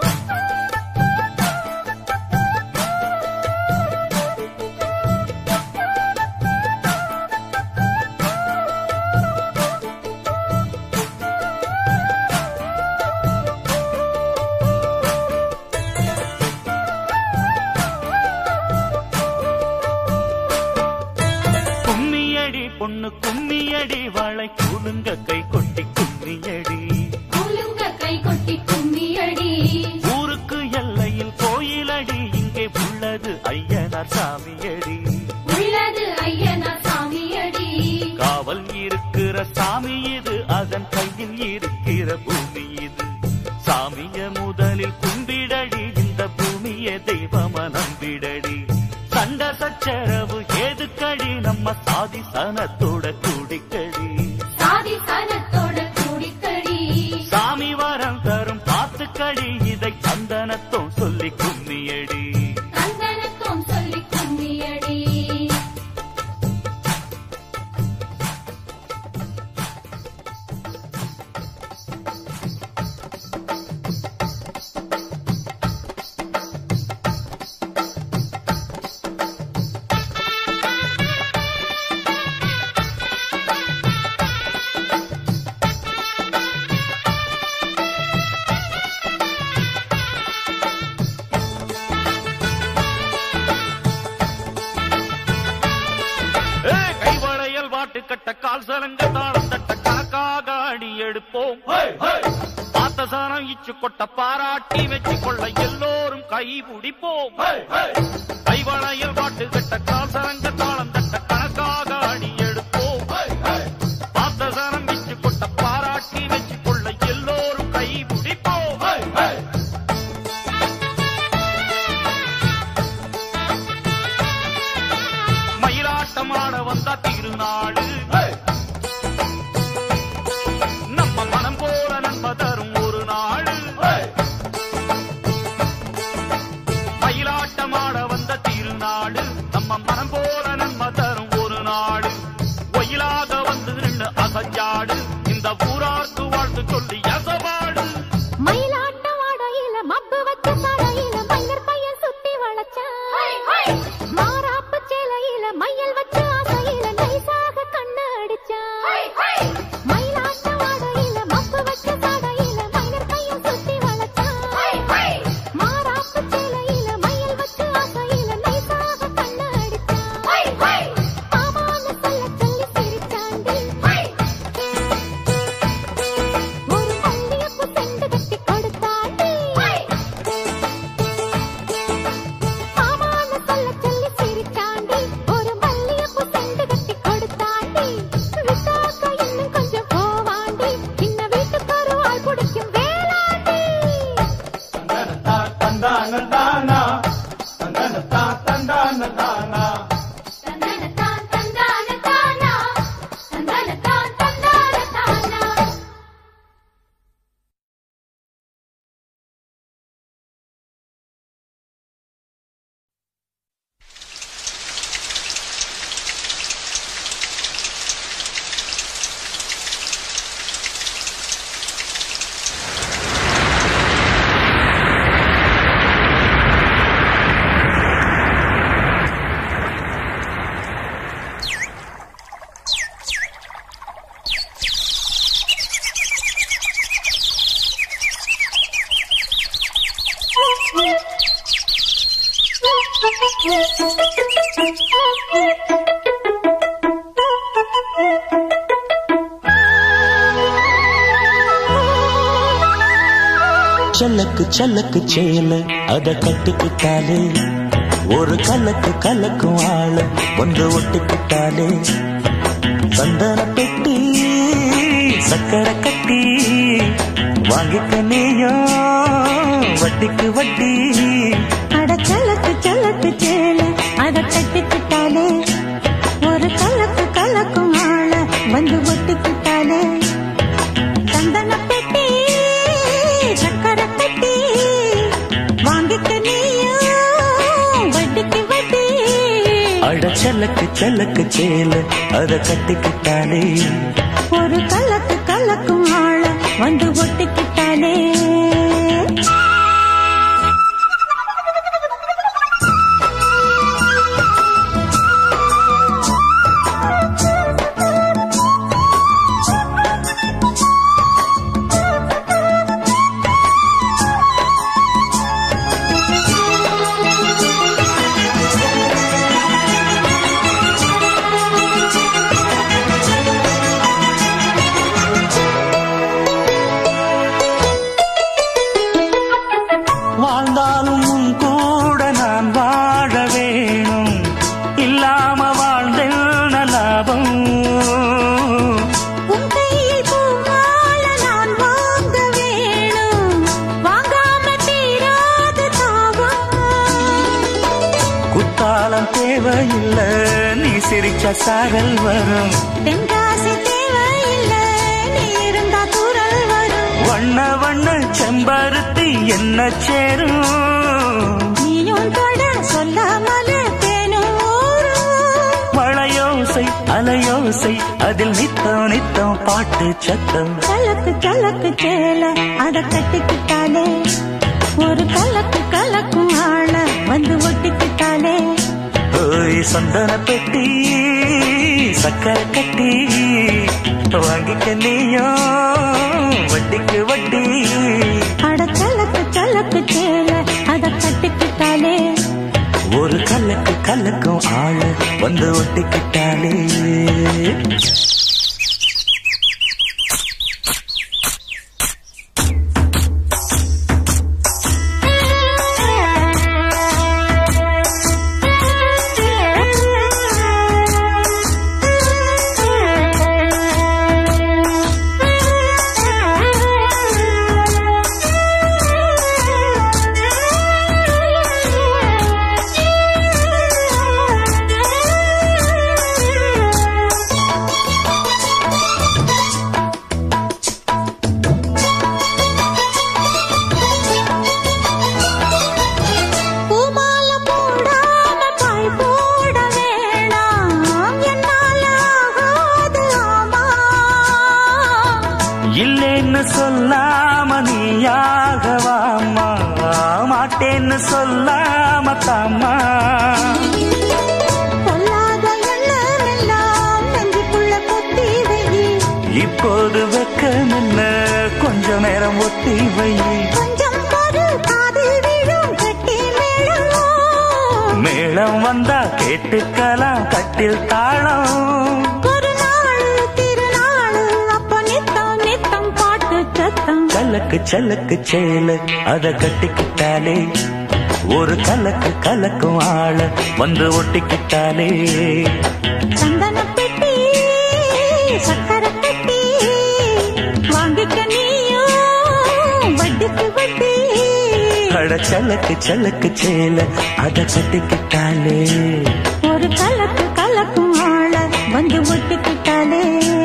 [SPEAKER 3] பொண்ணு கும்மியடி வாழை கூலுங்க கை கொட்டி கும்மியடி
[SPEAKER 7] கூலுங்க கை கொட்டி கும்மியடி
[SPEAKER 3] ஊருக்கு எல்லையில் கோயிலடி இங்கே உள்ளது ஐயனார் சாமியடி
[SPEAKER 7] உள்ளது ஐயனா சாமியடி
[SPEAKER 3] காவல் இருக்கிற சாமி இது அதன் கையில் இருக்கிற பூமி இது சாமிய முதலில் கும்பிடடி இந்த பூமியை தெய்வம நம்பிடடி சண்ட சச்சரவு ஏதுக்கடி நம்ம சாதி சனத்தோட குடிக்கடி
[SPEAKER 7] சாதி சனத்தோட கூடிக்கடி
[SPEAKER 3] சாமி வரம் தரும் பாத்துக்கடி இதை சந்தனத்தும் சொல்லி கும்மியடி
[SPEAKER 7] கந்தனத்தும் சொல்லி கும்மியடி
[SPEAKER 3] ஏய், கைவளையல் வாட்டு கட்ட கால் சலங்க தாளம் தட்ட கணக்காக அடி எடுப்போம் பார்த்த சாரம் இச்சு கொட்ட பாராட்டி வச்சு கொள்ள எல்லோரும் கை பிடிப்போம் கைவளையல் வாட்டு கட்ட கால் சலங்க தாளம் தட்ட கணக்காக அடி எடுப்போம் பார்த்த சாரம் இச்சு கொட்ட பாராட்டி வச்சு கொள்ள எல்லோரும் கை பிடிப்போம் மயிலாட்டமாட வந்தா திருநாடு நம்ம மனம் போல நன்மை தரும் ஒரு நாடு மயிலாட்டமாட வந்த திருநாடு நம்ம மனம் போல நன்மை தரும் ஒரு நாடு ஒயிலாக வந்து நின்று அசஞ்சாடு இந்த ஊரார்க்கு வாழ்த்து சொல்லி அசவாடு
[SPEAKER 2] மயிலாட்ட வாடையில மப்பு வச்ச சடையில மயிலர் பையன் சுத்தி வளைச்சான் மாறாப்பு சேலையில மையல் வச்ச ஆசையில நைசாக கண்ணு அடிச்சான் மயிலாட்ட வாடையில மப்பு வச்ச சடையில மயிலர் பையன் சுத்தி வளைச்சான் மாறாப்பு சேலையில மையல் வச்ச ஆசையில நைசாக கண்ணு அடிச்சான் மாமான்னு சொல்ல சொல்லி சிரிச்சாண்டி ஒரு பள்ளியப்பு செண்டு கட்டி கொடுத்தாண்டி மாமான்னு சொல்ல சொல்லி சிரிச்சாண்டி ஒரு மல்லியப்பு செண்டு கட்டி கொடுத்தாண்டி விட்டாக்க இன்னும் கொஞ்சம் போவாண்டி சின்ன வீட்டுக்கு ஒரு ஆள் பிடிக்கும் வேளாண்டி
[SPEAKER 7] தந்தனத்தான் தந்தான தானா தந்தனத்தான் தந்தான தானா
[SPEAKER 3] சல்லக்கு சல்லக்கு சேல அத கட்டிக்கிட்டாலே ஒரு கலக்கு கலக்கும் ஆள ஒன்று ஒட்டிக்கிட்டாலே சந்தன பெட்டி சக்கரை கட்டி வாங்கிக்க நீயும் வட்டிக்கு வட்டி
[SPEAKER 2] அட சலக்கு சலக்கு சேல அத கட்டிக்கிட்டாலே ஒரு கலக்கு கலக்கும் ஆள வந்து ஒட்டிக்கிட்டாலே சந்தன பெட்டி சக்கரை பெட்டி வாங்கிக்க நீயும் வட்டிக்கு வட்டி
[SPEAKER 3] அட சல்லக்கு சல்லக்கு சேல அத கட்டிக்கிட்டாலே
[SPEAKER 2] ஒரு கலக்கு கலக்கும் ஆள வந்து ஒட்டிக்கிட்டாலே
[SPEAKER 3] தேவையில்ல நீ சிரிச்ச சாரல் வரும்
[SPEAKER 2] தென்காசி தேவையில்லை நீ இருந்தா தூரல் வரும்
[SPEAKER 3] வண்ண வண்ண செம்பருத்தி என்ன சேரும்
[SPEAKER 2] நீயும் தொட சொல்லாமல தேனும் ஊரும்
[SPEAKER 3] மழையோசை அலையோசை அதில் நித்தம் நித்தம் பாட்டு சத்தம்
[SPEAKER 2] கலக்கு கலக்கு சேல அத கட்டிக்கிட்டாலே ஒரு கலக்கு கலக்கும் ஆள வந்து ஒட்டிக்கிட்டாலே
[SPEAKER 3] ஓய் சந்தன பெட்டி சக்கரை கட்டி வாங்கிக்க நீயும் வட்டிக்கு வட்டி
[SPEAKER 2] அட கலக்கு கலக்கு சேல அத கட்டிக்கிட்டாலே
[SPEAKER 3] ஒரு கலக்கு கலக்கும் ஆள வந்து ஒட்டிக்கிட்டாலே
[SPEAKER 2] பூமால போடாம பாய் போட வேணாம் என்னால ஆகாது ஆமா
[SPEAKER 3] இல்லைன்னு சொல்லாம நீயாகவாமா மாட்டேன்னு சொல்லாம தாமா
[SPEAKER 2] பொல்லாத எண்ணமெல்லாம் நெஞ்சுக்குள்ள கொத்தி வை
[SPEAKER 3] இப்போது வெக்கம் என்ன கொஞ்ச நேரம் ஒத்தி வை
[SPEAKER 2] கொஞ்சம் பொறு காதில் விழும் கட்டி மேளம்
[SPEAKER 3] மேளம் வந்தா கேட்டுக்கலாம் கட்டில் தாளம்
[SPEAKER 2] ஒரு நாள் திருநாள் அப்ப நித்தம் நித்தம் பாட்டு சத்தம்
[SPEAKER 3] கலக்கு சலக்கு சேல அத கட்டிக்கிட்டாலே ஒரு கலக்கு கலக்கும் ஆள வந்து ஒட்டிக்கிட்டாலே
[SPEAKER 2] சந்தன பெட்டி சக்கரை பெட்டி வாங்கிக்க நீயும் வட்டிக்கு வட்டி
[SPEAKER 3] அட சலக்கு சலக்கு சேல அத கட்டிக்கிட்டாலே
[SPEAKER 2] ஒரு கலக்கு கலக்கும் ஆள வந்து ஒட்டிக்கிட்டாலே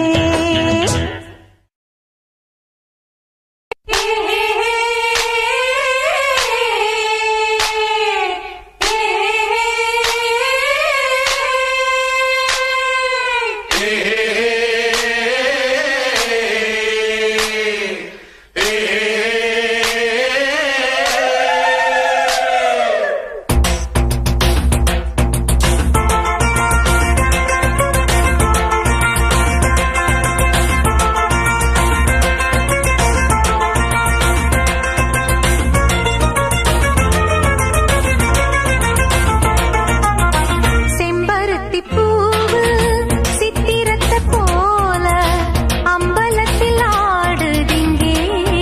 [SPEAKER 2] செம்பருத்தி பூவு சித்திரத்தை போல அம்பலத்தில் ஆடுதிங்கே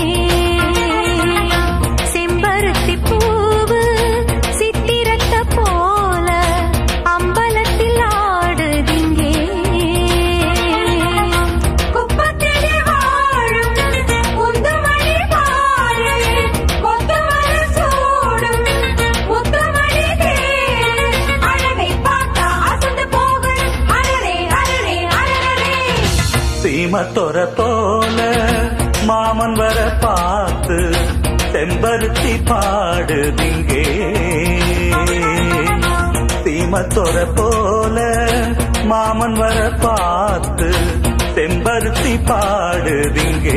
[SPEAKER 2] செம்பருத்தி பூவு சித்திரத்தை போல அம்பலத்தில் ஆடுதிங்கே குப்பத்திலே வாழும் குந்துமணி பாரு கொத்துமணி சூடும் முத்துமணி தேரு அழகை பார்த்தா அசந்து போகணும் அழறே அழறே அழறே
[SPEAKER 3] சீமத்தொர போல மாமன் வர பார்த்து செம்பருத்தி பாடுதிங்கே சீமத்தொர போல மாமன் வர பார்த்து செம்பருத்தி பாடுதிங்கே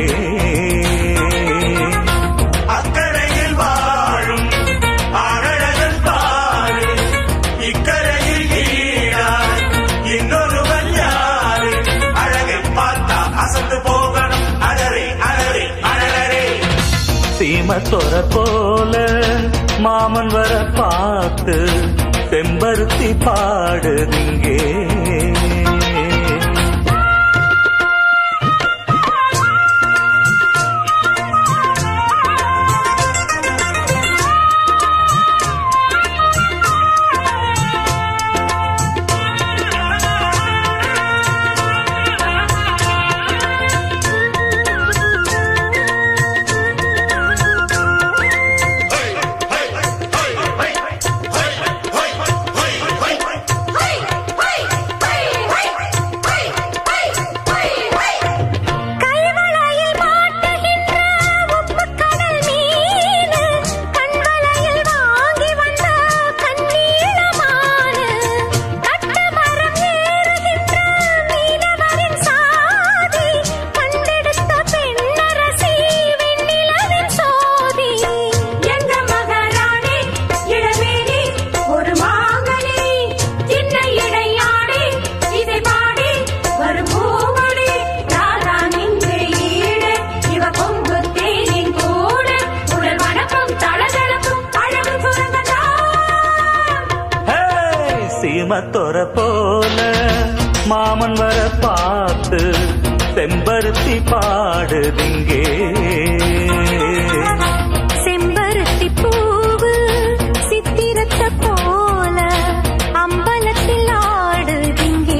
[SPEAKER 5] அக்கறையில் வாழும் அழகன் பாரு இக்கரையில் ஈடார் இன்னொருவன் யாரு அழகை பார்த்தா அசந்து போகணும் அழறே அழறே அழறே
[SPEAKER 3] சீமத்தொர போல மாமன் வர பார்த்து செம்பருத்தி பாடுதிங்கே
[SPEAKER 5] ஹை
[SPEAKER 3] சிம்மத்தொர போல மாமன் வர பார்த்து செம்பருத்தி பாடுதிங்கே
[SPEAKER 2] செம்பருத்தி பூவு சித்திரத்தை போல அம்பலத்தில் ஆடுதிங்கே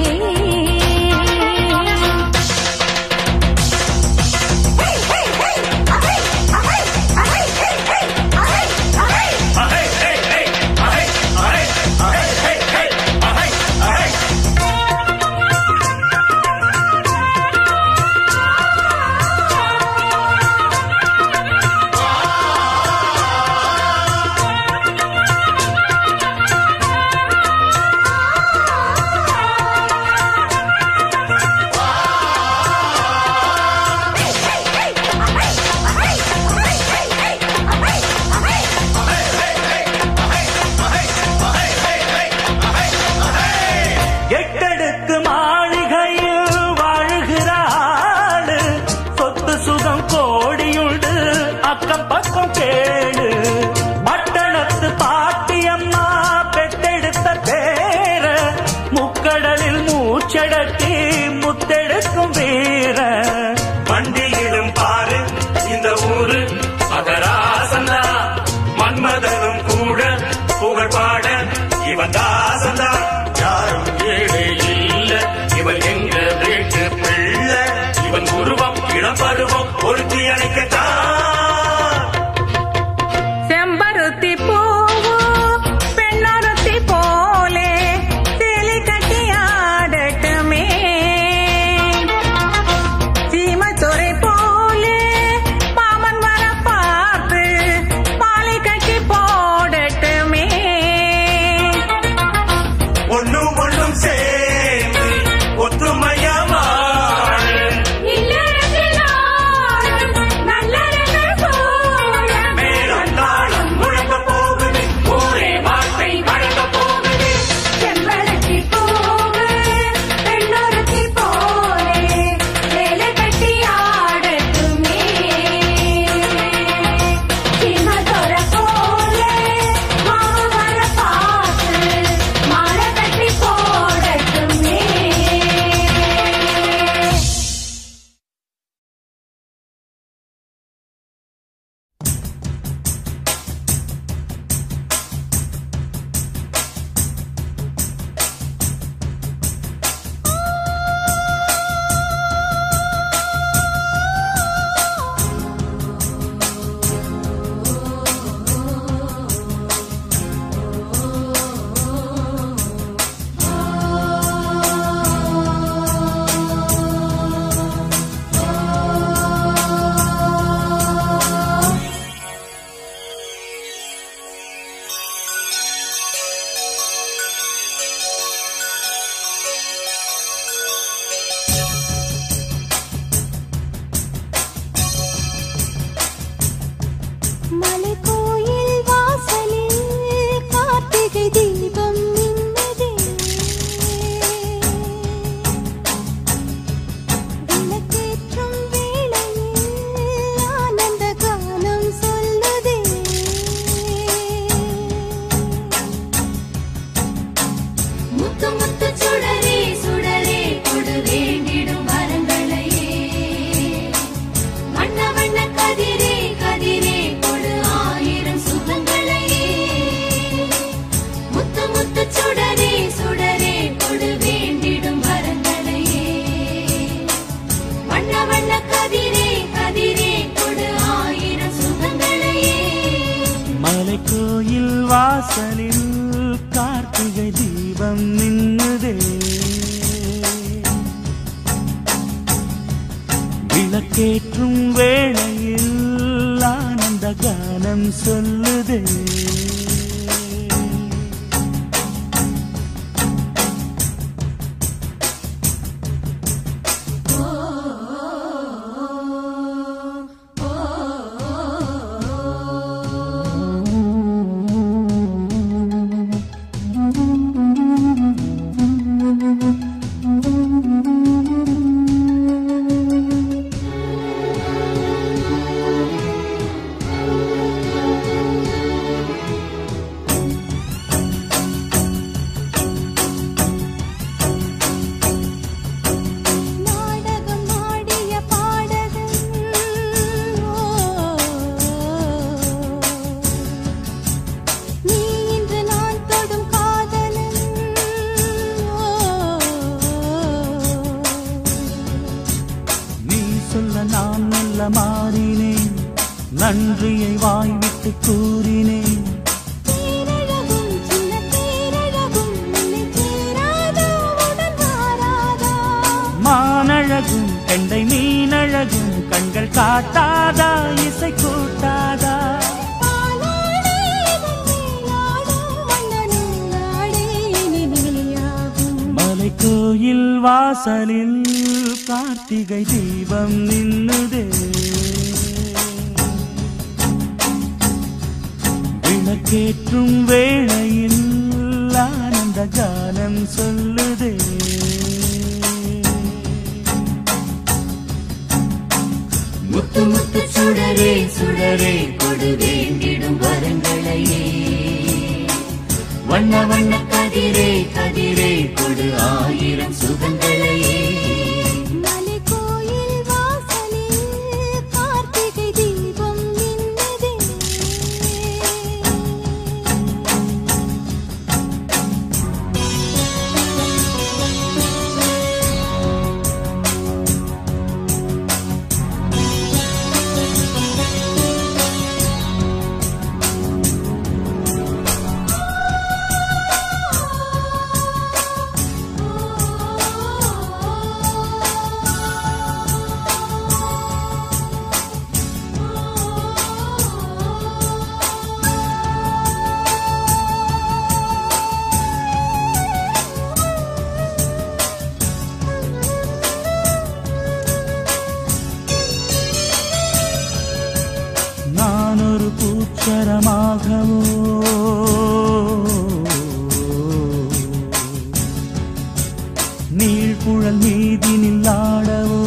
[SPEAKER 3] எட்டடுக்கு மாளிகையில் வாழ்கிறாள் சொத்து சுகம் கோடியுண்டு அக்கம் பக்கம் கேளு பட்டணத்து பாட்டியம்மா பெத்தெடுத்த பேர முக்கடலில் மூச்சடக்கி முத்தெடுக்கும் வீர
[SPEAKER 5] வண்டியிலும் பாரு இந்த ஊரு மகராசந்தா மன்மதனும் கூட புகழ் பாட இவன் தாசந்தா யாரும் ஏழை இல்ல இவன் எங்க வீட்டு பிள்ளை இவன் உருவம் இளம் பருவம் ஒருத்தி அணைக்கத்தான்
[SPEAKER 8] செம்பருத்தி பூவு பெண்ணொருத்தி போலே சேலை கட்டி ஆடட்டுமே சீமத்துறை போலே மாமன் வர பார்த்து மாலை கட்டி போடட்டுமே
[SPEAKER 5] ஒண்ணும் ஒண்ணும் சேர்ந்து ஒத்துமையா வாழ மேலும் தாளம் முழங்க போகுது ஊரே வார்த்தை வழங்க போகுது
[SPEAKER 2] செம்பருத்தி பூவு பெண்ணொருத்தி போலே வேலை கட்டி ஆடட்டுமே சிம்மத்தொர போலே மாமன் வர பார்த்து மாலை கட்டி போடட்டுமே மலைக்கோயில் வாசலில் கார்த்திகை தீபம் மின்னதே விளக்கேற்றும் வேளையில் ஆனந்த கானம் சொல்லுதே முத்து முத்து சுடரே சுடரே கொடு வேண்டிடும் வரங்களையே வண்ண வண்ண கதிரே கதிரே கொடு ஆயிரம் சுகங்களையே முத்து முத்து சுடரே சுடரே கொடு வேண்டிடும் வரங்களையே வண்ண வண்ண கதிரே கதிரே கொடு ஆயிரம் சுகங்களையே
[SPEAKER 3] மலைக்கோயில் வாசலில் கார்த்திகை தீபம் நின்னுதே விளக்கேற்றும் வேளையில் ஆனந்த கானம் சொல்லுதே மாறினேன் நன்றியை வாய்விட்டு கூறினேன்
[SPEAKER 2] தேரழகும் சின்ன தேரழகும் உன்னை சேராதா உடல் மாறாதா
[SPEAKER 3] மானழகும் கெண்டை மீனழகும் கண்கள் காட்டாதா இசை கூட்டாதா
[SPEAKER 2] பாலாடே இதன் மேலாடும் வண்ணனின் நாடே இனி நீயாகும்
[SPEAKER 3] மலை கோயில் வாசலில் கார்த்திகை தீபம் நின்னுதே விளக்கேற்றும் வேளையில் ஆனந்த கானம் சொல்லுதே
[SPEAKER 6] முத்து முத்து சுடரே சுடரே கொடு வேண்டிடும் வரங்களையே வண்ண வண்ண கதிரே கதிரே கொடு ஆயிரம் சுகங்களையே
[SPEAKER 2] மலை கோயில் வாசலில் கார்த்திகை தீபம் மின்னுதே
[SPEAKER 3] நான் ஒரு பூச்சரமாகவோ நீழ்குழல் மீதினில் ஆடவோ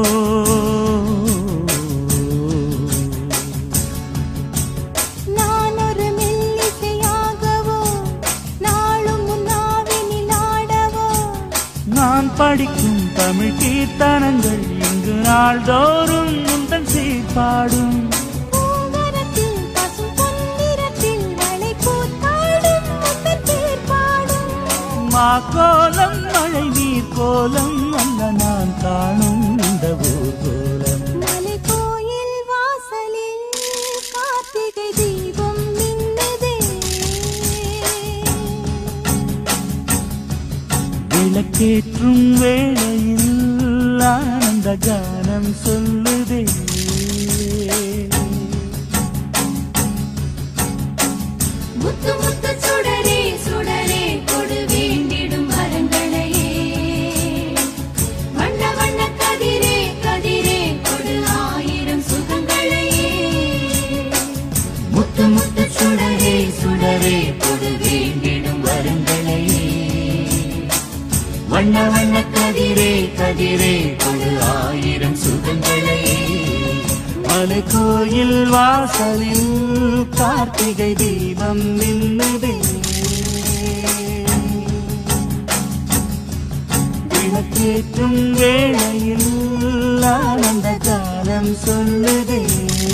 [SPEAKER 2] நான் ஒரு மெல்லிசையாகவோ நாளும் முன்னாவினில் ஆடவோ
[SPEAKER 3] நான் படிக்கும் தமிழ் கீர்த்தனங்கள் இங்கு நாள்தோறும் முந்தன் சீர்பாடும்
[SPEAKER 2] பூங்கரத்தில் பசும் பொன்னிறத்தில் மழை கூத்தாடும் முத்தன் தேர்ப்பாடும்
[SPEAKER 3] மாக்கோலம் மழை நீர் கோலம் அல்ல நான் காணும் இந்த ஊர்கோலம்
[SPEAKER 2] மலை கோயில் வாசலில் கார்த்திகை தீபம் மின்னுதே
[SPEAKER 3] விளக்கேற்றும் வேளையில் ஆனந்த கானம் சொல்லுதே
[SPEAKER 7] முத்து முத்து சுடரே சுடரே கொடு வேண்டிடும் வரங்களையே வண்ண வண்ண கதிரே கதிரே கொடு ஆயிரம் சுகங்களையே
[SPEAKER 6] முத்து முத்து சுடரே சுடரே கொடு வேண்டிடும் வரங்களையே வண்ண வண்ண கதிரே கதிரே கொடு ஆயிரம் சுகங்களையே
[SPEAKER 3] மலை கோயில் வாசலில் கார்த்திகை தீபம் நின்னுதே விளக்கேற்றும் வேளையில் ஆனந்த காலம் சொல்லுதே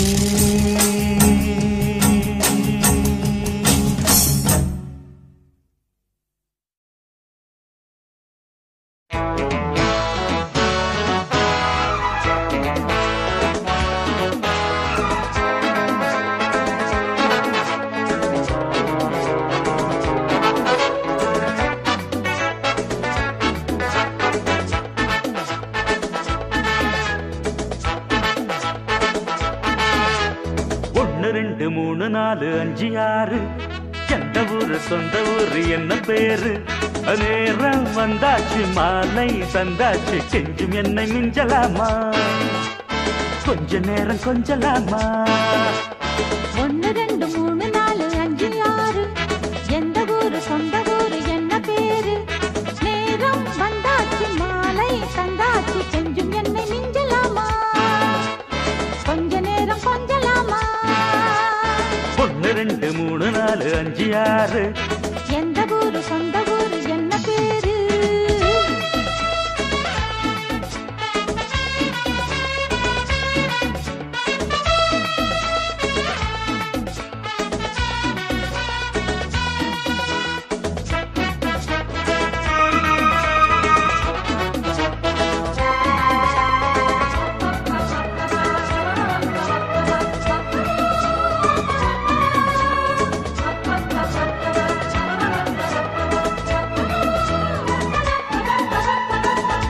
[SPEAKER 3] ஒன்னு ரெண்டு மூணு நாலு அஞ்சு ஆறு எந்த ஊரு சொந்த ஊரு என்ன பேரு நேரம் வந்தாச்சு மாலை தந்தாச்சு செஞ்சும் என்னை மிஞ்சலாமா கொஞ்ச நேரம் கொஞ்சலாமா
[SPEAKER 2] ஒன்னு ரெண்டு மூணு நாலு அஞ்சு ஆறு எந்த ஊரு சொந்த ஊரு என்ன பேரு நேரம் வந்தாச்சு மாலை தந்தாச்சு செஞ்சும் என்னை மிஞ்சலாமா கொஞ்ச நேரம் கொஞ்சலாமா
[SPEAKER 3] ஒன்னு ரெண்டு மூணு நாலு அஞ்சு ஆறு
[SPEAKER 2] எந்த ஊரு சொந்த ஊரு என்ன பேரு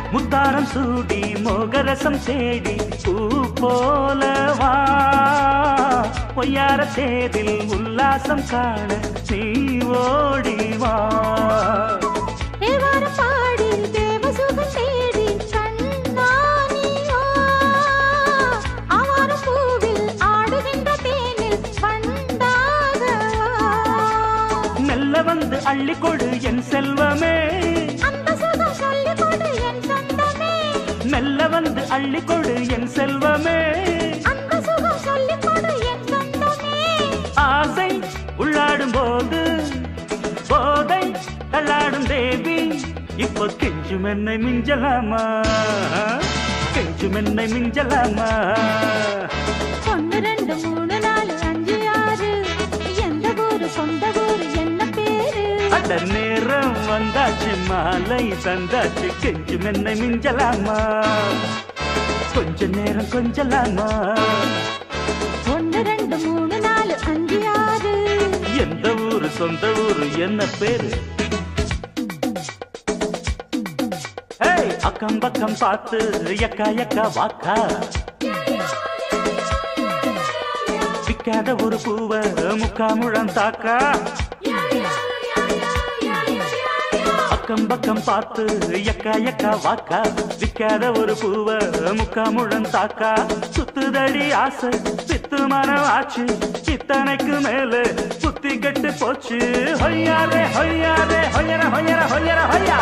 [SPEAKER 3] முத்தாரம் சூடி மோகரசம் தேடி பூ போலவா பொய்யார தேதில் உல்லாசம் காண நீ ஓடி வா
[SPEAKER 2] தேவாரம் பாடி தேவசுகம் தேடி கண்ணானியோ ஆவாரம் பூவில் ஆடுகின்ற தேனில் பண்டாகவா
[SPEAKER 3] மெல்ல வந்து அள்ளிக்கொடு என் செல்வமே
[SPEAKER 2] அந்த சுகம் சொல்லிக் கொடு என் சொந்தமே
[SPEAKER 3] மெல்ல வந்து அள்ளிக்கொடு என் செல்வமே
[SPEAKER 2] அந்த சுகம் சொல்லிக் கொடு என் சொந்தமே
[SPEAKER 3] ஆசை உள்ளாடும் போது போதை தள்ளாடும் தேவி இப்போ கெஞ்சும் என்னை மிஞ்சலாமா கெஞ்சும் என்னை மிஞ்சலாமா
[SPEAKER 2] ஒன்று ரெண்டு மூணு நாலு அஞ்சு ஆறு எந்த ஊரு சொந்த ஊரு என்ன பேரு
[SPEAKER 3] அந்த நேரம் வந்தாச்சு மாலை தந்தாச்சு கெஞ்சும் என்னை மிஞ்சலாமா கொஞ்ச நேரம் கொஞ்சலாமா
[SPEAKER 2] ஒன்று ரெண்டு மூணு நாலு அஞ்சு ஆறு
[SPEAKER 3] எந்த ஊரு சொந்த ஊரு என்ன பேரு ஏய், அக்கம் பக்கம் பார்த்து எக்கா எக்கா வாக்கா விக்காத ஒரு பூவ முக்கா முழம் தாக்கா அக்கம் பக்கம் பார்த்து எக்கா எக்கா வாக்கா விக்காத ஒரு பூவ முக்கா முழம் தாக்கா சுத்துதடி ஆசை சித்து மனம் ஆச்சு இத்தனைக்கு மேல புத்தி கெட்டு போச்சு ஹொய்யாரே ஹொய்யாரே ஹொய்யர ஹொய்யர ஹொய்யர ஹொய்யா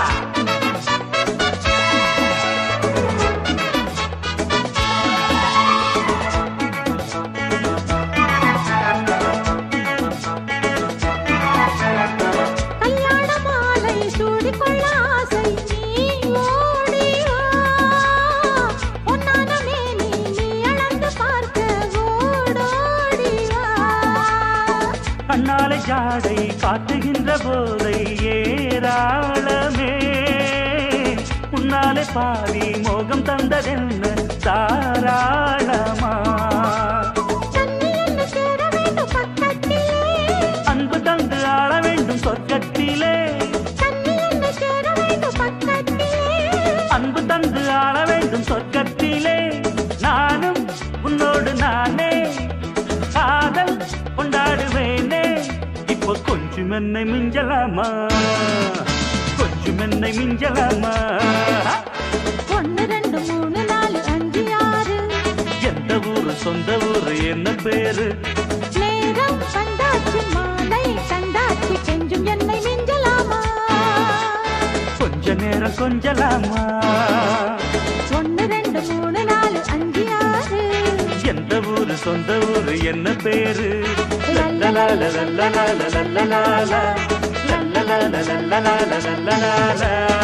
[SPEAKER 2] கல்யாண மாலை சூடிக்கொள்ள ஆசை நீ ஓடி வா பொன்னான மேனி நீ அளந்து பார்க்க ஓடோடி வா
[SPEAKER 3] கண்ணாலை ஜாடை காட்டுகின்ற போதை ஏராளமே உன்னாலே பாதி மோகம் தந்ததென்ன தாராளமா
[SPEAKER 2] தண்ணி என்ன சேர வேண்டும் பக்கத்திலே
[SPEAKER 3] அன்பு தந்து ஆள வேண்டும் சொர்க்கத்திலே
[SPEAKER 2] தண்ணி என்ன சேர வேண்டும் பக்கத்திலே
[SPEAKER 3] அன்பு தந்து ஆள வேண்டும் சொர்க்கத்திலே நானும் உன்னோடு நானே காதல் கொண்டாடுவேனே இப்போ கொஞ்சம் என்னை மிஞ்சலாமா கொஞ்சம் என்னை மிஞ்சலாமா
[SPEAKER 2] ஒன்று ரெண்டு மூணு நாலு அஞ்சு ஆறு
[SPEAKER 3] எந்த ஊரு சொந்த ஊரு என்ன பேரு
[SPEAKER 2] நேரம் வந்தாச்சு மாலை தந்தாச்சு கெஞ்சும் என்னை மிஞ்சலாமா
[SPEAKER 3] கொஞ்ச நேரம் கொஞ்சலாமா
[SPEAKER 2] ஒன்று ரெண்டு மூணு நாலு அஞ்சு ஆறு
[SPEAKER 3] எந்த ஊரு சொந்த ஊரு என்ன பேரு லல்லலால லல்லலால லல்லலால லல்லலால லல்லலால லல்லலால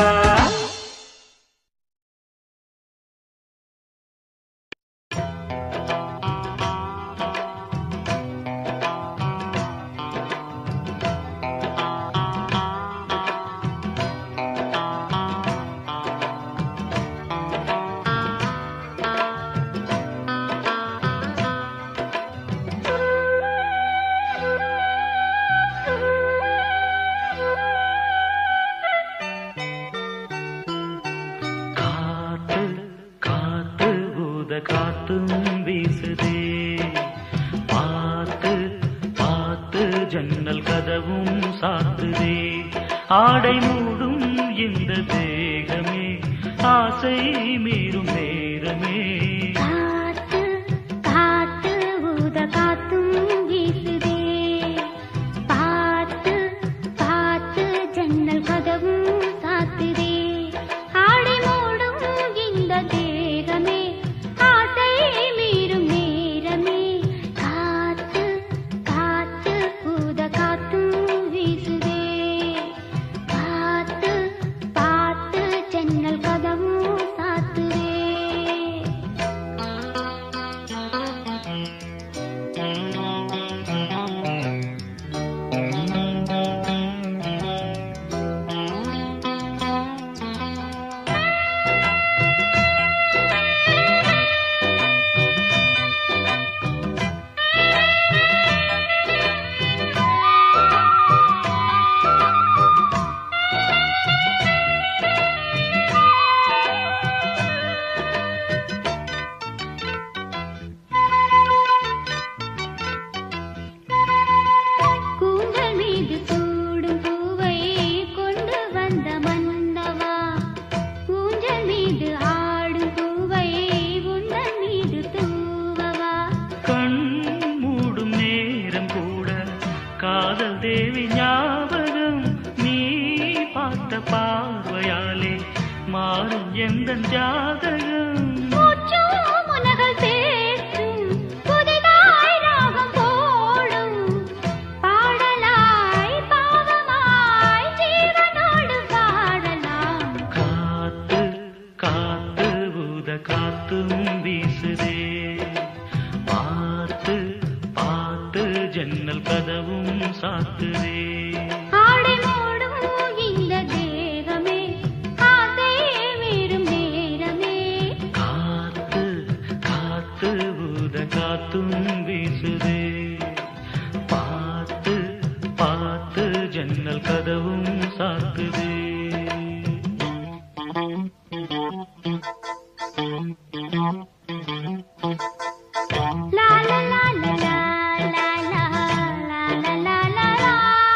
[SPEAKER 3] காத்து காத்து ஊத காத்தும் வீசுதே பார்த்து பார்த்து ஜன்னல் கதவும் சாத்துதே ஆடை மூடும் இந்த தேகமே ஆசை மீறும் நேரமே
[SPEAKER 4] காத்து காத்து ஊத காத்தும் வீசுதே பார்த்து பார்த்து ஜன்னல் கதவும் சாத்துதே ஆடை மூடும் இந்த தேகமே ஆசை மீறும் நேரமே காத்து காத்து ஊத காத்தும் வீசுதே பார்த்து பார்த்து ஜன்னல் கதவும் சாத்துதே
[SPEAKER 3] மாறும் எந்த ஜாதகம்
[SPEAKER 4] மூச்சும் முனகல் பேசும் புதிதாய் ராகம் போடும் பாடலாய் பாவமாய் ஜீவனோடு வாழலாம்
[SPEAKER 3] காத்து காத்து ஊத காத்தும் வீசுதே பார்த்து பார்த்து ஜன்னல் கதவும் சாத்துதே
[SPEAKER 4] ஆடை மூடும் இந்த தேகமே ஆசை மீறும் நேரமே
[SPEAKER 3] காத்து காத்து ஊத காத்தும் வீசுதே பார்த்து பார்த்து ஜன்னல் கதவும் சாத்துதே
[SPEAKER 4] லா லா லா லா லா லா லா லா லா லா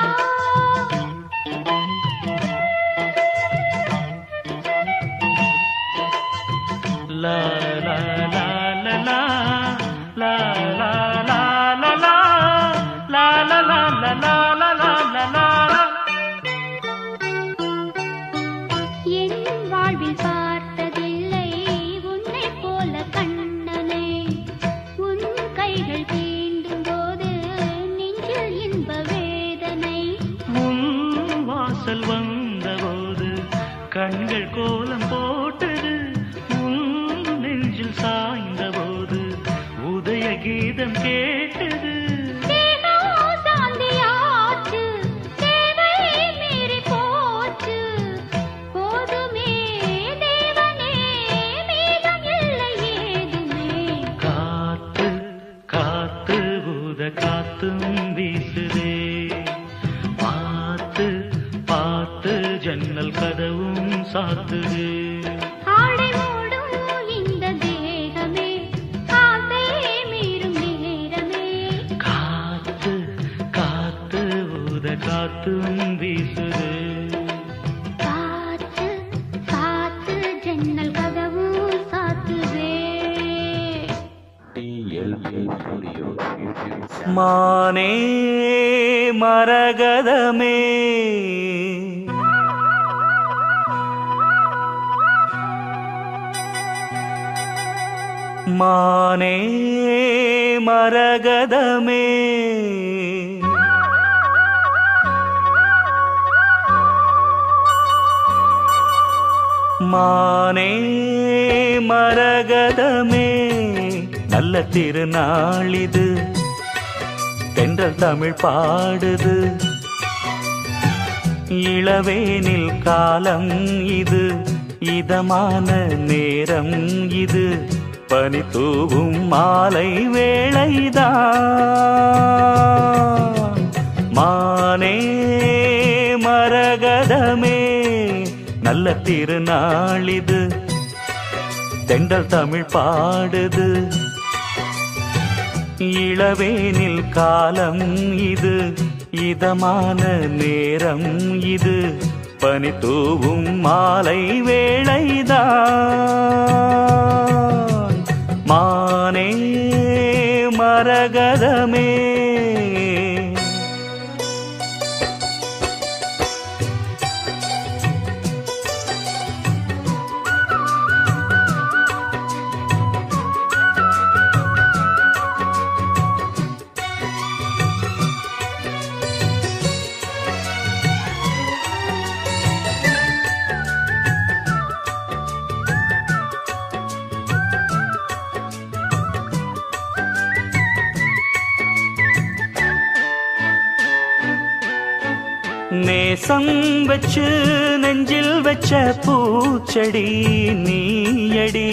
[SPEAKER 3] La la la la la la la la la la la la la la la la la la la
[SPEAKER 4] என் வாழ்வில் பார்த்ததில்லை உன்னை போல கண்ணனை உன் கைகள் தீண்டும் போது நெஞ்சில் இன்ப வேதனை
[SPEAKER 3] உன் வாசல் வந்தபோது கண்கள் கோலம் போட்டது உன் நெஞ்சில் சாய்ந்தபோது உதய கீதம் கேட்டது
[SPEAKER 4] தேகம் சாந்தியாச்சு தேவை மீறி போச்சு போதுமே தேவனே மீதம் இல்லை ஏதுமே
[SPEAKER 3] காத்து காத்து ஊத காத்தும் வீசுதே பார்த்து பார்த்து ஜன்னல் கதவும் சாத்துதே
[SPEAKER 4] ஆடை மூடும் இந்த தேகமே ஆசை மீறும் நேரமே
[SPEAKER 3] காத்து காத்து ஊத காத்தும் வீசுதே
[SPEAKER 4] காத்து காத்து ஜன்னல் கதவும் சாத்துதே
[SPEAKER 3] மானே மரகதமே மானே மரகதமே மானே மரகதமே நல்ல திருநாளிது தென்றல் தமிழ் பாடுது இளவேனில் காலம் இது இதமான நேரம் இது பனி தூவும் மாலை வேளைதான் மானே மரகதமே நல்ல திருநாளிது தென்றல் தமிழ் பாடுது இளவேனில் காலம் இது இதமான நேரம் இது பனி தூவும் மாலை வேளைதான் மானே மரகதமே நேசம் வச்சு நெஞ்சில் வச்ச பூச்செடி நீயடி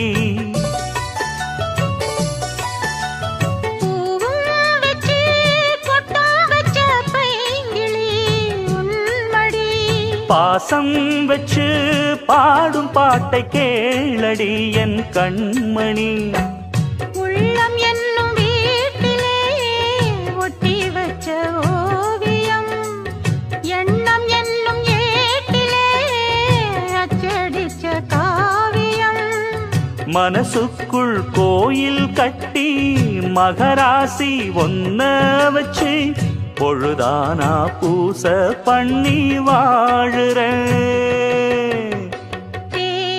[SPEAKER 4] பூவும் வச்சு பொட்டும் வச்ச பைங்கிளி உன்மடி
[SPEAKER 3] பாசம் வச்சு பாடும் பாட்டை கேளடி என் கண்மணி
[SPEAKER 4] உள்ளம் என்னும் வீட்டிலே ஒட்டி வச்ச ஓவியம் எண்ணம் என்னும் ஏட்டிலே அச்சடிச்ச காவியம்
[SPEAKER 3] மனசுக்குள் கோயில் கட்டி மகராசி ஒன்ன வச்சு பொழுதானா பூச பண்ணி வாழுறேன்
[SPEAKER 4] தேன்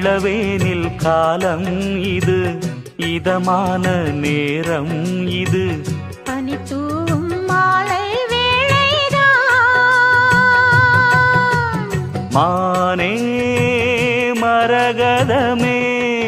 [SPEAKER 3] இளவேனில் காலம் இது இதமான நேரம் இது
[SPEAKER 2] பனி தூவும் மாலை வேளைதான்
[SPEAKER 3] மானே மரகதமே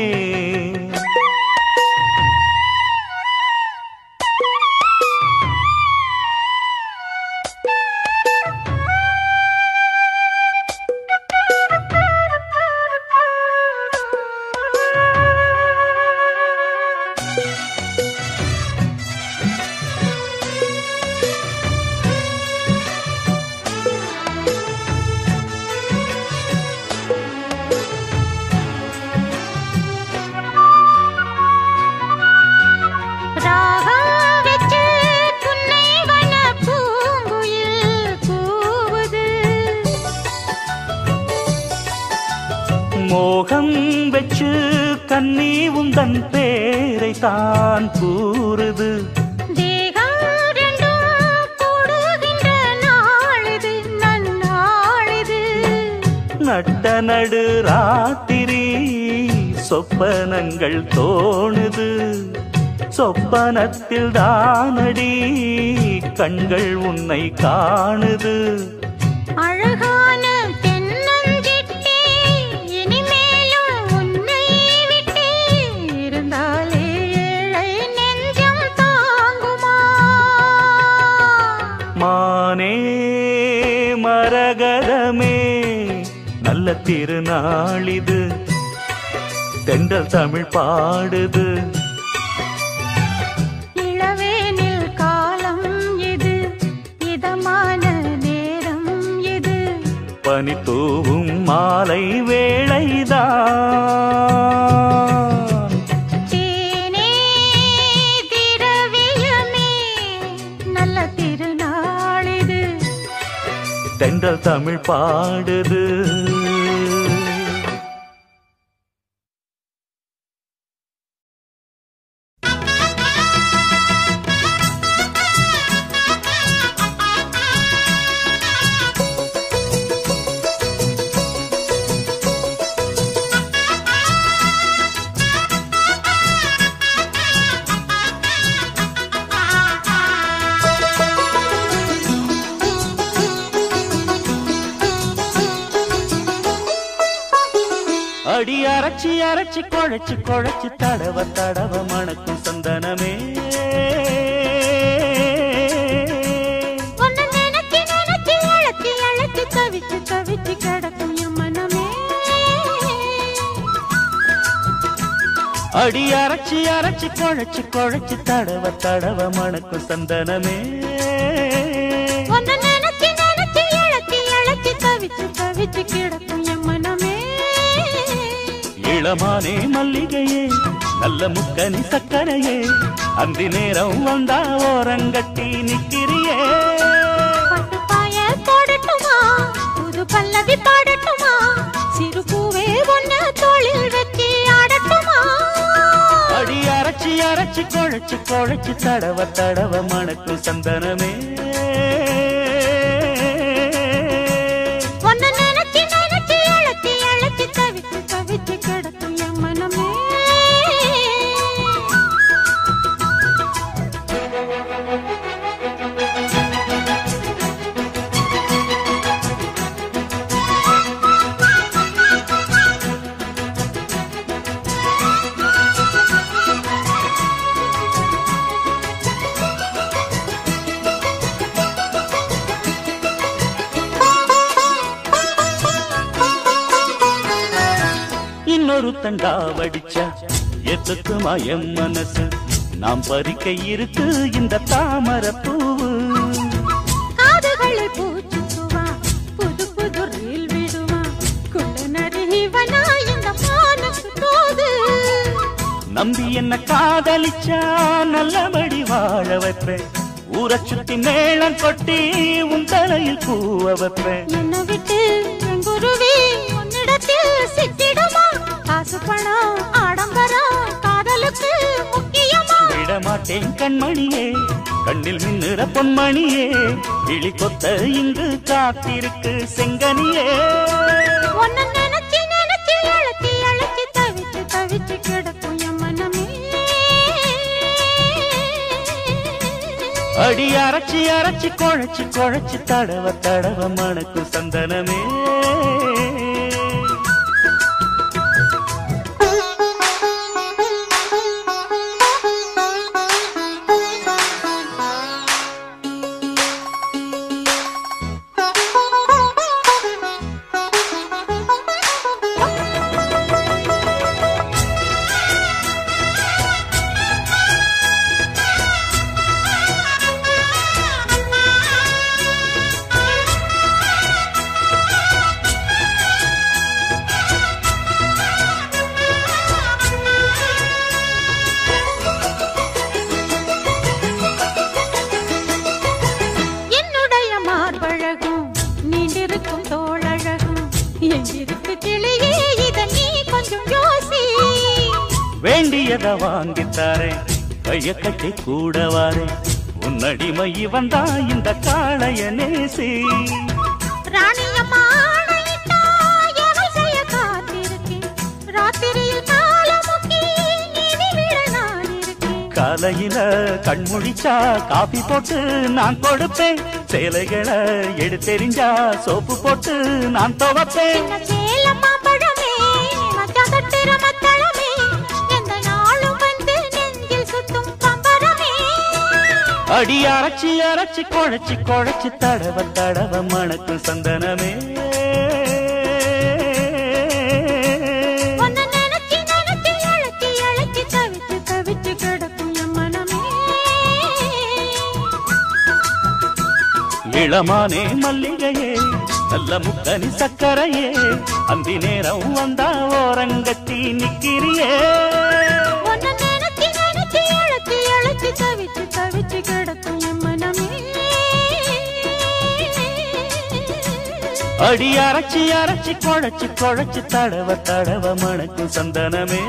[SPEAKER 2] ராகம் வெச்சு புன்னை வன பூங்குயில் கூவுது
[SPEAKER 3] மோகம் வச்சு கண்ணி உந்தன் பேரை தான் கூறுது
[SPEAKER 2] தேகம் ரெண்டும் கூடுகின்ற நாளிது நன்னாளிது
[SPEAKER 3] நட்ட நடு ராத்திரி சொப்பனங்கள் தோணுது சொப்பனத்தில் தானடி கண்கள் உன்னை காணுது
[SPEAKER 2] அழகான தென்னஞ்சிட்டே இனிமேலும் உன்னை விட்டே இருந்தாலே ஏழை நெஞ்சம் தாங்குமா
[SPEAKER 3] மானே மரகதமே நல்ல திருநாளிது தென்றல் தமிழ் பாடுது
[SPEAKER 2] இளவேனில் காலம் இது இதமான நேரம் இது
[SPEAKER 3] பனி தூவும் மாலை வேளைதான்
[SPEAKER 2] தேனே திரவியமே நல்ல திருநாளிது
[SPEAKER 3] தென்றல் தமிழ் பாடுது அடி அரைச்சி அரைச்சி குழைச்சு குழைச்சு தடவ தடவ மணக்கும் சந்தனமே
[SPEAKER 2] உன்னை நினைச்சு நினைச்சு அழைச்சு அழைச்சு தவிச்சு தவிச்சு கிடக்கும் என் மனமே
[SPEAKER 3] அடி அரைச்சி அரைச்சி குழைச்சு குழைச்சு தடவ தடவ மணக்கும் சந்தனமே
[SPEAKER 2] உன்னை நினைச்சு நினைச்சு அழைச்சு அழைச்சு தவிச்சு தவிச்சு கிடக்கும் என் மனமே
[SPEAKER 3] இளமானே மல்லிகையே நல்ல முக்கனி சக்கரையே அந்தி நேரம் வந்தா ஓரங்கட்டி நிக்கிறியே
[SPEAKER 2] பட்டு பாய போடட்டுமா புது பல்லவி பாடட்டுமா சிறு பூவே ஒன்ன தோளில் வச்சு ஆடட்டுமா
[SPEAKER 3] அடி அரைச்சி அரைச்சி குழைச்சு குழைச்சு தடவ தடவ மணக்கும் சந்தனமே
[SPEAKER 2] உன்னை நினைச்சு நினைச்சு அழைச்சு அழைச்சு தவிச்சு தவிச்சு கிடக்கும் என் மனமே
[SPEAKER 3] இன்னொரு தண்டா வடிச்சா எத்துக்குமா என் மனசு நாம் பறிக்க இருக்கு இந்த தாமரை பூவு
[SPEAKER 2] காதுகளில் பூச்சுக்குவா புது புது ரீல் விடுவா குள்ள நரிவனா இந்த மானத்து தோது
[SPEAKER 3] நம்பி என்ன காதலிச்சா நல்லபடி வாழ வைப்பேன் ஊரை சுத்தி மேளம் கொட்டி உன் தலையில் பூவ வைப்பேன்
[SPEAKER 2] என்னை விட்டு என் குருவி உன்னிடத்தில் சிக்கிடுமா காசு பணம் ஆடம்பரம் காதலுக்கு முக்கியமா
[SPEAKER 3] விட மாட்டேன் கண்மணியே கண்ணில் மின்னுற பொன்மணியே கிளி கொத்த இங்கு காத்திருக்கு செங்கனியே
[SPEAKER 2] உன்னை நினைச்சு நினைச்சு அழைச்சி அழைச்சி தவிச்சு கிடக்கும் என் மனமே
[SPEAKER 3] அடி அரைச்சி அரைச்சி குழைச்சி குழைச்சி தடவ தடவ மணக்கும் சந்தனமே
[SPEAKER 2] என்னுடைய மார்பழகும் நீண்டிருக்கும் தோழழகும் எங்கிருக்கு கிளியே இத நீ கொஞ்சம் யோசி
[SPEAKER 3] வேண்டியத வாங்கித்தாரேன் கைய கட்டி கூட வாரேன் உன்னடிமை வந்தா இந்த காளைய நேசி
[SPEAKER 2] ராணியம்மா ஆணையிட்டா எவள் செய்ய காத்திருக்கேன் ராத்திரியில் காலமுக்கி நீதி விட நான் இருக்கேன்
[SPEAKER 3] காலையில கண்முழிச்சா காபி போட்டு நான் கொடுப்பேன் சேலைகளை எடுத்தெறிஞ்சா சோப்பு போட்டு நான் துவப்பேன்
[SPEAKER 2] சின்ன சேலம்மா பழமே மச்சான் தொட்டுற மத்தளமே எந்த நாளும் வந்து நெஞ்சில் சுத்தும் பம்பரமே
[SPEAKER 3] அடி அரைச்சி அரைச்சி குழைச்சி குழைச்சி தடவ தடவ மணக்கும் சந்தனமே
[SPEAKER 2] உன்னை நினைச்சு நினைச்சு இழைச்சி இழைச்சி தவிச்சு தவிச்சு கிடக்கும் என் மனமே
[SPEAKER 3] இளமானே மல்லிகையே நல்ல முக்கனி சக்கரையே அந்தி நேரம் வந்தா ஓரங்கத்தி நிக்கிறியே
[SPEAKER 2] உன்னை நினைச்சு நினைச்சு இழைச்சி இழைச்சி தவிச்சு தவிச்சு கிடக்கும் என் மனமே
[SPEAKER 3] அடி அரைச்சி அரைச்சி குழைச்சி குழைச்சி தடவ தடவ மணக்கும் சந்தனமே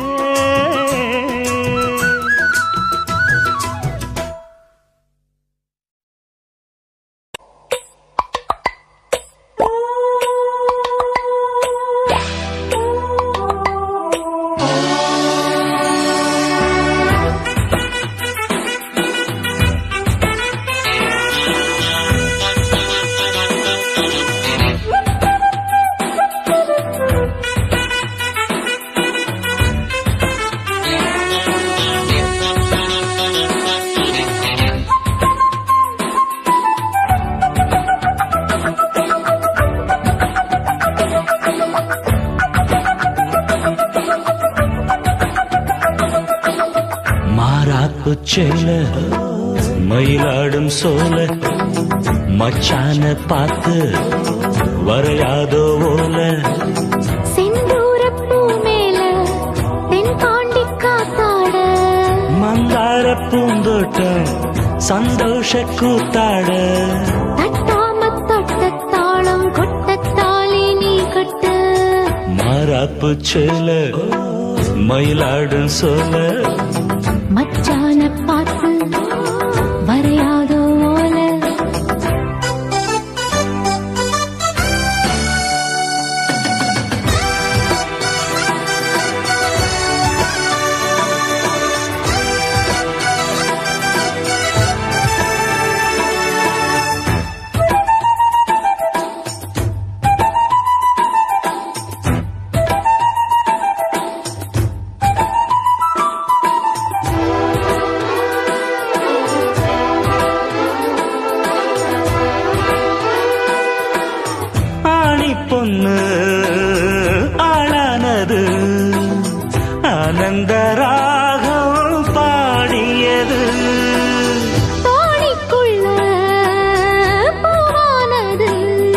[SPEAKER 3] மாறாப்பு சேல மயிலாடும் சோல மச்சான பார்த்து வரையாதோ ஓல
[SPEAKER 2] செந்தூரப்பூ மேல தென்பாண்டி காத்தாட
[SPEAKER 3] மந்தார பூந்தோட்டம் சந்தோஷ கூத்தாட
[SPEAKER 2] தட்டாம தொட்ட தாளம் கொட்ட தாலி நீ கட்டு
[SPEAKER 3] மாறாப்பு சேல மயிலாடும் சோல
[SPEAKER 2] மச்சான பார்த்து வரையாதோ ஓல
[SPEAKER 3] ஆணி பொண்ணு ஆளானது ஆனந்த ராகம் பாடியது
[SPEAKER 2] தோணிக்குள்ள பூவானது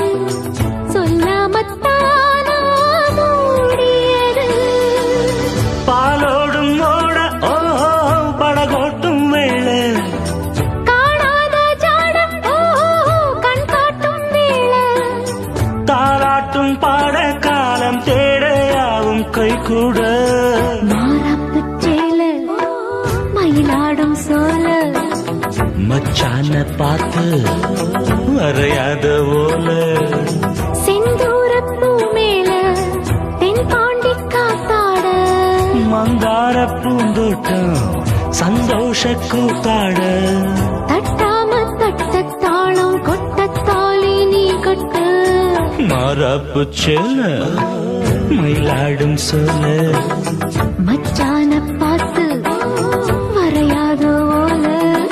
[SPEAKER 2] சொல்லாமத்தானா மூடியது
[SPEAKER 3] பாலோடும் ஓட ஓ படகோட்டும் வெள்ள
[SPEAKER 2] காணாத ஜாடம் ஓ கண் காட்டும் வேளை
[SPEAKER 3] தாலாட்டும் பாட காலம் தேடையாவும் கை கூட
[SPEAKER 2] மாறாப்புச் சேல மயிலாடும் சோல
[SPEAKER 3] மச்சான பார்த்து வரையாத ஓல
[SPEAKER 2] செந்தூரப்பூ மேல தென்பாண்டி காத்தாட
[SPEAKER 3] மந்தார பூந்தோட்டம் சந்தோஷ கூத்தாட
[SPEAKER 4] தட்டாம தட்டத்தாளம் கொட்டத்தாலி நீ கட்டு
[SPEAKER 3] மாறாப்பு செல்ல மயிலாடும் சொல்ல
[SPEAKER 4] மச்சான பார்த்து வரையாத ஓல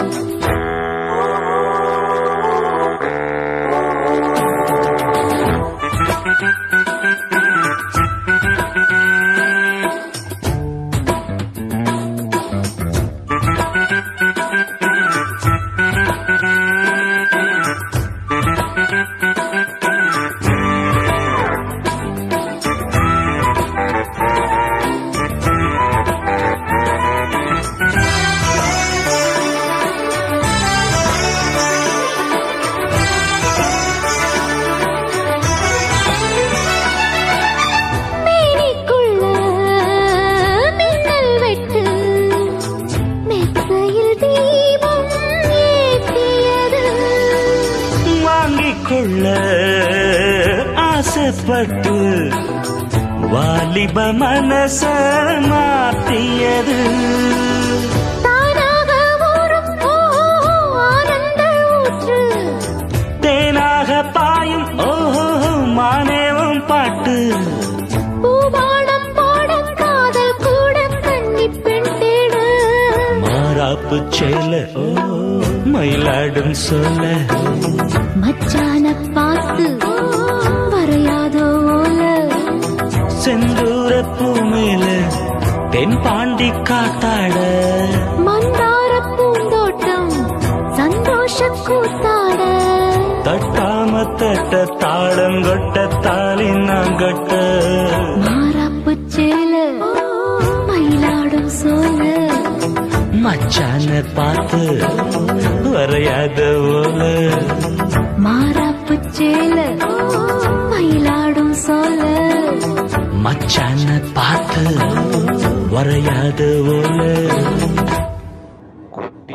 [SPEAKER 4] மேனிக்குள்ள மின்னல் வெட்டு மெத்தையில் தீபம் ஏற்றியது
[SPEAKER 3] வாங்கிக் கொள்ள ஆசைப்பட்டு வாலிப மனச மாற்றியது
[SPEAKER 4] தானாக ஊறும் ஓ ஆனந்த ஊற்று
[SPEAKER 3] தேனாக பாயும் ஓஹோ மானேவம் பாட்டு
[SPEAKER 4] பூபாடம் போட காதல் கூட கன்னி பெண் தேடு
[SPEAKER 3] மாறாப்பு சேல மயிலாடும் சொல்ல
[SPEAKER 4] மச்சான பார்த்து வரையாத ஓல
[SPEAKER 3] செந்தூர பூ மேல தென் பாண்டி காத்தாட
[SPEAKER 4] மந்தார பூந்தோட்டம் சந்தோஷ கூத்தாட
[SPEAKER 3] தட்டாம தட்ட தாளம் கொட்ட தாலி நாங்கட்ட
[SPEAKER 4] மாறாப்பு சேல மயிலாடும் சோல
[SPEAKER 3] மச்சான பார்த்து வரையாத ஓல
[SPEAKER 4] மாறாப்பு சேல மயிலாடும் சோல
[SPEAKER 3] மச்சான பார்த்து வரையாத ஓல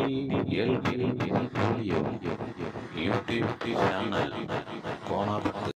[SPEAKER 9] யூடியூப் சேனல் கோணாபத்து